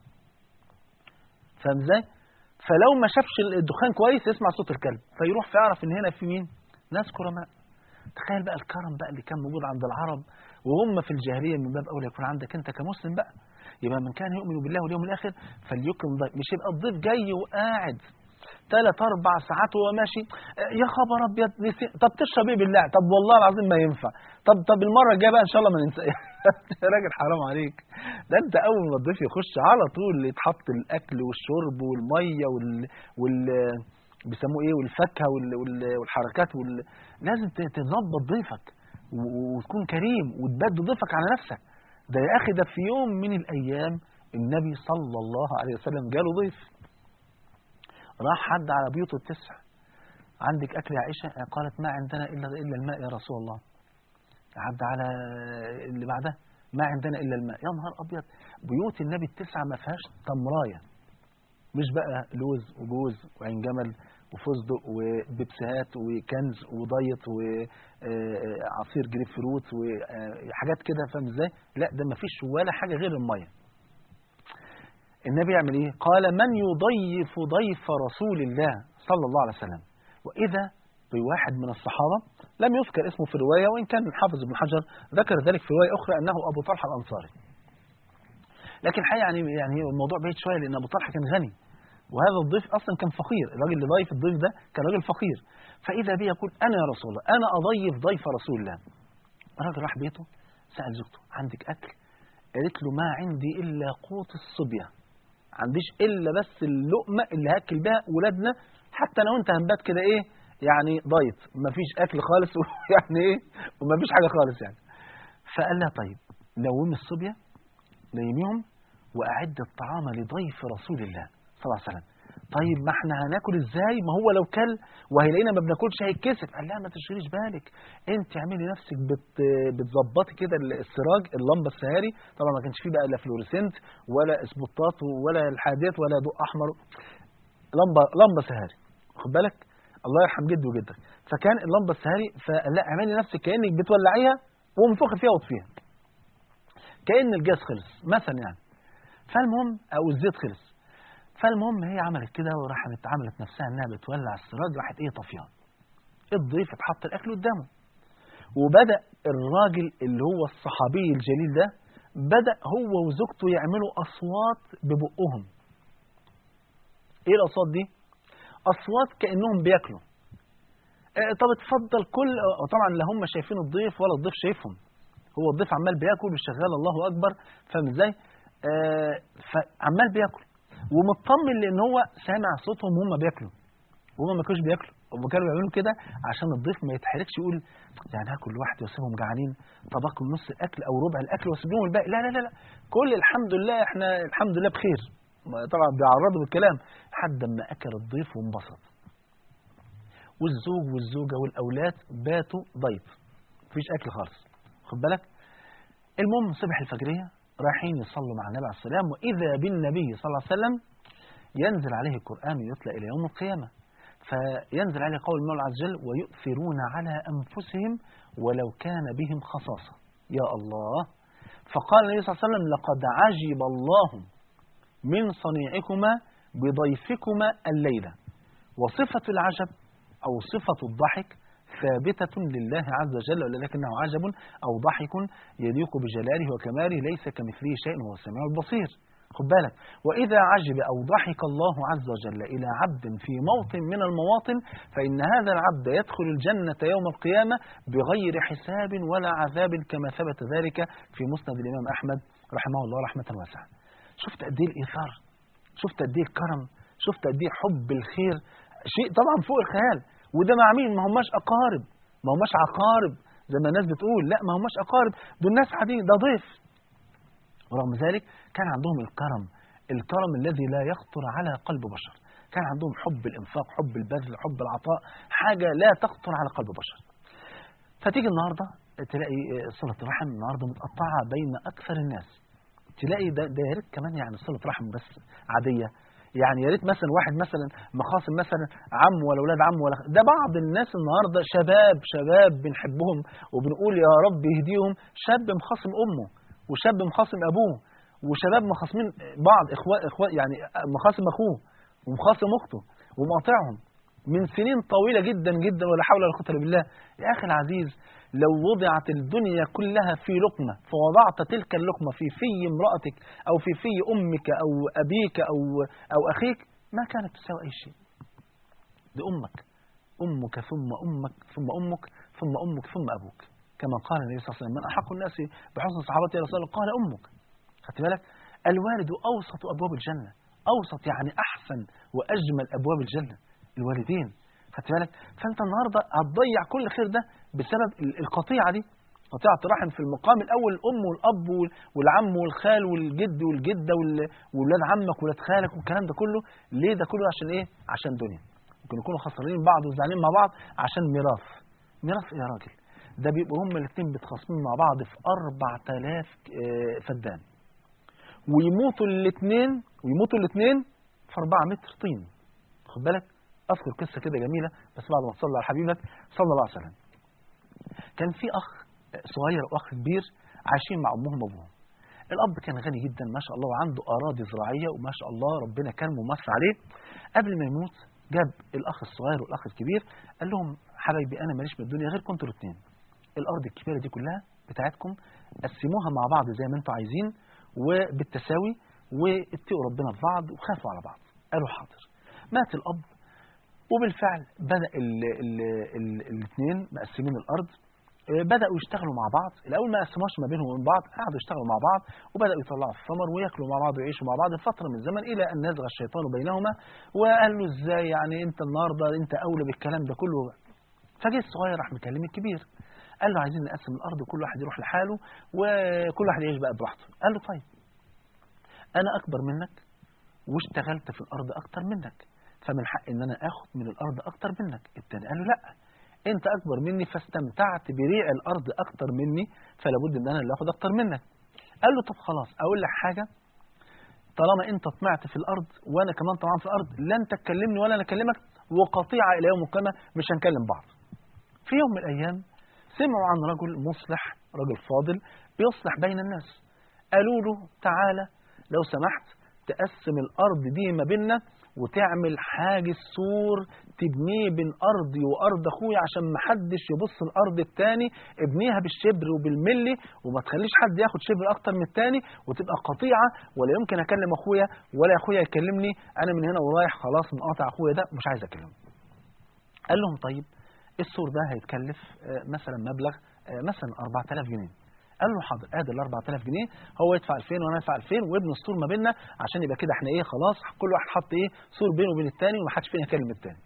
فاهم ازاي؟ فلو ما شافش الدخان كويس يسمع صوت الكلب فيروح فيعرف ان هنا في مين؟ ناس كرماء تخيل بقى الكرم بقى اللي كان موجود عند العرب وهم في الجاهليه من باب اولى يكون عندك انت كمسلم بقى يبقى من كان يؤمن بالله واليوم الاخر فليكرم ضيف مش يبقى الضيف جاي وقاعد ثلاث اربع ساعات وهو ماشي آه، يا خبر ابيض نسي طب تشرب ايه بالله طب والله العظيم ما ينفع طب طب المره الجايه بقى ان شاء الله ما ننسى يا راجل حرام عليك ده انت اول ما الضيف يخش على طول يتحط الاكل والشرب والميه وال وال بيسموه ايه والفاكهه وال... وال... والحركات وال... لازم ت- تظبط ضيفك و- وتكون كريم وتبد ضيفك على نفسك ده يا اخي ده في يوم من الايام النبي صلى الله عليه وسلم جاله ضيف راح حد على بيوته التسع عندك اكل يا عائشه قالت ما عندنا الا الا الماء يا رسول الله عد على اللي بعدها ما عندنا الا الماء يا نهار ابيض بيوت النبي التسعه ما فيهاش تمرايه مش بقى لوز وجوز وعين جمل وفستق وبيبسيهات وكنز وضيط وعصير جريب فروت وحاجات كده فاهم ازاي؟ لا ده ما فيش ولا حاجه غير الميه. النبي يعمل ايه؟ قال من يضيف ضيف رسول الله صلى الله عليه وسلم واذا بواحد من الصحابه لم يذكر اسمه في الروايه وان كان الحافظ ابن حجر ذكر ذلك في روايه اخرى انه ابو طلحه الانصاري. لكن الحقيقه يعني يعني الموضوع بعيد شويه لان ابو طلحه كان غني وهذا الضيف اصلا كان فقير الراجل اللي ضيف الضيف ده كان راجل فقير فاذا بي يقول انا يا رسول الله انا اضيف ضيف رسول الله الراجل راح بيته سال زوجته عندك اكل قالت له ما عندي الا قوت الصبيه عنديش الا بس اللقمه اللي هاكل بها ولادنا حتى انا وانت هنبات كده ايه يعني ضيط مفيش اكل خالص يعني ايه ومفيش حاجه خالص يعني فقال لها طيب نومي الصبيه نيميهم واعد الطعام لضيف رسول الله صلى الله عليه وسلم طيب ما احنا هناكل ازاي ما هو لو كل وهيلاقينا ما بناكلش هيتكسف قال لها ما تشغليش بالك انت اعملي نفسك بت بتظبطي كده السراج اللمبه السهاري طبعا ما كانش فيه بقى لا فلوريسنت ولا سبوتات ولا الحاديات ولا ضوء احمر لمبه لمبه سهاري خد بالك الله يرحم جده وجدك فكان اللمبه السهاري فقال لها اعملي نفسك كانك بتولعيها وانفخي فيها واطفيها كان الجاز خلص مثلا يعني فالمهم او الزيت خلص فالمهم هي عملت كده وراحت عملت نفسها انها بتولع السراج راحت ايه طافيها الضيف اتحط الاكل قدامه وبدا الراجل اللي هو الصحابي الجليل ده بدا هو وزوجته يعملوا اصوات ببقهم ايه الاصوات دي اصوات كانهم بياكلوا آه طب اتفضل كل آه، طبعا لا هم شايفين الضيف ولا الضيف شايفهم هو الضيف عمال بياكل وشغال الله اكبر فاهم ازاي آه فعمال بياكل ومطمن لان هو سامع صوتهم وهم بياكلوا وهم ما كانوش بياكلوا هم كانوا بيعملوا كده عشان الضيف ما يتحركش يقول يعني هاكل لوحدي واسيبهم جعانين طب اكل نص الاكل او ربع الاكل واسيب لهم الباقي لا لا لا لا كل الحمد لله احنا الحمد لله بخير ما- طبعا بيعرضوا بالكلام لحد ما اكل الضيف وانبسط والزوج والزوجه والاولاد باتوا ضيف مفيش اكل خالص خد بالك المهم صبح الفجريه رايحين يصلوا مع النبي عليه السلام واذا بالنبي صلى الله عليه وسلم ينزل عليه القران يتلى الى يوم القيامه فينزل عليه قول المولى عز وجل ويؤثرون على انفسهم ولو كان بهم خصاصه يا الله فقال النبي صلى الله عليه وسلم لقد عجب الله من صنيعكما بضيفكما الليله وصفه العجب او صفه الضحك ثابتة لله عز وجل ولكنه عجب أو ضحك يليق بجلاله وكماله ليس كمثله شيء وهو السميع البصير خد بالك وإذا عجب أو ضحك الله عز وجل إلى عبد في موطن من المواطن فإن هذا العبد يدخل الجنة يوم القيامة بغير حساب ولا عذاب كما ثبت ذلك في مسند الإمام أحمد رحمه الله رحمة واسعة شفت قد إيه الإيثار شفت قد إيه الكرم شفت قد إيه حب الخير شيء طبعا فوق الخيال وده مع مين ما هماش أقارب ما هماش عقارب زي ما الناس بتقول لا ما هماش أقارب دول ناس عاديين ده ضيف ورغم ذلك كان عندهم الكرم الكرم الذي لا يخطر على قلب بشر كان عندهم حب الإنفاق حب البذل حب العطاء حاجة لا تخطر على قلب بشر فتيجي النهاردة تلاقي صلة الرحم النهاردة متقطعة بين أكثر الناس تلاقي ده, ده يا ريت كمان يعني صلة رحم بس عادية يعني يا ريت مثلا واحد مثلا مخاصم مثلا عم ولا اولاد عم ولا ده بعض الناس النهارده شباب شباب بنحبهم وبنقول يا رب يهديهم شاب مخاصم امه وشاب مخاصم ابوه وشباب مخاصمين بعض اخوات اخوات يعني مخاصم اخوه ومخاصم اخته ومقاطعهم من سنين طويله جدا جدا ولا حول ولا قوه الا بالله يا اخي العزيز لو وضعت الدنيا كلها في لقمه فوضعت تلك اللقمه في في امراتك او في في امك او ابيك او او اخيك ما كانت تساوي اي شيء دي أمك أمك ثم أمك ثم أمك ثم أمك ثم أبوك كما قال النبي صلى الله عليه وسلم من أحق الناس بحسن صحابتي يا رسول الله قال أمك خدت بالك الوالد أوسط أبواب الجنة أوسط يعني أحسن وأجمل أبواب الجنة الوالدين خدت بالك فأنت النهاردة هتضيع كل خير ده بسبب ال- القطيعة دي قطيعة الرحم في المقام الأول الأم والأب وال- والعم والخال والجد والجدة وال- وولاد عمك وولاد خالك والكلام ده كله ليه ده كله عشان إيه؟ عشان دنيا ممكن يكونوا خسرانين بعض وزعلانين مع بعض عشان ميراث ميراث إيه يا راجل ده بيبقوا هما الاثنين بيتخاصمين مع بعض في 4000 آه، فدان ويموتوا الاثنين ويموتوا الاثنين في 4 متر طين خد بالك اذكر قصه كده جميله بس بعد ما تصلي على حبيبك صلى الله عليه وسلم كان في اخ صغير واخ كبير عايشين مع امهم وابوهم الاب كان غني جدا ما شاء الله وعنده اراضي زراعيه وما شاء الله ربنا كان ممسر عليه قبل ما يموت جاب الاخ الصغير والاخ الكبير قال لهم حبايبي انا ماليش من الدنيا غير كنتوا الاثنين الارض الكبيره دي كلها بتاعتكم قسموها مع بعض زي ما انتوا عايزين وبالتساوي واتقوا ربنا في بعض وخافوا على بعض قالوا حاضر مات الاب وبالفعل بدا الاثنين مقسمين الارض آه، بداوا يشتغلوا مع بعض الاول ما قسموش ما بينهم وبين بعض قعدوا يشتغلوا مع بعض وبداوا يطلعوا الثمر وياكلوا مع بعض ويعيشوا مع بعض فتره من الزمن الى ان نزغ الشيطان بينهما وقال له ازاي يعني انت النهارده انت اولى بالكلام ده كله فجه الصغير راح مكلم الكبير قال له عايزين نقسم الارض وكل واحد يروح لحاله وكل واحد يعيش بقى براحته قال له طيب انا اكبر منك واشتغلت في الارض اكتر منك فمن حق ان انا اخد من الارض اكتر منك التاني قال له لا انت اكبر مني فاستمتعت بريع الارض اكتر مني فلا بد ان انا اللي اخد اكتر منك قال له طب خلاص اقول لك حاجه طالما انت طمعت في الارض وانا كمان طمعان في الارض لا انت تكلمني ولا انا اكلمك وقطيعه الى يوم القيامه مش هنكلم بعض في يوم من الايام سمعوا عن رجل مصلح رجل فاضل بيصلح بين الناس قالوا له تعالى لو سمحت تقسم الارض دي ما بيننا وتعمل حاجز سور تبنيه بين ارضي وارض اخويا عشان ما حدش يبص الارض التاني ابنيها بالشبر وبالملي وما تخليش حد ياخد شبر اكتر من التاني وتبقى قطيعه ولا يمكن اكلم اخويا ولا اخويا يكلمني انا من هنا ورايح خلاص مقاطع اخويا ده مش عايز اكلمه قال لهم طيب السور ده هيتكلف آه، مثلا مبلغ آه، مثلا 4000 جنيه قال له حاضر ادي ال 4000 جنيه هو يدفع 2000 وانا ادفع 2000 وابن السور ما بيننا عشان يبقى كده احنا ايه خلاص كل واحد حط ايه سور بينه وبين الثاني ومحدش فينا يكلم الثاني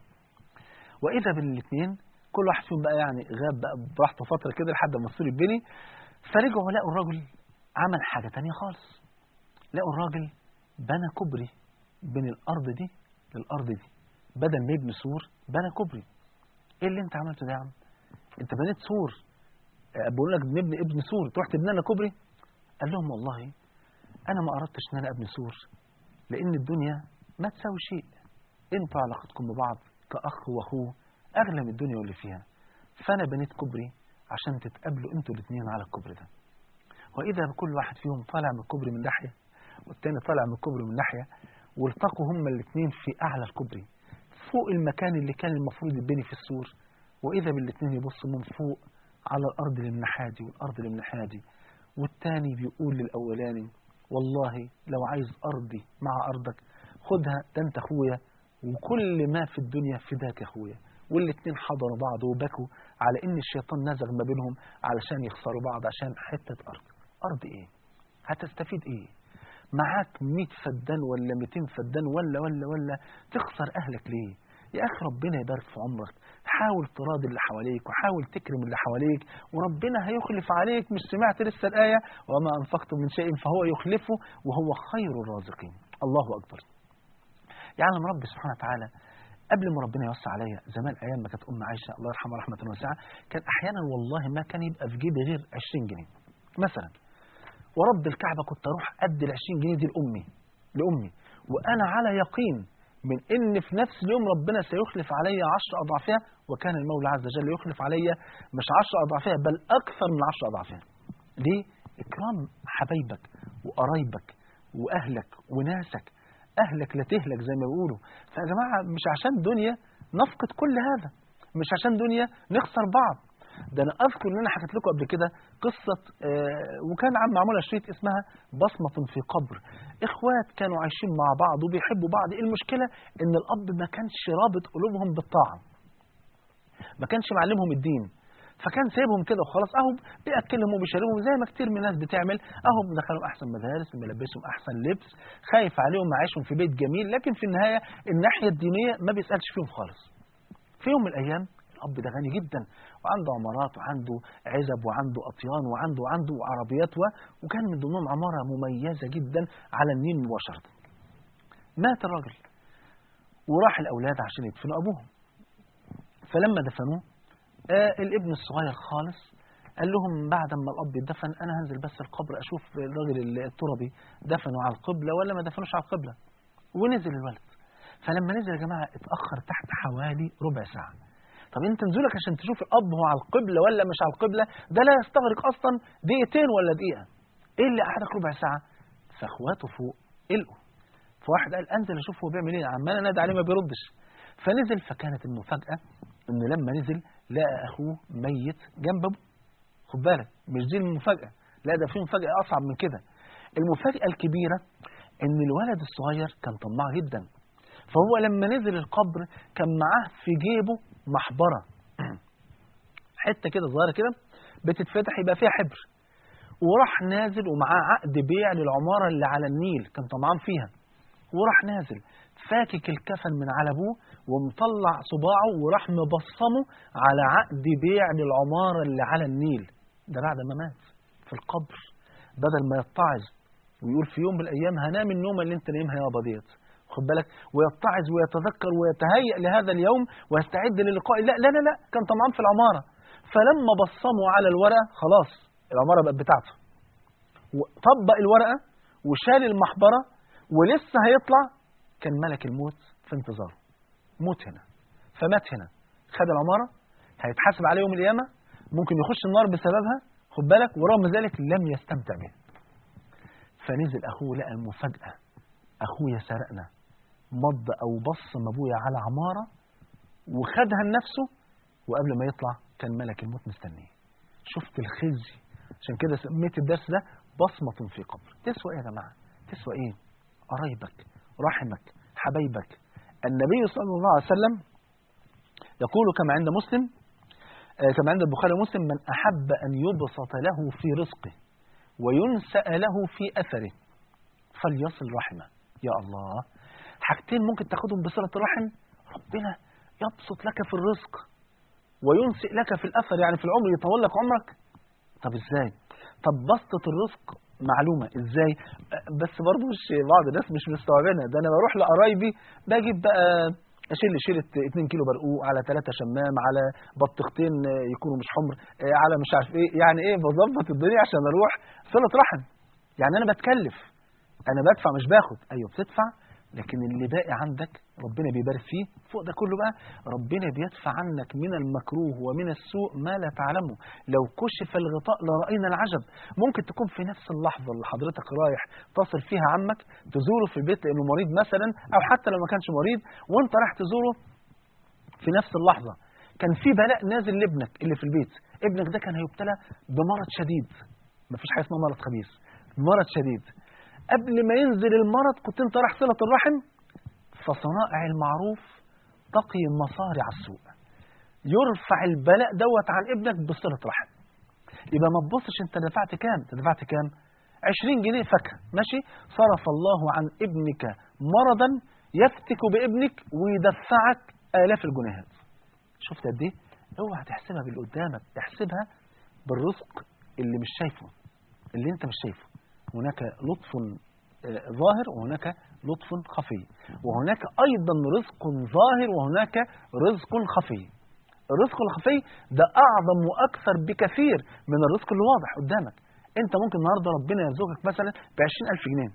واذا بالاثنين كل واحد فيهم بقى يعني غاب بقى براحته فتره كده لحد ما السور يتبني فرجعوا لقوا الراجل عمل حاجه تانية خالص لقوا الراجل بنى كوبري بين الارض دي للارض دي بدل ما يبني سور بنى كوبري ايه اللي انت عملته ده يا عم انت بنيت سور آه، بقول لك بنبني ابن سور تروح تبني لنا كوبري قال لهم والله انا ما اردتش ان انا ابني سور لان الدنيا ما تساوي شيء انتوا علاقتكم ببعض كاخ واخوه اغلى من الدنيا واللي فيها فانا بنيت كوبري عشان تتقابلوا انتوا الاثنين على الكوبري ده واذا بكل واحد فيهم طالع من الكوبري من ناحيه والتاني طالع من الكوبري من ناحيه والتقوا هما الاثنين في اعلى الكوبري فوق المكان اللي كان المفروض يتبني في السور واذا بالاثنين يبصوا من فوق على الارض اللي من الناحيه دي والارض اللي من الناحيه دي والتاني بيقول للاولاني والله لو عايز ارضي مع ارضك خدها ده انت اخويا وكل ما في الدنيا فداك يا اخويا والاثنين حضروا بعض وبكوا على ان الشيطان نزغ ما بينهم علشان يخسروا بعض عشان حته ارض ارض ايه هتستفيد ايه معاك 100 فدان ولا 200 فدان ولا ولا ولا تخسر اهلك ليه يا اخي ربنا يبارك في عمرك حاول تراضي اللي حواليك وحاول تكرم اللي حواليك وربنا هيخلف عليك مش سمعت لسه الايه وما انفقتم من شيء فهو يخلفه وهو خير الرازقين الله اكبر يعلم ربي سبحانه وتعالى قبل ما ربنا يوسع عليا زمان ايام ما كانت ام عائشه الله يرحمها رحمه واسعه كان احيانا والله ما كان يبقى في جيبي غير 20 جنيه مثلا ورب الكعبه كنت اروح ادي ال 20 جنيه دي لامي لامي وانا على يقين من ان في نفس اليوم ربنا سيخلف علي عشر اضعافها وكان المولى عز وجل يخلف علي مش عشر اضعافها بل اكثر من عشر اضعافها ليه اكرام حبايبك وقرايبك واهلك وناسك اهلك لا تهلك زي ما بيقولوا فيا جماعه مش عشان دنيا نفقد كل هذا مش عشان دنيا نخسر بعض ده انا اذكر ان انا حكيت لكم قبل كده قصه آه وكان عم معموله شريط اسمها بصمه في قبر اخوات كانوا عايشين مع بعض وبيحبوا بعض المشكله ان الاب ما كانش رابط قلوبهم بالطاعه ما كانش معلمهم الدين فكان سايبهم كده وخلاص اهو بياكلهم وبيشربهم زي ما كتير من الناس بتعمل اهو مدخلهم احسن مدارس ملبسهم احسن لبس خايف عليهم معيشهم في بيت جميل لكن في النهايه الناحيه الدينيه ما بيسالش فيهم خالص في يوم من الايام الاب ده غني جدا وعنده عمارات وعنده عزب وعنده اطيان وعنده وعنده عربيات و... وكان من ضمنهم عماره مميزه جدا على النيل مباشره مات الراجل وراح الاولاد عشان يدفنوا ابوهم فلما دفنوه آه الابن الصغير خالص قال لهم بعد ما الاب دفن انا هنزل بس القبر اشوف الراجل التربي دفنوا على القبله ولا ما دفنوش على القبله ونزل الولد فلما نزل يا جماعه اتاخر تحت حوالي ربع ساعه طب انت نزولك عشان تشوف الاب هو على القبله ولا مش على القبله ده لا يستغرق اصلا دقيقتين ولا دقيقه ايه اللي قعدك ربع ساعه فاخواته فوق قلقوا فواحد قال انزل اشوف هو بيعمل ايه عمال انادي عليه ما بيردش فنزل فكانت المفاجاه انه لما نزل لقى اخوه ميت جنب ابوه خد بالك مش دي المفاجاه لا ده في مفاجاه اصعب من كده المفاجاه الكبيره ان الولد الصغير كان طماع جدا فهو لما نزل القبر كان معاه في جيبه محبره حته كده صغيره كده بتتفتح يبقى فيها حبر وراح نازل ومعاه عقد بيع للعماره اللي على النيل كان طمعان فيها وراح نازل فاكك الكفن من على ابوه ومطلع صباعه وراح مبصمه على عقد بيع للعماره اللي على النيل ده بعد ما مات في القبر بدل ما يتعظ ويقول في يوم من الايام هنام النومه اللي انت نايمها يابا ديت خد بالك ويتعظ ويتذكر ويتهيأ لهذا اليوم ويستعد للقاء لا لا لا لا كان طمعان في العماره فلما بصموا على الورقه خلاص العماره بقت بتاعته وطبق الورقه وشال المحبره ولسه هيطلع كان ملك الموت في انتظاره موت هنا فمات هنا خد العمارة هيتحاسب عليه يوم القيامة ممكن يخش النار بسببها خد بالك ورغم ذلك لم يستمتع به فنزل أخوه لقى المفاجأة أخويا سرقنا مض أو بصم أبويا على عمارة وخدها لنفسه وقبل ما يطلع كان ملك الموت مستنيه شفت الخزي عشان كده سميت الدرس ده بصمة في قبر تسوى ايه يا جماعة تسوى ايه قرايبك رحمك حبايبك النبي صلى الله عليه وسلم يقول كما عند مسلم كما عند البخاري ومسلم من أحب أن يبسط له في رزقه وينسأ له في أثره فليصل رحمه يا الله حاجتين ممكن تاخدهم بصلة الرحم ربنا يبسط لك في الرزق وينسئ لك في الأثر يعني في العمر يطول لك عمرك طب ازاي طب بسطة الرزق معلومة ازاي بس برضه مش بعض الناس مش مستوعبينها ده انا بروح لقرايبي بجيب بقى اشيل شيلة 2 كيلو برقوق على 3 شمام على بطيختين يكونوا مش حمر على مش عارف ايه يعني ايه بظبط الدنيا عشان اروح صلة رحم يعني انا بتكلف انا بدفع مش باخد ايوه بتدفع لكن اللي باقي عندك ربنا بيبارك فيه فوق ده كله بقى ربنا بيدفع عنك من المكروه ومن السوء ما لا تعلمه لو كشف الغطاء لرأينا العجب ممكن تكون في نفس اللحظة اللي حضرتك رايح تصل فيها عمك تزوره في البيت لأنه مريض مثلا أو حتى لو ما كانش مريض وانت رايح تزوره في نفس اللحظة كان في بلاء نازل لابنك اللي في البيت ابنك ده كان هيبتلى بمرض شديد مفيش حاجة اسمها مرض خبيث مرض شديد قبل ما ينزل المرض كنت انت رايح صلة الرحم فصنائع المعروف تقي مصارع السوء يرفع البلاء دوت عن ابنك بصلة رحم يبقى ما تبصش انت دفعت كام انت دفعت كام 20 جنيه فاكهه ماشي صرف الله عن ابنك مرضا يفتك بابنك ويدفعك آلاف الجنيهات شفت قد ايه اوعى تحسبها باللي قدامك احسبها بالرزق اللي مش شايفه اللي انت مش شايفه هناك لطف ظاهر وهناك لطف خفي وهناك أيضا رزق ظاهر وهناك رزق خفي الرزق الخفي ده أعظم وأكثر بكثير من الرزق اللي واضح قدامك أنت ممكن النهاردة ربنا يرزقك مثلا ب ألف جنيه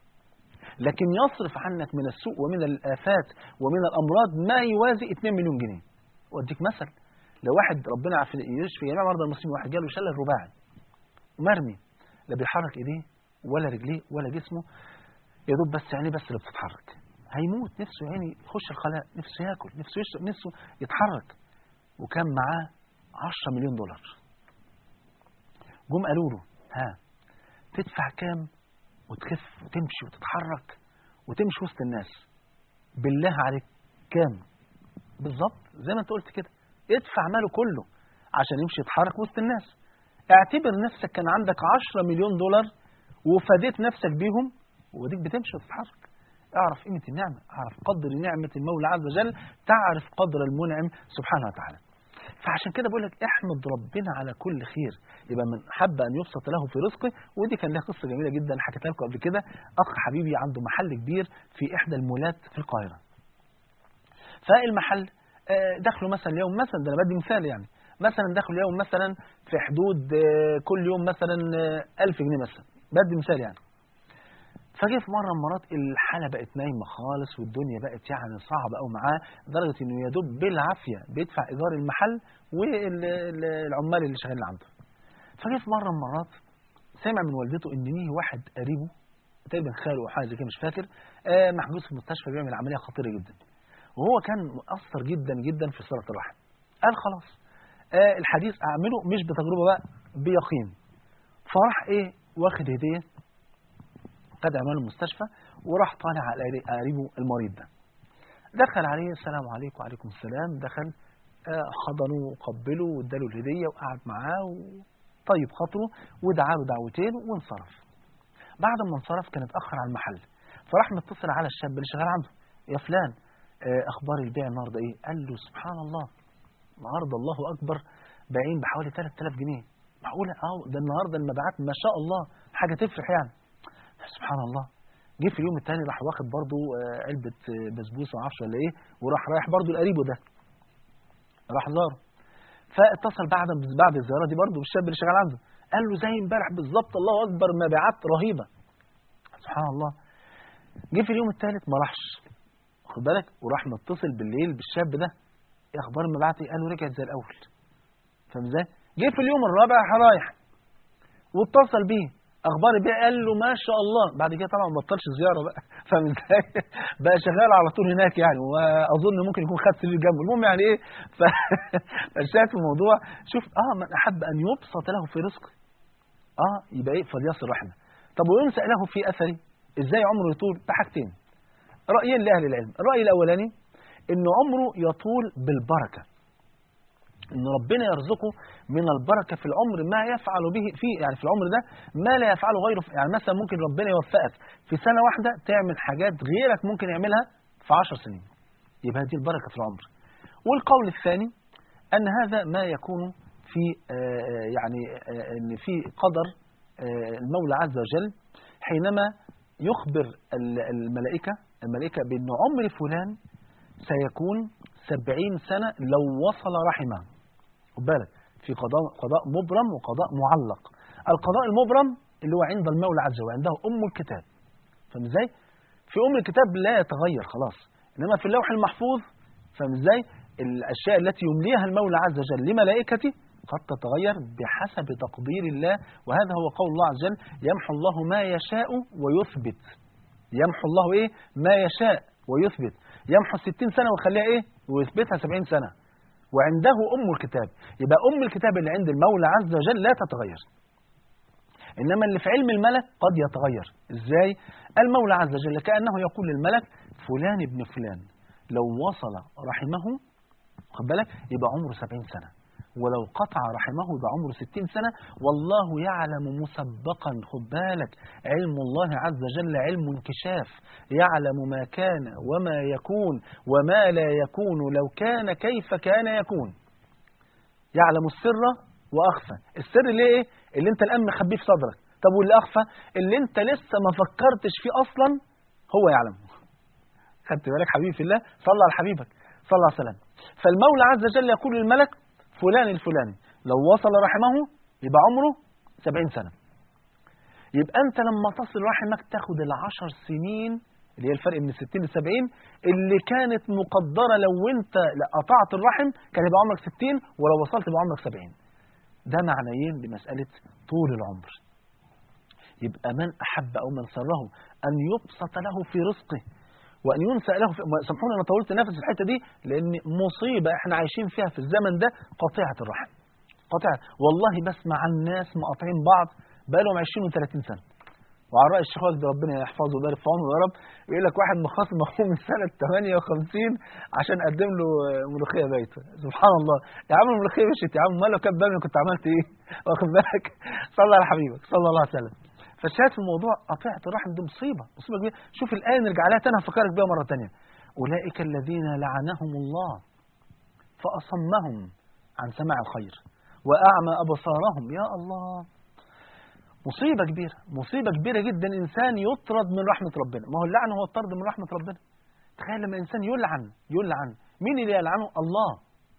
لكن يصرف عنك من السوء ومن الآفات ومن الأمراض ما يوازي 2 مليون جنيه وأديك مثل لو واحد ربنا يشفي جميع مرضى المسلمين واحد جاله شلل رباعي مرمي لا بيحرك ايديه ولا رجليه ولا جسمه يا دوب بس عينيه بس اللي بتتحرك هيموت نفسه يعني يخش الخلاء نفسه ياكل نفسه يشرب نفسه يتحرك وكان معاه 10 مليون دولار جم قالوا له ها تدفع كام وتخف وتمشي وتتحرك وتمشي وسط الناس بالله عليك كام بالظبط زي ما انت قلت كده ادفع ماله كله عشان يمشي يتحرك وسط الناس اعتبر نفسك كان عندك 10 مليون دولار وفديت نفسك بيهم وديك بتمشي وتتحرك اعرف قيمة النعمة اعرف قدر نعمة المولى عز وجل تعرف قدر المنعم سبحانه وتعالى فعشان كده بقول لك احمد ربنا على كل خير يبقى من حب ان يبسط له في رزقه ودي كان لها قصه جميله جدا حكيتها لكم قبل كده اخ حبيبي عنده محل كبير في احدى المولات في القاهره فالمحل آه، دخله مثلا اليوم مثلا ده انا بدي مثال يعني مثلا دخله اليوم مثلا في حدود آه، كل يوم مثلا آه، 1000 جنيه مثلا بدي مثال يعني فجه في مره من المرات الحاله بقت نايمه خالص والدنيا بقت يعني صعبه قوي معاه لدرجه انه يا دوب بالعافيه بيدفع ايجار المحل والعمال اللي شغالين عنده. فجه في مره من المرات سمع من والدته ان ليه واحد قريبه تقريبا خاله او حاجه زي كده مش فاكر آه، محجوز في المستشفى بيعمل عمليه خطيره جدا. وهو كان مؤثر جدا جدا في صله الرحم. قال خلاص آه، الحديث اعمله مش بتجربه بقى بيقين. فراح ايه واخد هديه خد عنوان المستشفى وراح طالع على قريبه المريض ده دخل عليه السلام عليكم وعليكم السلام دخل آه، حضنه وقبله واداله الهدية وقعد معاه وطيب خاطره ودعا له دعوتين وانصرف بعد ما انصرف كان اتأخر على المحل فراح متصل على الشاب اللي شغال عنده يا فلان آه، أخبار البيع النهاردة إيه؟ قال له سبحان الله النهاردة الله أكبر بايعين بحوالي 3000 جنيه معقولة اه ده النهاردة المبيعات ما شاء الله حاجة تفرح يعني سبحان الله جه في اليوم الثاني راح واخد برضه آه، علبة آه، بسبوسة معرفش ولا ايه وراح رايح برضه لقريبه ده راح زاره فاتصل بعد بعد الزيارة دي برضه بالشاب اللي شغال عنده قال له زي امبارح بالظبط الله اكبر مبيعات رهيبة سبحان الله جه في اليوم الثالث ما راحش واخد بالك وراح متصل بالليل بالشاب ده ايه اخبار المبيعات ايه قال له رجعت زي الاول فاهم ازاي جه في اليوم الرابع راح رايح واتصل بيه اخبار البيع قال له ما شاء الله بعد كده طبعا ما بطلش زياره بقى فاهم ازاي بقى شغال على طول هناك يعني واظن ممكن يكون خد سرير جنبه المهم يعني ايه ف... فالشاهد في الموضوع شوف اه من احب ان يبسط له في رزقه اه يبقى ايه فليصل رحمه طب وينسأ له في اثري ازاي عمره يطول بحاجتين رايين لاهل العلم الراي الاولاني ان عمره يطول بالبركه ان ربنا يرزقه من البركه في العمر ما يفعل به فيه يعني في العمر ده ما لا يفعله غيره في- يعني مثلا ممكن ربنا يوفقك في سنه واحده تعمل حاجات غيرك ممكن يعملها في عشر سنين يبقى دي البركه في العمر والقول الثاني ان هذا ما يكون في آه، يعني آه، ان في قدر آه، المولى عز وجل حينما يخبر ال- الملائكه الملائكه بان عمر فلان سيكون سبعين سنة لو وصل رحمه خد بالك في قضاء قضاء مبرم وقضاء معلق القضاء المبرم اللي هو عند المولى عز وجل عنده أم الكتاب فاهم ازاي؟ في أم الكتاب لا يتغير خلاص إنما في اللوح المحفوظ فاهم ازاي؟ الأشياء التي يمليها المولى عز وجل لملائكته قد تتغير بحسب تقدير الله وهذا هو قول الله عز وجل يمحو الله ما يشاء ويثبت يمحو الله ايه ما يشاء ويثبت يمحو الستين سنة ويخليها ايه ويثبتها سبعين سنة وعنده أم الكتاب يبقى أم الكتاب اللي عند المولى عز وجل لا تتغير إنما اللي في علم الملك قد يتغير إزاي المولى عز وجل كأنه يقول للملك فلان ابن فلان لو وصل رحمه خد بالك يبقى عمره سبعين سنة ولو قطع رحمه يبقى عمره ستين سنة والله يعلم مسبقا خد بالك علم الله عز وجل علم انكشاف يعلم ما كان وما يكون وما لا يكون لو كان كيف كان يكون يعلم السر وأخفى السر اللي ايه اللي انت الآن مخبيه في صدرك طب واللي أخفى اللي انت لسه ما فكرتش فيه أصلا هو يعلمه خدت بالك حبيبي في الله صلى على حبيبك صلى الله عليه وسلم فالمولى عز وجل يقول للملك فلان الفلاني لو وصل رحمه يبقى عمره سبعين سنة يبقى أنت لما تصل رحمك تاخد العشر سنين اللي هي الفرق من الستين للسبعين اللي كانت مقدرة لو أنت قطعت الرحم كان يبقى عمرك ستين ولو وصلت يبقى عمرك سبعين ده معنيين لمسألة طول العمر يبقى من أحب أو من سره أن يبسط له في رزقه وأن ينسى له في... سامحوني أنا طولت نفس في الحتة دي لأن مصيبة إحنا عايشين فيها في الزمن ده قطيعة الرحم قطع والله بسمع عن ناس مقاطعين بعض بقالهم 20 و30 سنه وعلى رأي الشيخ وجدي ربنا يحفظه ويبارك في عمره يا رب يقول لك واحد مخاصم اخوه من سنه 58 عشان قدم له ملوخيه بايته سبحان الله يا عم الملوخيه مشيت يا عم امال لو كانت باميه كنت عملت ايه واخد بالك صلى على حبيبك صلى الله عليه وسلم فالشاهد في الموضوع قطيعه الرحم دي مصيبه مصيبه كبيره شوف الايه نرجع لها تاني هفكرك بيها مره ثانيه اولئك الذين لعنهم الله فاصمهم عن سماع الخير واعمى ابصارهم يا الله مصيبة كبيرة مصيبة كبيرة جدا إنسان يطرد من رحمة ربنا ما هو اللعن هو الطرد من رحمة ربنا تخيل لما إنسان يلعن يلعن مين اللي يلعنه الله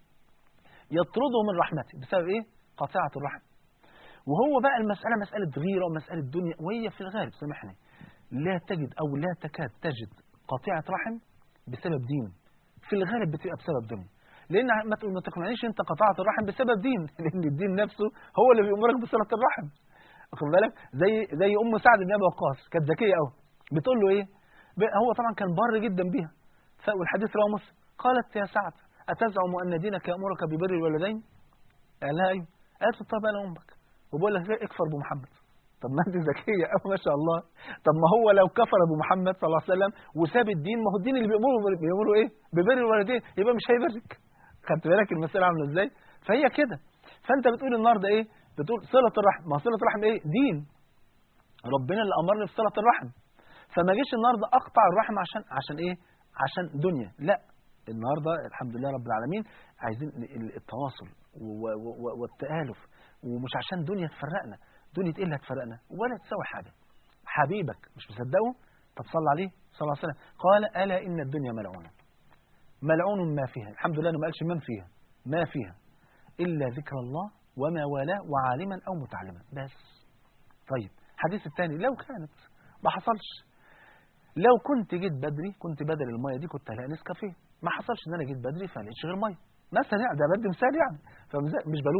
يطرده من رحمته بسبب إيه قطيعة الرحم وهو بقى المسألة مسألة غيرة ومسألة دنيا وهي في الغالب سامحني لا تجد أو لا تكاد تجد قطيعة رحم بسبب دين في الغالب بتبقى بسبب دنيا لأن ما تقول ما تقنعنيش أنت قطعت الرحم بسبب دين لأن الدين نفسه هو اللي بيأمرك بصلة الرحم واخد بالك زي زي ام سعد بن ابي وقاص كانت ذكيه قوي بتقول له ايه هو طبعا كان بر جدا بها والحديث رواه مسلم قالت يا سعد اتزعم ان دينك يامرك ببر الوالدين قال لها ايوه قالت له طب انا امك وبقول لك ايه اكفر بمحمد طب ما انت ذكيه قوي ما شاء الله طب ما هو لو كفر بمحمد صلى الله عليه وسلم وساب الدين ما هو الدين اللي بيأمره بيأمره ايه ببر الوالدين يبقى مش هيبرك خدت بالك المساله عامله ازاي فهي كده فانت بتقول النهارده ايه بتقول صلة الرحم ما صلة الرحم ايه دين ربنا اللي امرني بصلة الرحم فما جيش النهارده اقطع الرحم عشان عشان ايه عشان دنيا لا النهارده الحمد لله رب العالمين عايزين التواصل والتآلف ومش عشان دنيا تفرقنا دنيا ايه اللي هتفرقنا ولا تساوي حاجه حبيبك مش مصدقه طب صلى عليه صلى الله عليه وسلم قال الا ان الدنيا ملعونه ملعون ما فيها الحمد لله انه ما قالش من فيها ما فيها الا ذكر الله وما والاه وعالما أو متعلما بس طيب الحديث الثاني لو كانت ما حصلش لو كنت جيت بدري كنت بدل المية دي كنت هلاقي نسكافيه ما حصلش ان انا جيت بدري فلقيتش غير ميه مثلا يعني ده بدي مثال يعني فمش بلوم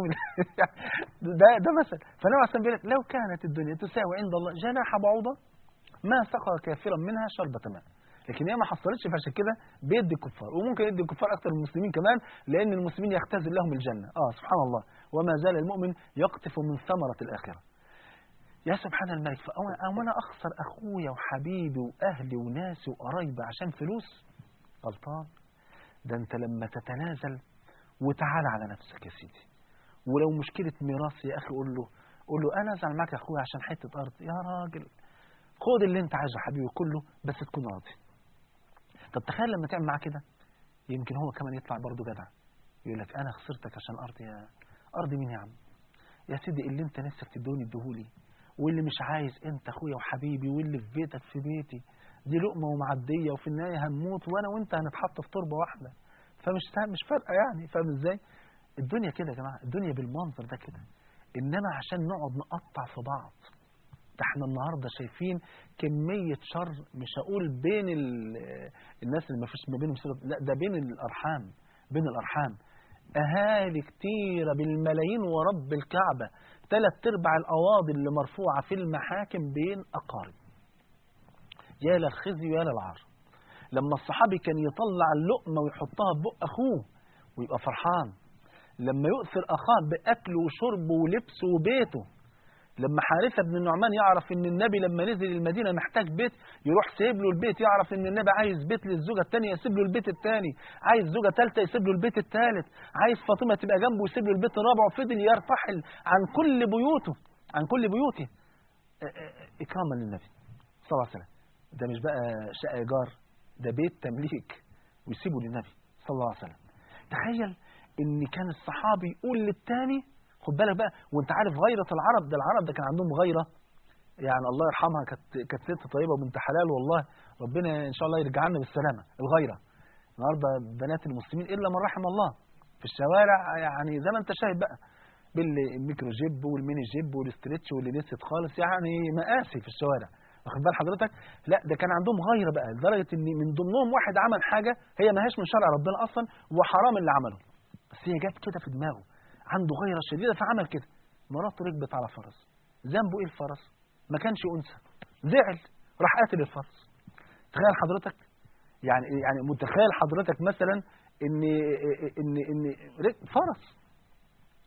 ده ده مثل فالنبي عليه بيقول لك لو كانت الدنيا تساوي عند الله جناح بعوضه ما سقى كافرا منها شربة ماء لكن هي ما حصلتش فعشان كده بيدي الكفار وممكن يدي الكفار اكثر من المسلمين كمان لان المسلمين يختزل لهم الجنه اه سبحان الله وما زال المؤمن يقطف من ثمره الاخره يا سبحان الملك فأو أنا أخسر أخويا وحبيبي وأهلي وناسي وقرايبي عشان فلوس غلطان ده أنت لما تتنازل وتعال على نفسك يا سيدي ولو مشكلة ميراث يا أخي قول له قول له أنا أزعل معاك يا أخويا عشان حتة أرض يا راجل خد اللي أنت عايزه يا حبيبي كله بس تكون راضي طب تخيل لما تعمل معاه كده يمكن هو كمان يطلع برضه جدع يقول لك أنا خسرتك عشان أرضي يا أرضي مين يا عم يا سيدي اللي أنت نفسك تدوني اديهولي واللي مش عايز انت اخويا وحبيبي واللي في بيتك في بيتي دي لقمة ومعدية وفي النهاية هنموت وانا وانت هنتحط في تربة واحدة فمش مش فارقة يعني فاهم ازاي الدنيا كده يا جماعة الدنيا بالمنظر ده كده انما عشان نقعد نقطع في بعض ده احنا النهاردة شايفين كمية شر مش هقول بين الناس اللي ما فيش ما بينهم صلة لا ده بين الارحام بين الارحام اهالي كتيرة بالملايين ورب الكعبة ثلاث ارباع القواضي اللي مرفوعة في المحاكم بين أقارب يا للخزي ويا للعار لما الصحابي كان يطلع اللقمة ويحطها في بق أخوه ويبقى فرحان لما يؤثر أخاه بأكله وشربه ولبسه وبيته لما حارثة بن النعمان يعرف ان النبي لما نزل المدينة محتاج بيت يروح سيب له البيت يعرف ان النبي عايز بيت للزوجة الثانية يسيب له البيت الثاني عايز زوجة ثالثة يسيب له البيت الثالث عايز فاطمة تبقى جنبه يسيب له البيت الرابع وفضل يرتحل عن كل بيوته عن كل بيوته إكراما للنبي صلى الله عليه وسلم ده مش بقى شقة إيجار ده بيت تمليك ويسيبه للنبي صلى الله عليه وسلم تخيل ان كان الصحابي يقول للثاني خد بالك بقى وانت عارف غيرة العرب ده العرب ده كان عندهم غيرة يعني الله يرحمها كانت كانت ست طيبة وبنت حلال والله ربنا ان شاء الله يرجع لنا بالسلامة الغيرة النهارده بنات المسلمين الا من رحم الله في الشوارع يعني زي ما انت شايف بقى بالميكرو جيب والميني جيب والاسترتش واللي نسيت خالص يعني مآسي في الشوارع واخد بال حضرتك لا ده كان عندهم غيره بقى لدرجه ان من ضمنهم واحد عمل حاجه هي ما هيش من شرع ربنا اصلا وحرام اللي عمله بس هي جت كده في دماغه عنده غيرة شديدة فعمل كده مراته ركبت على فرس ذنبه ايه الفرس ما كانش انثى زعل راح قاتل الفرس تخيل حضرتك يعني يعني متخيل حضرتك مثلا ان ان ان فرس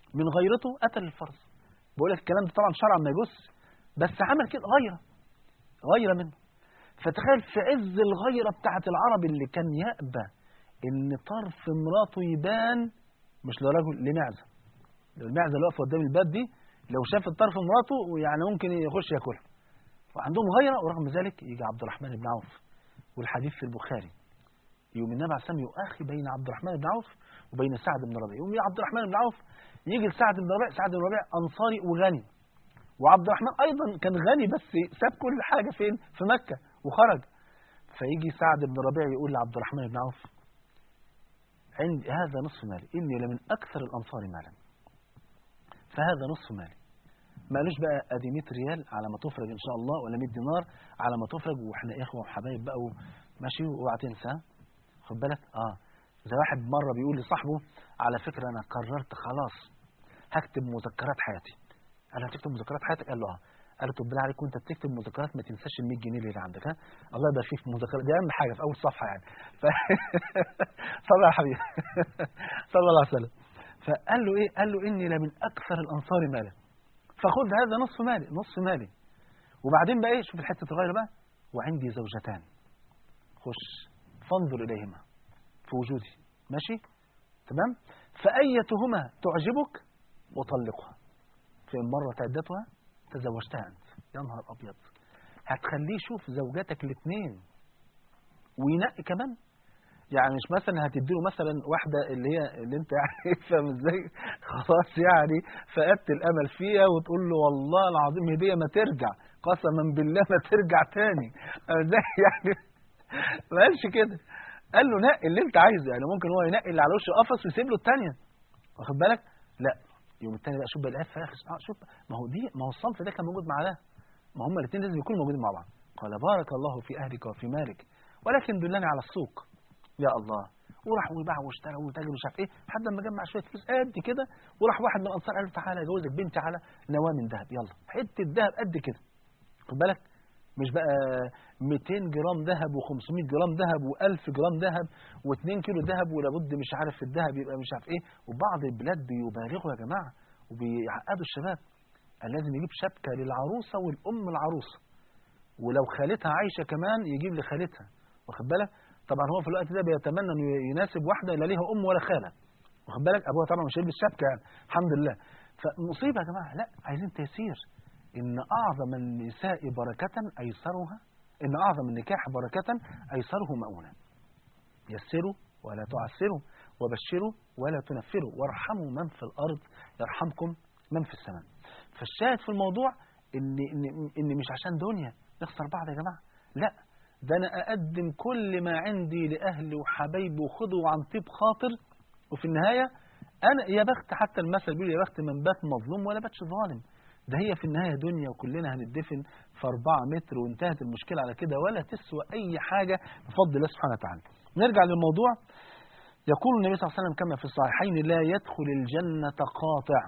من غيرته قتل الفرس بقول لك الكلام ده طبعا شرعا ما يجوز بس عمل كده غيره غيره منه فتخيل في عز الغيرة بتاعت العرب اللي كان يأبى ان طرف مراته يبان مش لرجل لمعزة المعزة اللي واقفة قدام الباب دي لو شافت طرف مراته يعني ممكن يخش ياكلها وعندهم غيرة ورغم ذلك يجي عبد الرحمن بن عوف والحديث في البخاري يوم النبي عليه السلام يؤخي بين عبد الرحمن بن عوف وبين سعد بن ربيع يوم عبد الرحمن بن عوف يجي لسعد بن ربيع سعد بن ربيع أنصاري وغني وعبد الرحمن أيضا كان غني بس ساب كل حاجة فين في مكة وخرج فيجي سعد بن ربيع يقول لعبد الرحمن بن عوف عندي هذا نصف مالي إني لمن أكثر الأنصار مالا فهذا نصف مالي ما قالوش بقى ادي 100 ريال على ما تفرج ان شاء الله ولا 100 دينار على ما تفرج واحنا اخوه وحبايب بقى ماشي واوعى تنسى خد بالك اه زي واحد مره بيقول لصاحبه على فكره انا قررت خلاص هكتب مذكرات حياتي قال له هتكتب مذكرات حياتك قال له اه قال له طب بالله عليك وانت بتكتب مذكرات ما تنساش ال 100 جنيه اللي عندك ها الله يبارك فيك في المذكرات دي اهم حاجه في اول صفحه يعني ف... صلى يا حبيبي صلى الله عليه وسلم فقال له ايه قال له اني لمن اكثر الانصار مالا فخذ هذا نصف مالي نصف مالي وبعدين بقى ايه شوف الحته الغيره بقى وعندي زوجتان خش فانظر اليهما في وجودي ماشي تمام فايتهما تعجبك وطلقها فان مرت عدتها تزوجتها انت يا نهار ابيض هتخليه يشوف زوجاتك الاثنين وينقي كمان يعني مش مثلا هتديله مثلا واحدة اللي هي اللي انت يعني فاهم ازاي خلاص يعني فقدت الامل فيها وتقول له والله العظيم هدية ما ترجع قسما بالله ما ترجع تاني ازاي يعني ما قالش كده قال له نقي اللي انت عايزه يعني ممكن هو ينقي اللي على وش القفص ويسيب له الثانيه واخد بالك لا يوم الثاني بقى شوف بقى الايه فاخر اه شوف ما هو دي ما هو الصنف ده كان موجود مع ده ما هم الاثنين لازم يكونوا موجودين مع بعض قال بارك الله في اهلك وفي مالك ولكن دلني على السوق يا الله وراح وباع واشترى وتاجر مش عارف ايه لحد ما جمع شويه فلوس قد كده وراح واحد من الانصار قال له تعالى اجوزك بنتي على نواه من ذهب يلا حته ذهب قد كده خد بالك مش بقى 200 جرام ذهب و500 جرام ذهب و1000 جرام ذهب و2 كيلو ذهب ولابد مش عارف في الذهب يبقى مش عارف ايه وبعض البلاد بيبالغوا يا جماعه وبيعقدوا الشباب قال لازم يجيب شبكه للعروسه والام العروسه ولو خالتها عايشه كمان يجيب لخالتها واخد بالك طبعا هو في الوقت ده بيتمنى انه يناسب واحده لا ليها ام ولا خاله واخد بالك ابوها طبعا مش هيلبس شبكه يعني الحمد لله فمصيبه يا جماعه لا عايزين تيسير ان اعظم النساء بركه ايسرها ان اعظم النكاح بركه ايسره مؤونه يسروا ولا تعسروا وبشروا ولا تنفروا وارحموا من في الارض يرحمكم من في السماء فالشاهد في الموضوع ان ان ان مش عشان دنيا نخسر بعض يا جماعه لا ده أنا أقدم كل ما عندي لأهلي وحبايبي وخذوا عن طيب خاطر وفي النهاية أنا يا بخت حتى المثل بيقول يا بخت من بات مظلوم ولا باتش ظالم ده هي في النهاية دنيا وكلنا هندفن في أربعة متر وانتهت المشكلة على كده ولا تسوى أي حاجة بفضل الله سبحانه وتعالى نرجع للموضوع يقول النبي صلى الله عليه وسلم كما في الصحيحين لا يدخل الجنة قاطع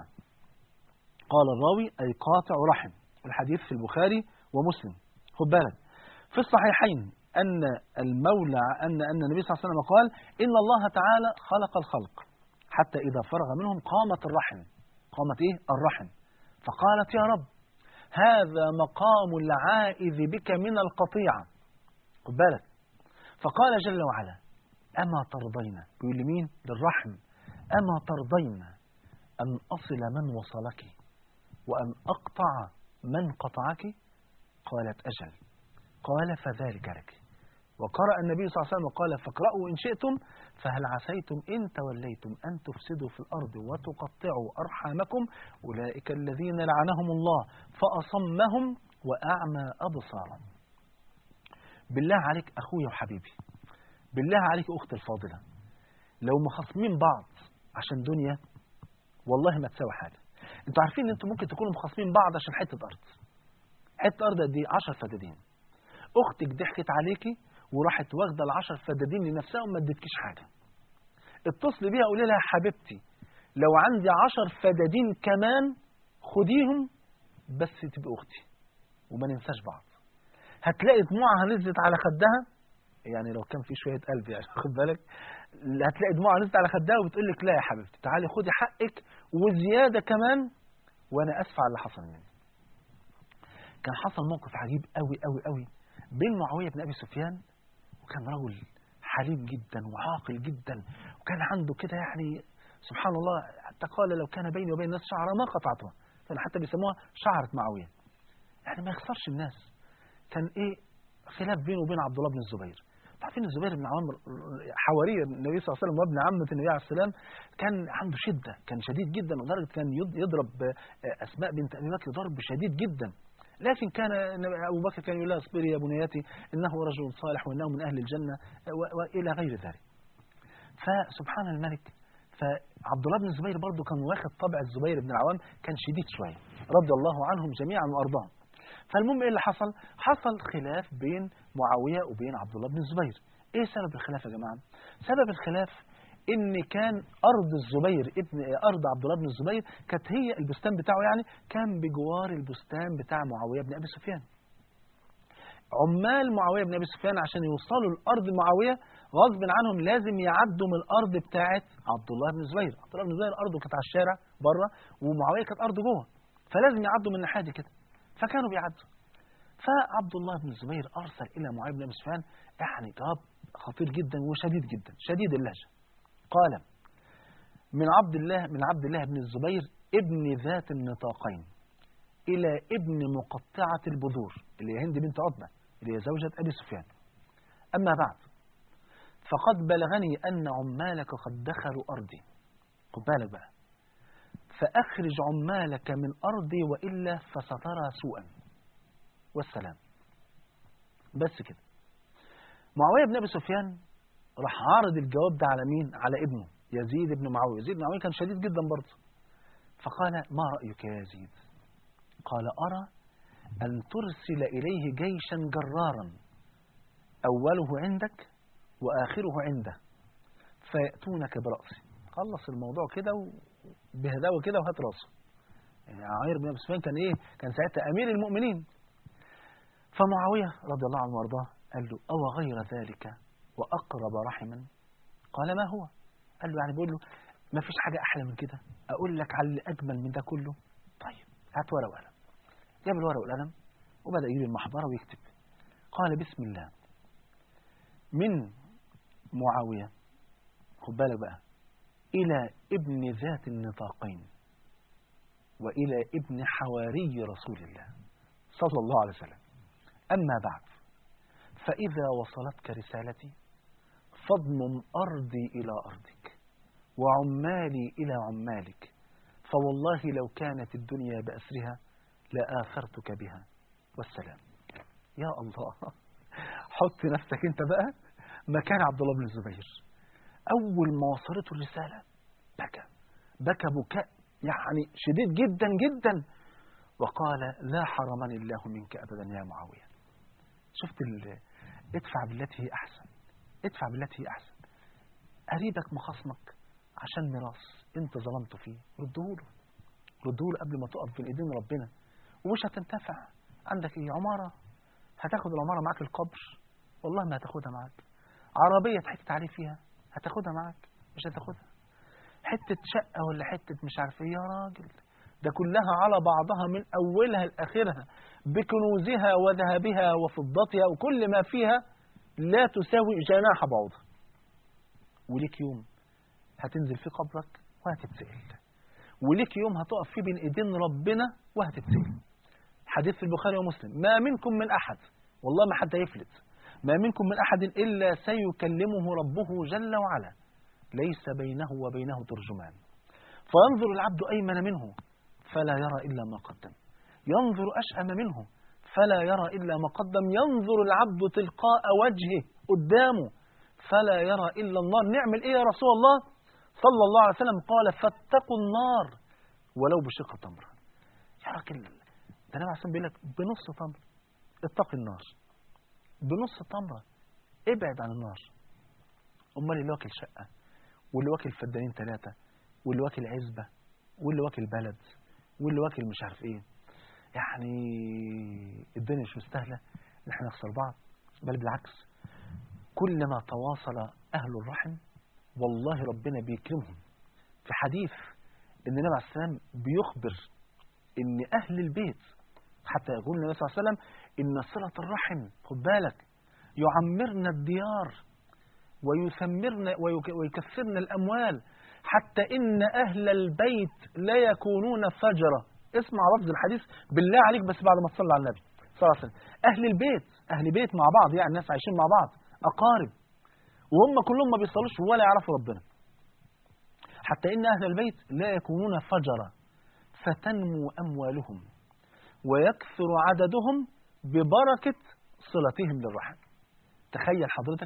قال الراوي أي قاطع رحم الحديث في البخاري ومسلم خد بالك في الصحيحين أن المولى أن أن النبي صلى الله عليه وسلم قال إن الله تعالى خلق الخلق حتى إذا فرغ منهم قامت الرحم قامت إيه الرحم فقالت يا رب هذا مقام العائذ بك من القطيعة خد بالك فقال جل وعلا أما ترضين بيقول لمين للرحم أما ترضين أن أصل من وصلك وأن أقطع من قطعك قالت أجل قال فذلك لك وقرأ النبي صلى الله عليه وسلم وقال فاقرأوا إن شئتم فهل عسيتم إن توليتم أن تفسدوا في الأرض وتقطعوا أرحامكم أولئك الذين لعنهم الله فأصمهم وأعمى أبصارهم بالله عليك أخويا وحبيبي بالله عليك أختي الفاضلة لو مخاصمين بعض عشان دنيا والله ما تساوي حاجة انتوا عارفين ان انتوا ممكن تكونوا مخاصمين بعض عشان حتة أرض حتة أرض قد ايه 10 فدادين اختك ضحكت عليكي وراحت واخده العشر فدادين لنفسها وما ادتكيش حاجه اتصلي بيها قولي لها حبيبتي لو عندي عشر فدادين كمان خديهم بس تبقى اختي وما ننساش بعض هتلاقي دموعها نزلت على خدها يعني لو كان في شويه قلب يعني خد بالك هتلاقي دموعها نزلت على خدها وبتقول لك لا يا حبيبتي تعالي خدي حقك وزياده كمان وانا اسف على اللي حصل مني كان حصل موقف عجيب قوي قوي قوي بين معاويه بن ابي سفيان وكان رجل حليم جدا وعاقل جدا وكان عنده كده يعني سبحان الله حتى قال لو كان بيني وبين الناس شعره ما قطعتها كان حتى بيسموها شعره معاويه يعني ما يخسرش الناس كان ايه خلاف بينه وبين عبد الله بن الزبير عارفين الزبير بن عوام حواري النبي صلى الله عليه وسلم وابن عمة النبي عليه السلام كان عنده شدة كان شديد جدا لدرجة كان يض- يضرب آه، أسماء بنت أبي بكر ضرب شديد جدا لكن كان النبي- أبو بكر كان يقول لها اصبري يا بنيتي إنه رجل صالح وإنه من أهل الجنة و- وإلى غير ذلك فسبحان الملك فعبد الله بن الزبير برضه كان واخد طبع الزبير بن العوام كان شديد شوية رضي الله عنهم جميعا وأرضاهم فالمهم ايه اللي حصل؟ حصل خلاف بين معاويه وبين عبد الله بن الزبير. ايه سبب الخلاف يا جماعه؟ سبب الخلاف ان كان ارض الزبير ابن ارض عبد الله بن الزبير كانت هي البستان بتاعه يعني كان بجوار البستان بتاع معاويه بن ابي سفيان. عمال معاويه بن ابي سفيان عشان يوصلوا لارض معاويه غصب عنهم لازم يعدوا من الارض بتاعه عبد الله بن الزبير، عبد الله بن الزبير ارضه كانت على الشارع بره ومعاويه كانت ارضه جوه. فلازم يعدوا من الناحيه دي كده. فكانوا بيعدوا. فعبد الله بن الزبير ارسل الى معاويه بن ابي سفيان يعني جواب خطير جدا وشديد جدا، شديد اللهجه. قال: من عبد الله من عبد الله بن الزبير ابن ذات النطاقين الى ابن مقطعه البذور اللي هي هند بنت عتبه اللي هي زوجة أبي سفيان أما بعد فقد بلغني أن عمالك قد دخلوا أرضي خد بالك بقى فأخرج عمالك من أرضي وإلا فسترى سوءا والسلام بس كده معاوية بن أبي سفيان راح عارض الجواب ده على مين؟ على ابنه يزيد بن معاوية يزيد بن معاوية كان شديد جدا برضه فقال ما رأيك يا يزيد قال أرى أن ترسل إليه جيشا جرارا أوله عندك وآخره عنده فيأتونك برأسي خلص الموضوع كده بهداوة كده وهات راسه يعني عمير بن أبي سفيان كان إيه كان ساعتها أمير المؤمنين فمعاوية رضي الله عنه وارضاه قال له أو غير ذلك وأقرب رحما قال ما هو قال له يعني بيقول له ما فيش حاجة أحلى من كده أقول لك على اللي أجمل من ده كله طيب هات ورقة وقلم جاب الورقة والقلم وبدأ يجيب المحبرة ويكتب قال بسم الله من معاوية خد بالك بقى إلى ابن ذات النطاقين وإلى ابن حواري رسول الله صلى الله عليه وسلم أما بعد فإذا وصلتك رسالتي فاضمم أرضي إلى أرضك وعمالي إلى عمالك فوالله لو كانت الدنيا بأسرها لآثرتك بها والسلام يا الله حط نفسك انت بقى مكان عبد الله بن الزبير أول ما وصلته الرسالة بكى بكى بكاء يعني شديد جدا جدا وقال لا حرمني الله منك أبدا يا معاوية شفت ال... ادفع بالتي هي أحسن ادفع بالتي هي أحسن قريبك مخاصمك عشان ميراث انت ظلمته فيه ردهوله ردهوله قبل ما تقف بين ايدين ربنا ومش هتنتفع عندك ايه عمارة هتاخد العمارة معاك القبر والله ما هتاخدها معاك عربية ضحكت عليه فيها هتاخدها معاك مش هتاخدها حتة شقة ولا حتة مش عارف ايه يا راجل ده كلها على بعضها من أولها لآخرها بكنوزها وذهبها وفضتها وكل ما فيها لا تساوي جناح بعوضة وليك يوم هتنزل في قبرك وهتتسأل وليك يوم هتقف فيه بين ايدين ربنا وهتتسأل حديث في البخاري ومسلم ما منكم من أحد والله ما حد هيفلت ما منكم من أحد إلا سيكلمه ربه جل وعلا ليس بينه وبينه ترجمان فينظر العبد أيمن منه فلا يرى إلا ما قدم ينظر أشأم منه فلا يرى إلا ما قدم ينظر العبد تلقاء وجهه قدامه فلا يرى إلا النار نعمل إيه يا رسول الله صلى الله عليه وسلم قال فاتقوا النار ولو بشق تمر يا راجل ده النبي عليه الصلاة بيقول لك بنص تمر اتق النار بنص تمرة ابعد عن النار امال اللي واكل شقة واللي واكل فدانين ثلاثة واللي واكل عزبة واللي واكل بلد واللي واكل مش عارف ايه يعني الدنيا مش مستاهلة ان احنا نخسر بعض بل بالعكس كلما تواصل أهل الرحم والله ربنا بيكرمهم في حديث ان النبي عليه السلام بيخبر ان اهل البيت حتى يقول النبي صلى الله عليه وسلم ان صله الرحم خد بالك يعمرن الديار ويثمرن ويك- ويكثرن الاموال حتى ان اهل البيت لا يكونون فجرا اسمع لفظ الحديث بالله عليك بس بعد ما تصلي على النبي صلى الله عليه وسلم اهل البيت اهل بيت مع بعض يعني الناس عايشين مع بعض اقارب وهم كلهم ما بيصلوش ولا يعرفوا ربنا حتى إن أهل البيت لا يكونون فجرا فتنمو أموالهم ويكثر عددهم ببركة صلتهم للرحم تخيل حضرتك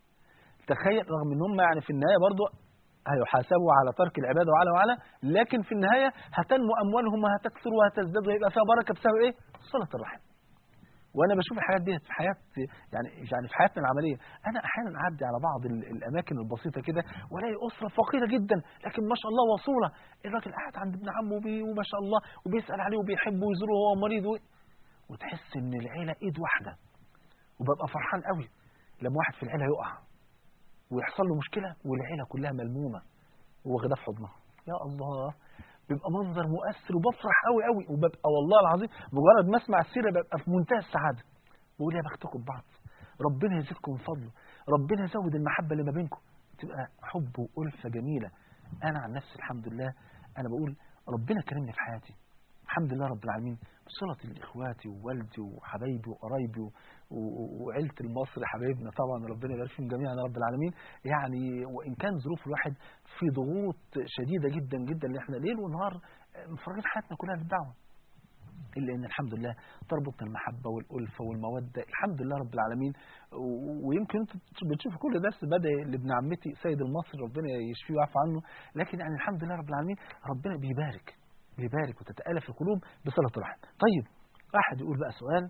تخيل رغم ان هم يعني في النهاية برضو هيحاسبوا على ترك العبادة وعلى وعلى لكن في النهاية هتنمو أموالهم وهتكثر وهتزداد ويبقى فيها بركة بسبب إيه؟ صلة الرحم وانا بشوف الحاجات ديت في حياه يعني يعني في حياتنا العمليه انا احيانا اعدي على بعض ال- الاماكن البسيطه كده والاقي اسره فقيره جدا لكن ما شاء الله وصوله الراجل قاعد عند ابن عمه وبي- وما شاء الله وبيسال عليه وبيحبه ويزوره وهو مريض و... وتحس ان العيله ايد واحده وببقى فرحان قوي لما واحد في العيله يقع ويحصل له مشكله والعيله كلها ملمومه واخداه في حضنها يا الله بيبقى منظر مؤثر وبفرح قوي قوي وببقى والله العظيم مجرد ما اسمع السيره ببقى في منتهى السعاده بقول يا بختكم ببعض ربنا يزيدكم من فضله ربنا يزود المحبه اللي ما بينكم تبقى حب والفه جميله انا عن نفسي الحمد لله انا بقول ربنا كرمني في حياتي الحمد لله رب العالمين بصلتي لاخواتي ووالدي وحبايبي وقرايبي و- و- وعيله المصري حبايبنا طبعا ربنا يبارك فيهم جميعا يا رب العالمين يعني وان كان ظروف الواحد في ضغوط شديده جدا جدا اللي احنا ليل ونهار مفرغين حياتنا كلها للدعوه الا ان الحمد لله تربطنا المحبه والالفه والموده الحمد لله رب العالمين و- ويمكن انتوا بتشوفوا كل درس بدا لابن عمتي سيد المصري ربنا يشفيه ويعفو عنه لكن يعني الحمد لله رب العالمين ربنا بيبارك بيبارك وتتالف القلوب بصله الرحم طيب واحد يقول بقى سؤال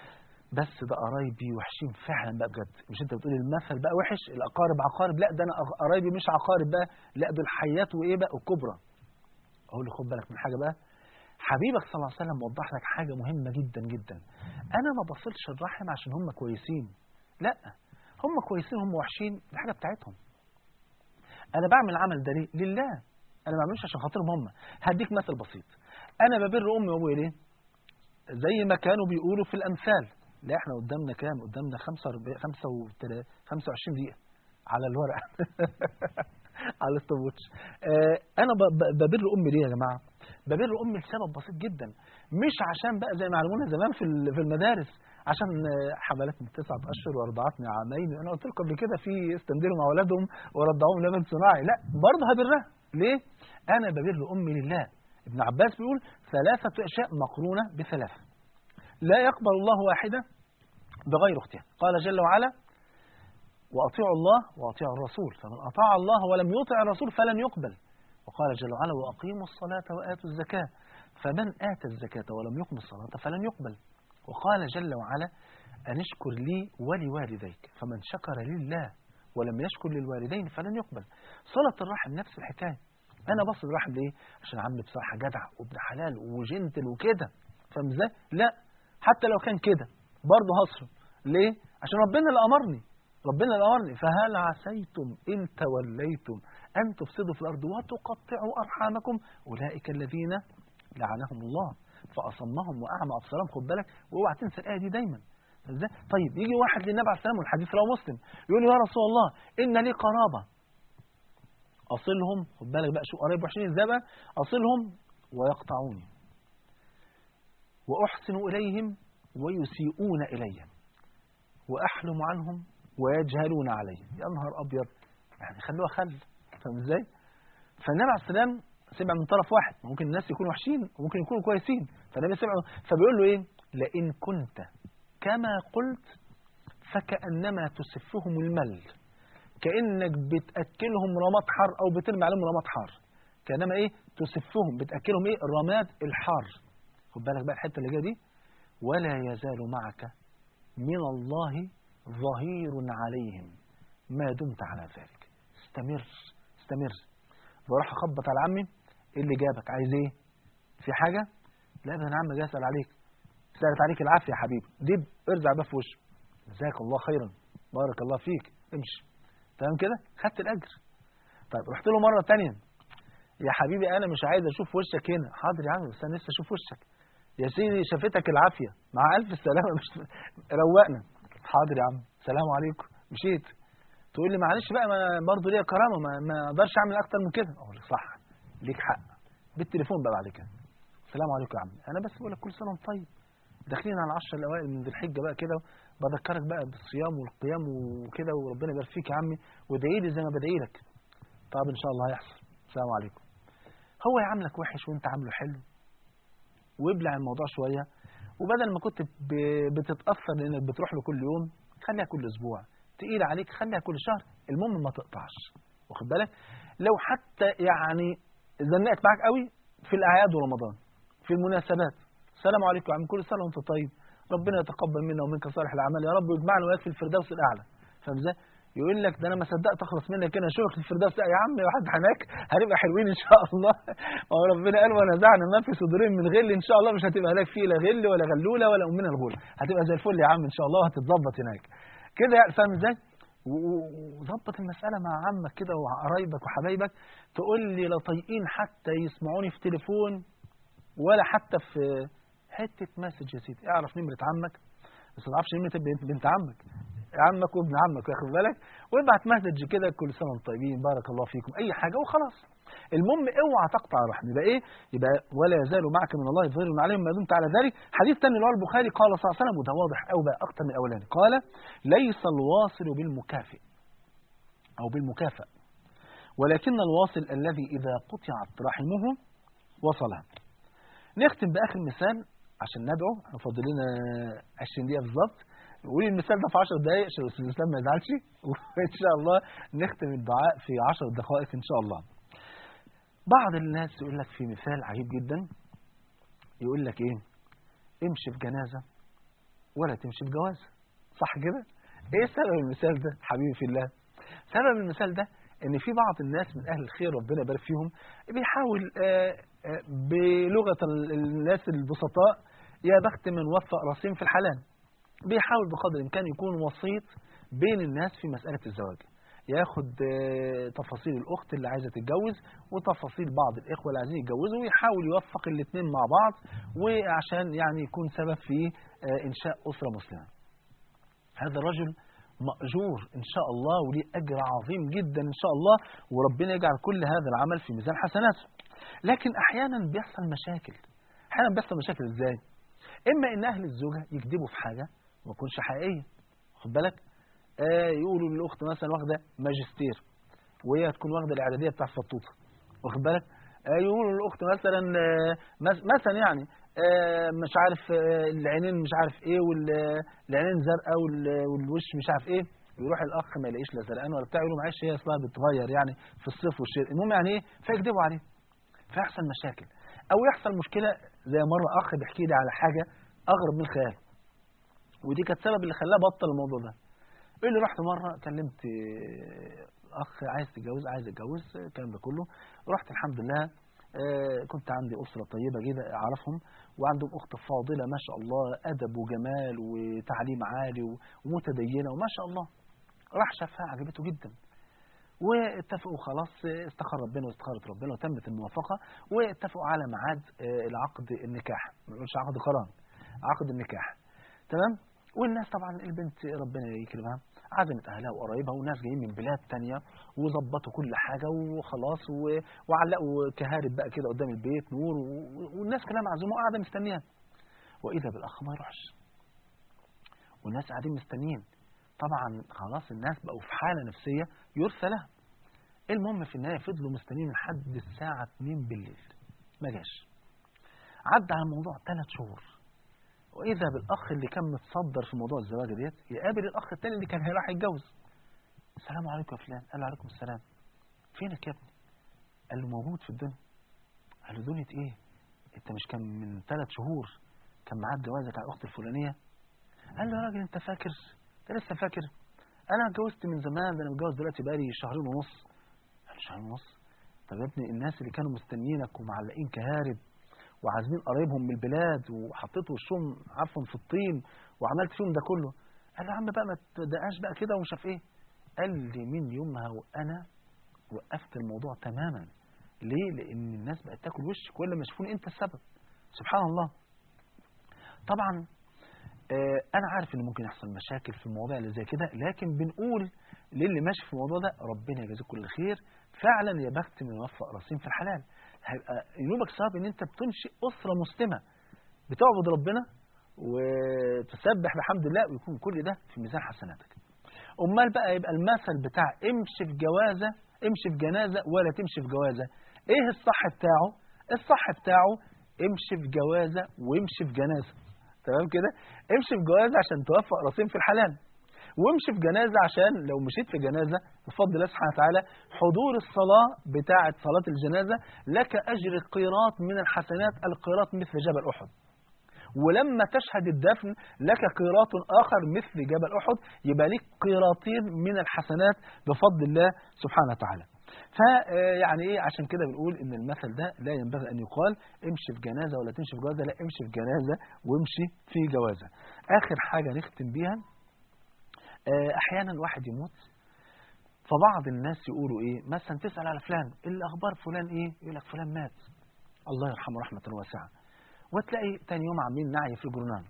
بس ده قرايبي وحشين فعلا بقى بجد مش انت بتقول المثل بقى وحش الاقارب عقارب لا ده انا أغ- قرايبي مش عقارب بقى لا دول حيات وايه بقى الكبرى اقول له خد بالك من حاجه بقى حبيبك صلى الله عليه وسلم وضح لك حاجه مهمه جدا جدا انا ما بصلش الرحم عشان هم كويسين لا هم كويسين هم وحشين دي حاجه بتاعتهم انا بعمل العمل ده ليه لله انا ما بعملوش عشان خاطرهم هم هديك مثل بسيط انا ببر امي وابويا ليه زي ما كانوا بيقولوا في الامثال لا احنا قدامنا كام قدامنا 45 25 25 دقيقه على الورق على الستوبوتش آه انا ب- ب- ببر امي ليه يا جماعه ببر امي لسبب بسيط جدا مش عشان بقى زي ما علمونا زمان في ال- في المدارس عشان آه، حملتني تسعة اشهر ورضعتني عامين انا قلت لكم قبل كده في استندلوا مع اولادهم ورضعوهم لبن صناعي لا برضه هبرها ليه انا ببر امي لله ابن عباس بيقول ثلاثه اشياء مقرونه بثلاثه لا يقبل الله واحده بغير اختها قال جل وعلا وأطيعوا الله وأطيعوا الرسول فمن أطاع الله ولم يطع الرسول فلن يقبل وقال جل وعلا وأقيموا الصلاة وآتوا الزكاة فمن آتى الزكاة ولم يقم الصلاة فلن يقبل وقال جل وعلا أن اشكر لي ولوالديك فمن شكر لله ولم يشكر للوالدين فلن يقبل صلة الرحم نفس الحكاية أنا بصل الرحم ليه؟ عشان عمي بصراحة جدع وابن حلال وجنتل وكده فاهم ازاي؟ لا حتى لو كان كده برضه هصرف ليه؟ عشان ربنا اللي أمرني ربنا اللي أمرني فهل عسيتم إن توليتم أن تفسدوا في الأرض وتقطعوا أرحامكم أولئك الذين لعنهم الله فأصمهم وأعمى أبصارهم خد بالك واوعى تنسى الآية دي دايما ازاي؟ طيب يجي واحد للنبي عليه السلام والحديث رواه مسلم يقول يا رسول الله إن لي قرابة أصلهم خد بالك بقى شو قريب وحشين ازاي بقى أصلهم ويقطعوني وأحسن إليهم ويسيئون إلي وأحلم عنهم ويجهلون علي يا نهار أبيض يعني خلوها خل فاهم ازاي؟ فالنبي عليه السلام سمع من طرف واحد ممكن الناس يكونوا وحشين وممكن يكونوا كويسين فالنبي سمع فبيقول له ايه؟ لئن كنت كما قلت فكأنما تسفهم المل كأنك بتأكلهم رماد حار أو بترمي عليهم رماد حار كأنما إيه تسفهم بتأكلهم إيه رماد الحار خد بالك بقى الحتة اللي جاية دي ولا يزال معك من الله ظهير عليهم ما دمت على ذلك استمر استمر بروح اخبط على عمي ايه اللي جابك عايز ايه في حاجه لا ده انا عم جاي اسال عليك سالت عليك العافيه يا حبيبي دب ارجع بقى في وشه جزاك الله خيرا بارك الله فيك امشي تمام كده خدت الاجر طيب رحت له مره تانية يا حبيبي انا مش عايز اشوف وشك هنا حاضر يا عم بس انا لسه اشوف وشك يا سيدي شافتك العافيه مع الف سلامه مش روقنا حاضر يا عم سلام عليكم مشيت تقول لي معلش بقى ما برضه ليا كرامه ما, ما اقدرش اعمل اكتر من كده اقول لك صح ليك حق بالتليفون بقى بعد كده السلام عليكم يا عم انا بس بقول لك كل سنه وانت طيب داخلين على العشر الاوائل من ذي الحجه بقى كده بذكرك بقى بالصيام والقيام وكده وربنا يبارك فيك يا عمي وادعي لي زي ما بدعي لك طب ان شاء الله هيحصل السلام عليكم هو يعاملك وحش وانت عامله حلو وابلع الموضوع شويه وبدل ما كنت ب- بتتاثر لانك بتروح له كل يوم خليها كل اسبوع تقيل عليك خليها كل شهر المهم ما تقطعش واخد بالك لو حتى يعني زنقت معاك قوي في الاعياد ورمضان في المناسبات السلام عليكم يا عم كل سنه وانت طيب ربنا يتقبل منا ومنك صالح الاعمال يا رب ويجمعنا وياك في الفردوس الاعلى فاهم ازاي يقول لك ده انا ما صدقت اخلص منك كده اشوفك في الفردوس لا يا عم واحد هناك هنبقى حلوين ان شاء الله ما هو ربنا قال ونزعنا ما في صدورهم من غل ان شاء الله مش هتبقى هناك فيه لا غل ولا غلوله ولا امنا الغول هتبقى زي الفل يا عم ان شاء الله وهتتظبط هناك كده يعني فاهم ازاي و- و- وظبط المسألة مع عمك كده وقرايبك وحبايبك تقول لي لا طايقين حتى يسمعوني في تليفون ولا حتى في حتة مسج يا سيدي اعرف نمرة عمك بس ما تعرفش نمرة بنت, بنت عمك عمك وابن عمك واخد بالك وابعت مسج كده كل سنة وانتم طيبين بارك الله فيكم أي حاجة وخلاص المهم اوعى تقطع الرحم يبقى ايه يبقى ولا يزال معك من الله ظهير عليهم ما دمت على ذلك حديث تاني اللي هو البخاري قال صلى الله عليه وسلم وده واضح قوي بقى اكتر من الاولاني قال ليس الواصل بالمكافئ او بالمكافأ ولكن الواصل الذي اذا قطعت رحمه وصلها نختم باخر مثال عشان ندعو هنفضل لنا 20 دقيقه بالظبط قولي المثال ده في 10 دقائق عشان الاستاذ اسلام ما يزعلش وان شاء الله نختم الدعاء في 10 دقائق ان شاء الله بعض الناس يقول لك في مثال عجيب جدا يقول لك ايه امشي في جنازه ولا تمشي في جوازه صح كده ايه سبب المثال ده حبيبي في الله سبب المثال ده ان في بعض الناس من اهل الخير ربنا يبارك فيهم بيحاول آه، آه، بلغه ال- الناس البسطاء يا بخت من وفق راسين في الحلال بيحاول بقدر الامكان يكون وسيط بين الناس في مساله الزواج ياخد آه، تفاصيل الاخت اللي عايزه تتجوز وتفاصيل بعض الاخوه اللي عايزين يتجوزوا ويحاول يوفق الاثنين مع بعض وعشان يعني يكون سبب في آه، انشاء اسره مسلمه هذا الرجل مأجور إن شاء الله وليه أجر عظيم جدا إن شاء الله وربنا يجعل كل هذا العمل في ميزان حسناته لكن أحيانا بيحصل مشاكل أحيانا بيحصل مشاكل إزاي إما إن أهل الزوجة يكذبوا في حاجة ما تكونش حقيقية خد بالك آه يقولوا للأخت مثلا واخدة ماجستير وهي تكون واخدة الإعدادية بتاع فطوطة واخد بالك آه يقولوا للأخت مثلا آه مس- مثلا يعني آه مش عارف آه العينين مش عارف ايه والعينين زرقاء وال- والوش مش عارف ايه يروح الاخ ما يلاقيش لا زرقان ولا بتاع يقول له معلش هي اصلها بتتغير يعني في الصيف والشتاء المهم يعني ايه فيكذبوا عليه فيحصل مشاكل او يحصل مشكله زي مره اخ بيحكي لي على حاجه اغرب من الخيال ودي كانت سبب اللي خلاه بطل الموضوع ده يقول لي رحت مره كلمت آه، اخ عايز تتجوز عايز اتجوز آه، الكلام ده كله رحت الحمد لله آه، كنت عندي أسرة طيبة جدا أعرفهم وعندهم أخت فاضلة ما شاء الله أدب وجمال وتعليم عالي و- ومتدينة وما شاء الله راح شافها عجبته جدا واتفقوا خلاص آه، استخر ربنا واستخارت ربنا وتمت الموافقة واتفقوا على ميعاد آه، العقد النكاح ما نقولش عقد قران عقد النكاح تمام والناس طبعا البنت ربنا يكرمها عزمت اهلها وقرايبها وناس جايين من بلاد تانية وظبطوا كل حاجه وخلاص و... وعلقوا كهارب بقى كده قدام البيت نور و... والناس كلها معزومه وقاعده مستنياها واذا بالاخ ما يروحش والناس قاعدين مستنيين طبعا خلاص الناس بقوا في حاله نفسيه يرثى لها المهم في النهايه فضلوا مستنيين لحد الساعه 2 بالليل ما جاش عدى على الموضوع ثلاث شهور واذا بالاخ اللي كان متصدر في موضوع الزواج ديت يقابل الاخ التاني اللي كان راح يتجوز السلام عليكم يا فلان قال له عليكم السلام فينك يا ابني قال له موجود في الدنيا قال له دنيا ايه انت مش كان من ثلاث شهور كان معاك جوازك على الاخت الفلانيه قال له يا راجل انت فاكر انت لسه فاكر انا اتجوزت من زمان ده انا متجوز دلوقتي بقالي شهرين ونص قال له شهرين ونص طب يا ابني الناس اللي كانوا مستنيينك ومعلقين كهارب وعازمين قرايبهم من البلاد وحطيت وشهم عفوا في الطين وعملت فيهم ده كله قال له يا عم بقى ما تدقاش بقى كده ومش عارف ايه قال لي من يومها وانا وقفت الموضوع تماما ليه لان الناس بقت تاكل وش كل ما يشوفوني انت السبب سبحان الله طبعا آه، انا عارف ان ممكن يحصل مشاكل في المواضيع اللي زي كده لكن بنقول للي ماشي في الموضوع ده ربنا يجازيك كل خير فعلا يا بخت من يوفق راسين في الحلال هيبقى ينوبك ثواب ان انت بتنشئ اسره مسلمه بتعبد ربنا وتسبح بحمد الله ويكون كل ده في ميزان حسناتك امال بقى يبقى المثل بتاع امشي في جوازه امشي في جنازه ولا تمشي في جوازه ايه الصح بتاعه الصح بتاعه امشي في جوازه وامشي في جنازه تمام كده امشي في جوازه عشان توفق راسين في الحلال وامشي في جنازه عشان لو مشيت في جنازه بفضل الله سبحانه وتعالى حضور الصلاه بتاعه صلاه الجنازه لك اجر قيراط من الحسنات القيراط مثل جبل احد ولما تشهد الدفن لك قيراط آخر مثل جبل أحد يبقى لك قيراطين من الحسنات بفضل الله سبحانه وتعالى فيعني ايه عشان كده بنقول ان المثل ده لا ينبغي ان يقال امشي في جنازه ولا تمشي في جوازه لا امشي في جنازه وامشي في جوازه اخر حاجه نختم بيها آه، احيانا الواحد يموت فبعض الناس يقولوا ايه مثلا تسال على فلان الاخبار فلان ايه يقول لك فلان مات الله يرحمه رحمه واسعه وتلاقي تاني يوم عاملين نعي في الجرنان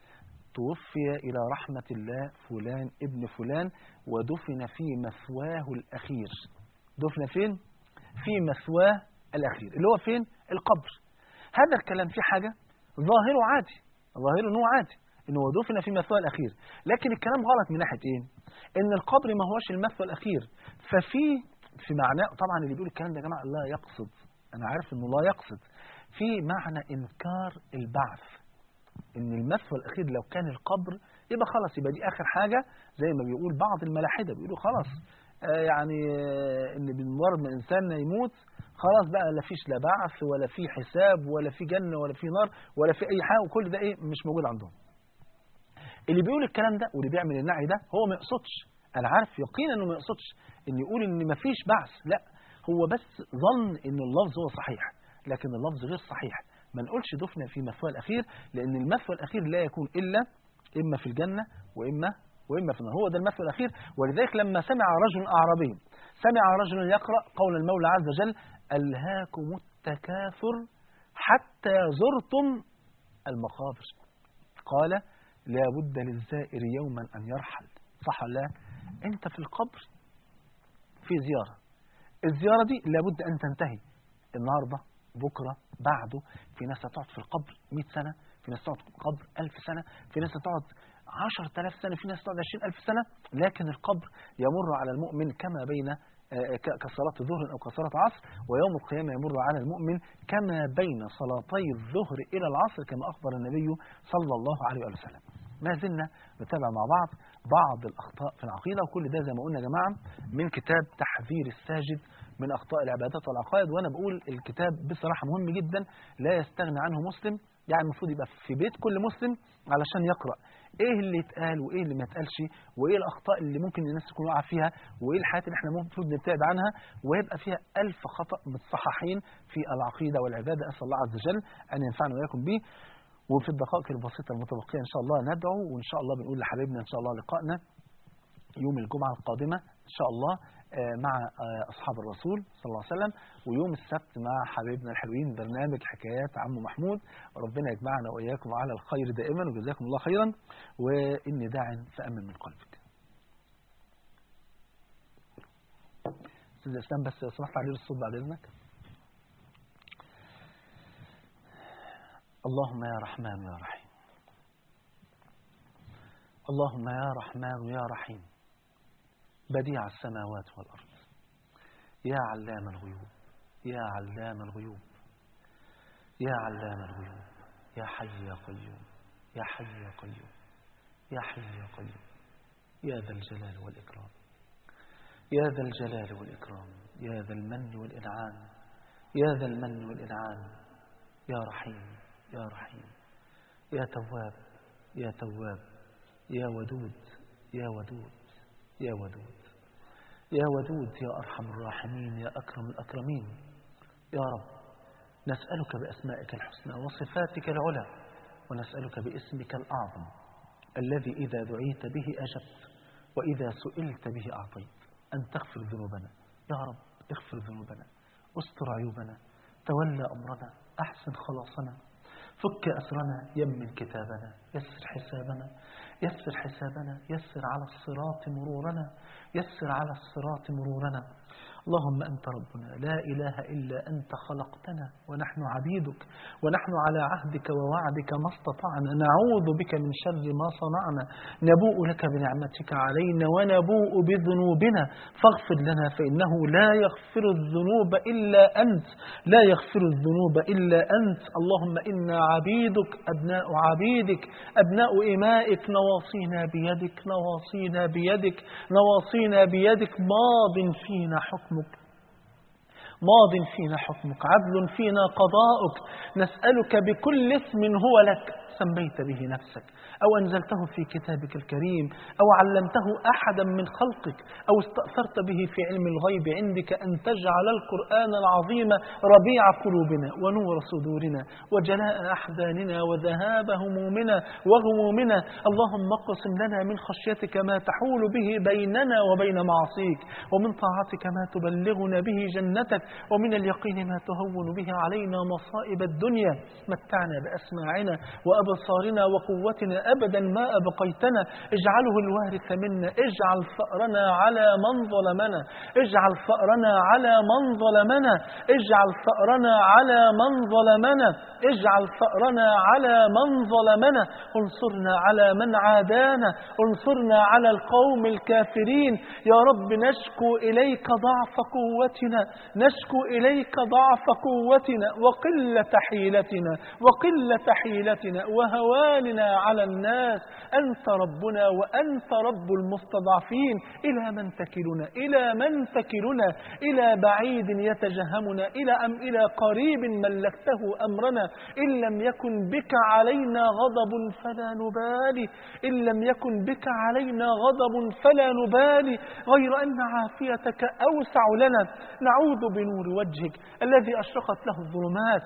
توفي إلى رحمة الله فلان ابن فلان ودفن في مثواه الأخير دفن فين؟ في مثواه الأخير اللي هو فين؟ القبر هذا الكلام فيه حاجة ظاهره عادي ظاهره أنه عادي أنه دفن في مثواه الأخير لكن الكلام غلط من ناحية إيه؟ إن القبر ما هوش المثوى الأخير ففي في معناه طبعا اللي بيقول الكلام ده يا جماعة لا يقصد أنا عارف أنه لا يقصد في معنى إنكار البعث إن المثوى الأخير لو كان القبر يبقى خلاص يبقى دي آخر حاجة زي ما بيقول بعض الملاحدة بيقولوا خلاص آه يعني آه إن بمجرد ما الإنسان يموت خلاص بقى لا فيش لا بعث ولا في حساب ولا في جنة ولا في نار ولا في أي حاجة وكل ده إيه مش موجود عندهم اللي بيقول الكلام ده واللي بيعمل النعي ده هو ما يقصدش أنا عارف يقينا إنه ما يقصدش إن يقول إن ما فيش بعث لا هو بس ظن إن اللفظ هو صحيح لكن اللفظ غير صحيح ما نقولش دفن في مثوى الأخير لأن المثوى الأخير لا يكون إلا إما في الجنة وإما وإما في النار هو ده المثوى الأخير ولذلك لما سمع رجل أعرابي سمع رجل يقرأ قول المولى عز وجل ألهاكم التكاثر حتى زرتم المقابر قال لا بد للزائر يوما أن يرحل صح ولا لا أنت في القبر في زيارة الزيارة دي لابد أن تنتهي النهارده بكرة بعده في ناس هتقعد في القبر 100 سنة في ناس تقعد في القبر 1000 سنة في ناس هتقعد 10000 سنة في ناس تقعد 20000 سنة لكن القبر يمر على المؤمن كما بين آه، ك- كصلاة ظهر أو كصلاة عصر ويوم القيامة يمر على المؤمن كما بين صلاتي الظهر إلى العصر كما أخبر النبي صلى الله عليه وآله وسلم ما زلنا نتابع مع بعض بعض الأخطاء في العقيدة وكل ده زي ما قلنا يا جماعة من كتاب تحذير الساجد من أخطاء العبادات والعقائد وأنا بقول الكتاب بصراحة مهم جدا لا يستغنى عنه مسلم يعني المفروض يبقى في بيت كل مسلم علشان يقرأ ايه اللي يتقال وايه اللي ما يتقالش وايه الاخطاء اللي ممكن الناس تكون واقعه فيها وايه الحاجات اللي احنا المفروض نبتعد عنها ويبقى فيها ألف خطأ متصححين في العقيدة والعبادة أسأل الله عز وجل أن ينفعنا وإياكم به وفي الدقائق البسيطة المتبقية إن شاء الله ندعو وإن شاء الله بنقول لحبايبنا إن شاء الله لقائنا يوم الجمعة القادمة إن شاء الله آه، مع آه، أصحاب الرسول صلى الله عليه وسلم ويوم السبت مع حبايبنا الحلوين برنامج حكايات عم محمود ربنا يجمعنا وإياكم على الخير دائما وجزاكم الله خيرا وإني داع فأمن من قلبك أستاذ إسلام بس لو سمحت عليه الصوت بعد إذنك اللهم يا رحمن يا رحيم اللهم يا رحمن يا رحيم بديع السماوات والأرض يا علام الغيوب يا علام الغيوب يا علام الغيوب يا حي يا قيوم يا حي يا قيوم يا حي يا قيوم يا ذا الجلال والإكرام يا ذا الجلال والإكرام يا ذا المن والإنعام يا ذا المن والإنعام يا رحيم يا رحيم يا تواب يا تواب يا ودود يا ودود يا ودود يا ودود يا أرحم الراحمين يا أكرم الأكرمين يا رب نسألك بأسمائك الحسنى وصفاتك العلى ونسألك باسمك الأعظم الذي إذا دعيت به أجبت وإذا سئلت به أعطيت أن تغفر ذنوبنا يا رب اغفر ذنوبنا استر عيوبنا تولى أمرنا أحسن خلاصنا فك أسرنا يمن كتابنا يسر حسابنا يسر حسابنا يسر على الصراط مرورنا يسر على الصراط مرورنا اللهم أنت ربنا لا إله إلا أنت خلقتنا ونحن عبيدك ونحن على عهدك ووعدك ما استطعنا نعوذ بك من شر ما صنعنا نبوء لك بنعمتك علينا ونبوء بذنوبنا فاغفر لنا فإنه لا يغفر الذنوب إلا أنت لا يغفر الذنوب إلا أنت اللهم إنا عبيدك أبناء عبيدك أبناء إمائك نواصينا بيدك نواصينا بيدك نواصينا بيدك ماض فينا حكمك ماض فينا حكمك عدل فينا قضاؤك نسألك بكل اسم هو لك سميت به نفسك أو أنزلته في كتابك الكريم أو علمته أحدا من خلقك أو استأثرت به في علم الغيب عندك أن تجعل القرآن العظيم ربيع قلوبنا ونور صدورنا وجلاء أحزاننا وذهاب همومنا وغمومنا اللهم اقسم لنا من خشيتك ما تحول به بيننا وبين معصيك ومن طاعتك ما تبلغنا به جنتك ومن اليقين ما تهون به علينا مصائب الدنيا متعنا بأسماعنا وأبصارنا وقوتنا أبدا ما أبقيتنا اجعله الوارث منا اجعل فأرنا على من ظلمنا اجعل فأرنا على من ظلمنا اجعل فأرنا على من ظلمنا اجعل فأرنا على من ظلمنا انصرنا على من عادانا انصرنا على القوم الكافرين يا رب نشكو إليك ضعف قوتنا نشكو إليك ضعف قوتنا وقلة حيلتنا وقلة حيلتنا وهواننا على الناس أنت ربنا وأنت رب المستضعفين إلى من تكلنا إلى من تكلنا إلى بعيد يتجهمنا إلى أم إلى قريب ملكته أمرنا إن لم يكن بك علينا غضب فلا نبالي إن لم يكن بك علينا غضب فلا نبالي غير أن عافيتك أوسع لنا نعوذ بنور وجهك الذي أشرقت له الظلمات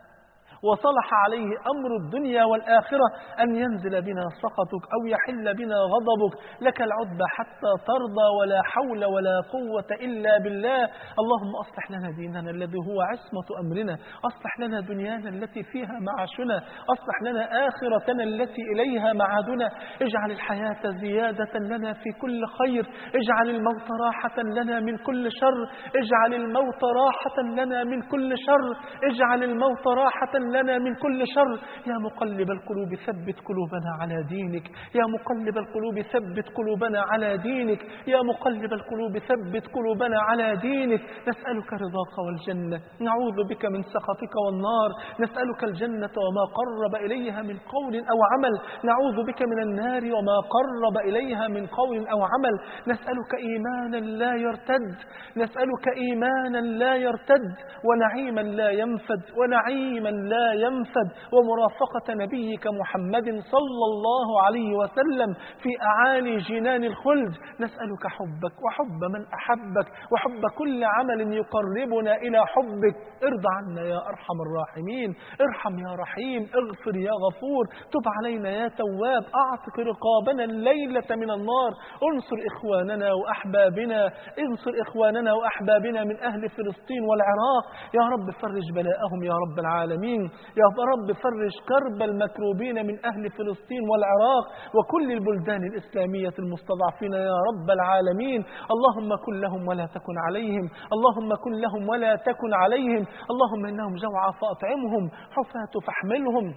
وصلح عليه أمر الدنيا والآخرة أن ينزل بنا سخطك أو يحل بنا غضبك لك العتبى حتى ترضى ولا حول ولا قوة إلا بالله اللهم أصلح لنا ديننا الذي هو عصمة أمرنا أصلح لنا دنيانا التي فيها معاشنا أصلح لنا آخرتنا التي إليها معادنا اجعل الحياة زيادة لنا في كل خير اجعل الموت راحة لنا من كل شر اجعل الموت راحة لنا من كل شر اجعل الموت راحة لنا من كل شر يا مقلب القلوب ثبت قلوبنا على دينك يا مقلب القلوب ثبت قلوبنا على دينك يا مقلب القلوب ثبت قلوبنا على دينك نسألك رضاك والجنة نعوذ بك من سخطك والنار نسألك الجنة وما قرب إليها من قول أو عمل نعوذ بك من النار وما قرب إليها من قول أو عمل نسألك إيمانا لا يرتد نسألك إيمانا لا يرتد ونعيما لا ينفد ونعيما لا ينفد ومرافقة نبيك محمد صلى الله عليه وسلم في أعالي جنان الخلد نسألك حبك وحب من أحبك وحب كل عمل يقربنا إلى حبك ارضى عنا يا أرحم الراحمين ارحم يا رحيم اغفر يا غفور تب علينا يا تواب أعتق رقابنا الليلة من النار انصر إخواننا وأحبابنا انصر إخواننا وأحبابنا من أهل فلسطين والعراق يا رب فرج بلاءهم يا رب العالمين يا رب فرج كرب المكروبين من أهل فلسطين والعراق وكل البلدان الإسلامية المستضعفين يا رب العالمين اللهم كن لهم ولا تكن عليهم اللهم كن لهم ولا تكن عليهم اللهم إنهم جوعى فأطعمهم حفاة فاحملهم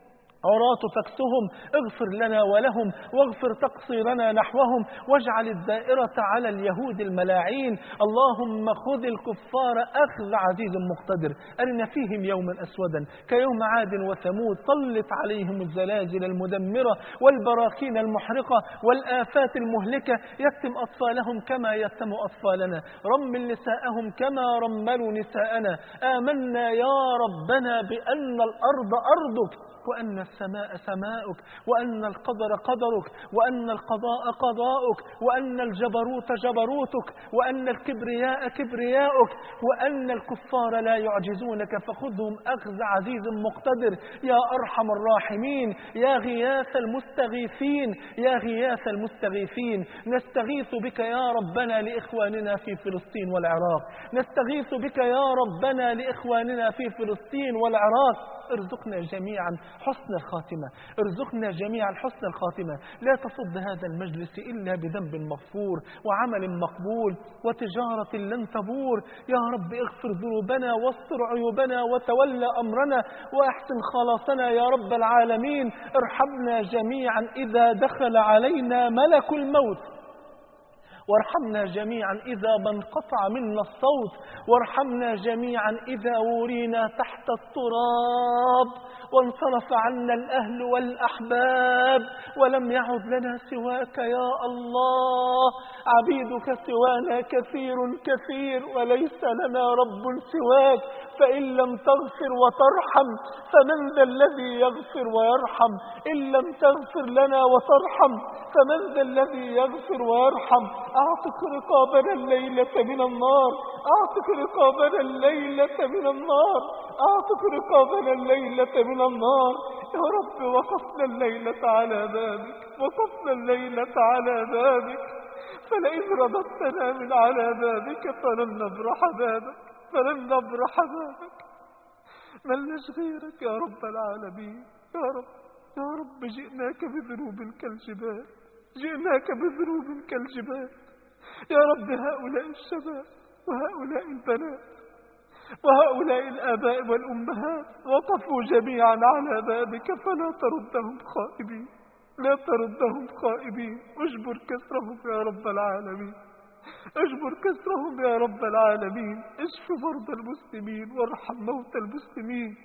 عراة فاكسهم اغفر لنا ولهم واغفر تقصيرنا نحوهم واجعل الدائرة على اليهود الملاعين اللهم خذ الكفار أخذ عزيز مقتدر أرنا فيهم يوما أسودا كيوم عاد وثمود طلت عليهم الزلازل المدمرة والبراكين المحرقة والآفات المهلكة يتم أطفالهم كما يتم أطفالنا رمل نساءهم كما رملوا نساءنا آمنا يا ربنا بأن الأرض أرضك وأن السماء سماؤك وأن القدر قدرك وأن القضاء قضاؤك وأن الجبروت جبروتك وأن الكبرياء كبرياؤك وأن الكفار لا يعجزونك فخذهم أخذ عزيز مقتدر يا أرحم الراحمين يا غياث المستغيثين يا غياث المستغيثين نستغيث بك يا ربنا لإخواننا في فلسطين والعراق نستغيث بك يا ربنا لإخواننا في فلسطين والعراق ارزقنا جميعا حسن الخاتمة ارزقنا جميعا حسن الخاتمة لا تصد هذا المجلس إلا بذنب مغفور وعمل مقبول وتجارة لن تبور يا رب اغفر ذنوبنا واستر عيوبنا وتولى أمرنا وأحسن خلاصنا يا رب العالمين ارحمنا جميعا إذا دخل علينا ملك الموت وارحمنا جميعا إذا ما انقطع منا الصوت وارحمنا جميعا إذا ورينا تحت التراب وانصرف عنا الأهل والأحباب ولم يعد لنا سواك يا الله عبيدك سوانا كثير كثير وليس لنا رب سواك فإن لم تغفر وترحم فمن ذا الذي يغفر ويرحم إن لم تغفر لنا وترحم فمن ذا الذي يغفر ويرحم أعتق رقابنا الليلة من النار أعتق رقابنا الليلة من النار أعتق رقابنا الليلة من النار يا رب وقفنا الليلة على بابك وقفنا الليلة على بابك فلئن رددتنا من على بابك فلن نبرح بابك فلن نبرح بابك ملناش غيرك يا رب العالمين يا رب يا رب جئناك بذنوب كالجبال جئناك بذنوب كالجبال يا رب هؤلاء الشباب وهؤلاء البنات وهؤلاء الآباء والأمهات وقفوا جميعا على بابك فلا تردهم خائبين لا تردهم خائبين اجبر كسرهم يا رب العالمين اجبر كسرهم يا رب العالمين اشف مرضى المسلمين وارحم موتى المسلمين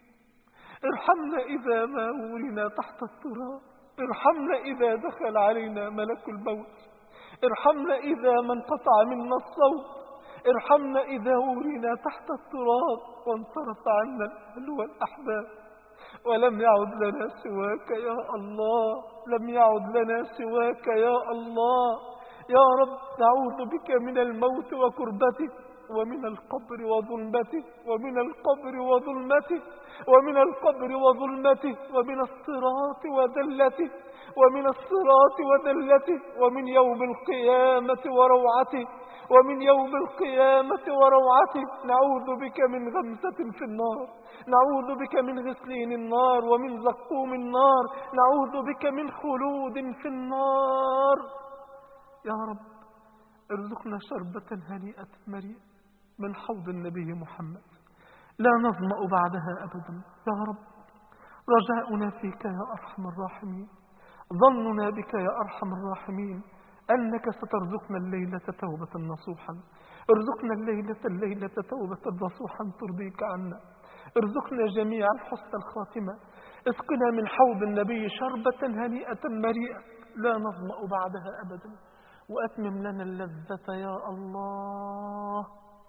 ارحمنا إذا ما ولنا تحت التراب ارحمنا إذا دخل علينا ملك الموت ارحمنا إذا ما انقطع منا الصوت ارحمنا إذا ورنا تحت التراب وانصرف عنا الأهل والأحباب ولم يعد لنا سواك يا الله لم يعد لنا سواك يا الله يا رب نعوذ بك من الموت وكربته ومن القبر وظلمته ومن القبر وظلمته ومن القبر وظلمته ومن الصراط وذلته ومن الصراط وذلته ومن يوم القيامة وروعته ومن يوم القيامة وروعته نعوذ بك من غمسة في النار نعوذ بك من غسلين النار ومن زقوم النار نعوذ بك من خلود في النار يا رب ارزقنا شربة هنيئة مريئة من حوض النبي محمد لا نظمأ بعدها أبدا يا رب رجاؤنا فيك يا أرحم الراحمين ظننا بك يا أرحم الراحمين أنك سترزقنا الليلة توبة نصوحا ارزقنا الليلة الليلة توبة نصوحا ترضيك عنا ارزقنا جميعا حسن الخاتمة اسقنا من حوض النبي شربة هنيئة مريئة لا نظمأ بعدها أبدا وأتمم لنا اللذة يا الله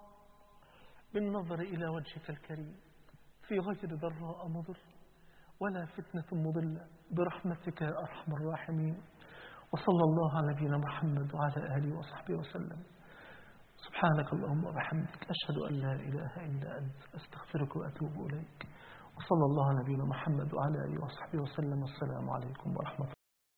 بالنظر إلى وجهك الكريم في غير ضراء مضر ولا فتنة مضلة برحمتك يا أرحم الراحمين وصلى الله على نبينا محمد وعلى آله وصحبه وسلم سبحانك اللهم وبحمدك أشهد أن لا إله إلا أنت أستغفرك وأتوب إليك وصلى الله على نبينا محمد وعلى آله وصحبه وسلم والسلام عليكم ورحمة الله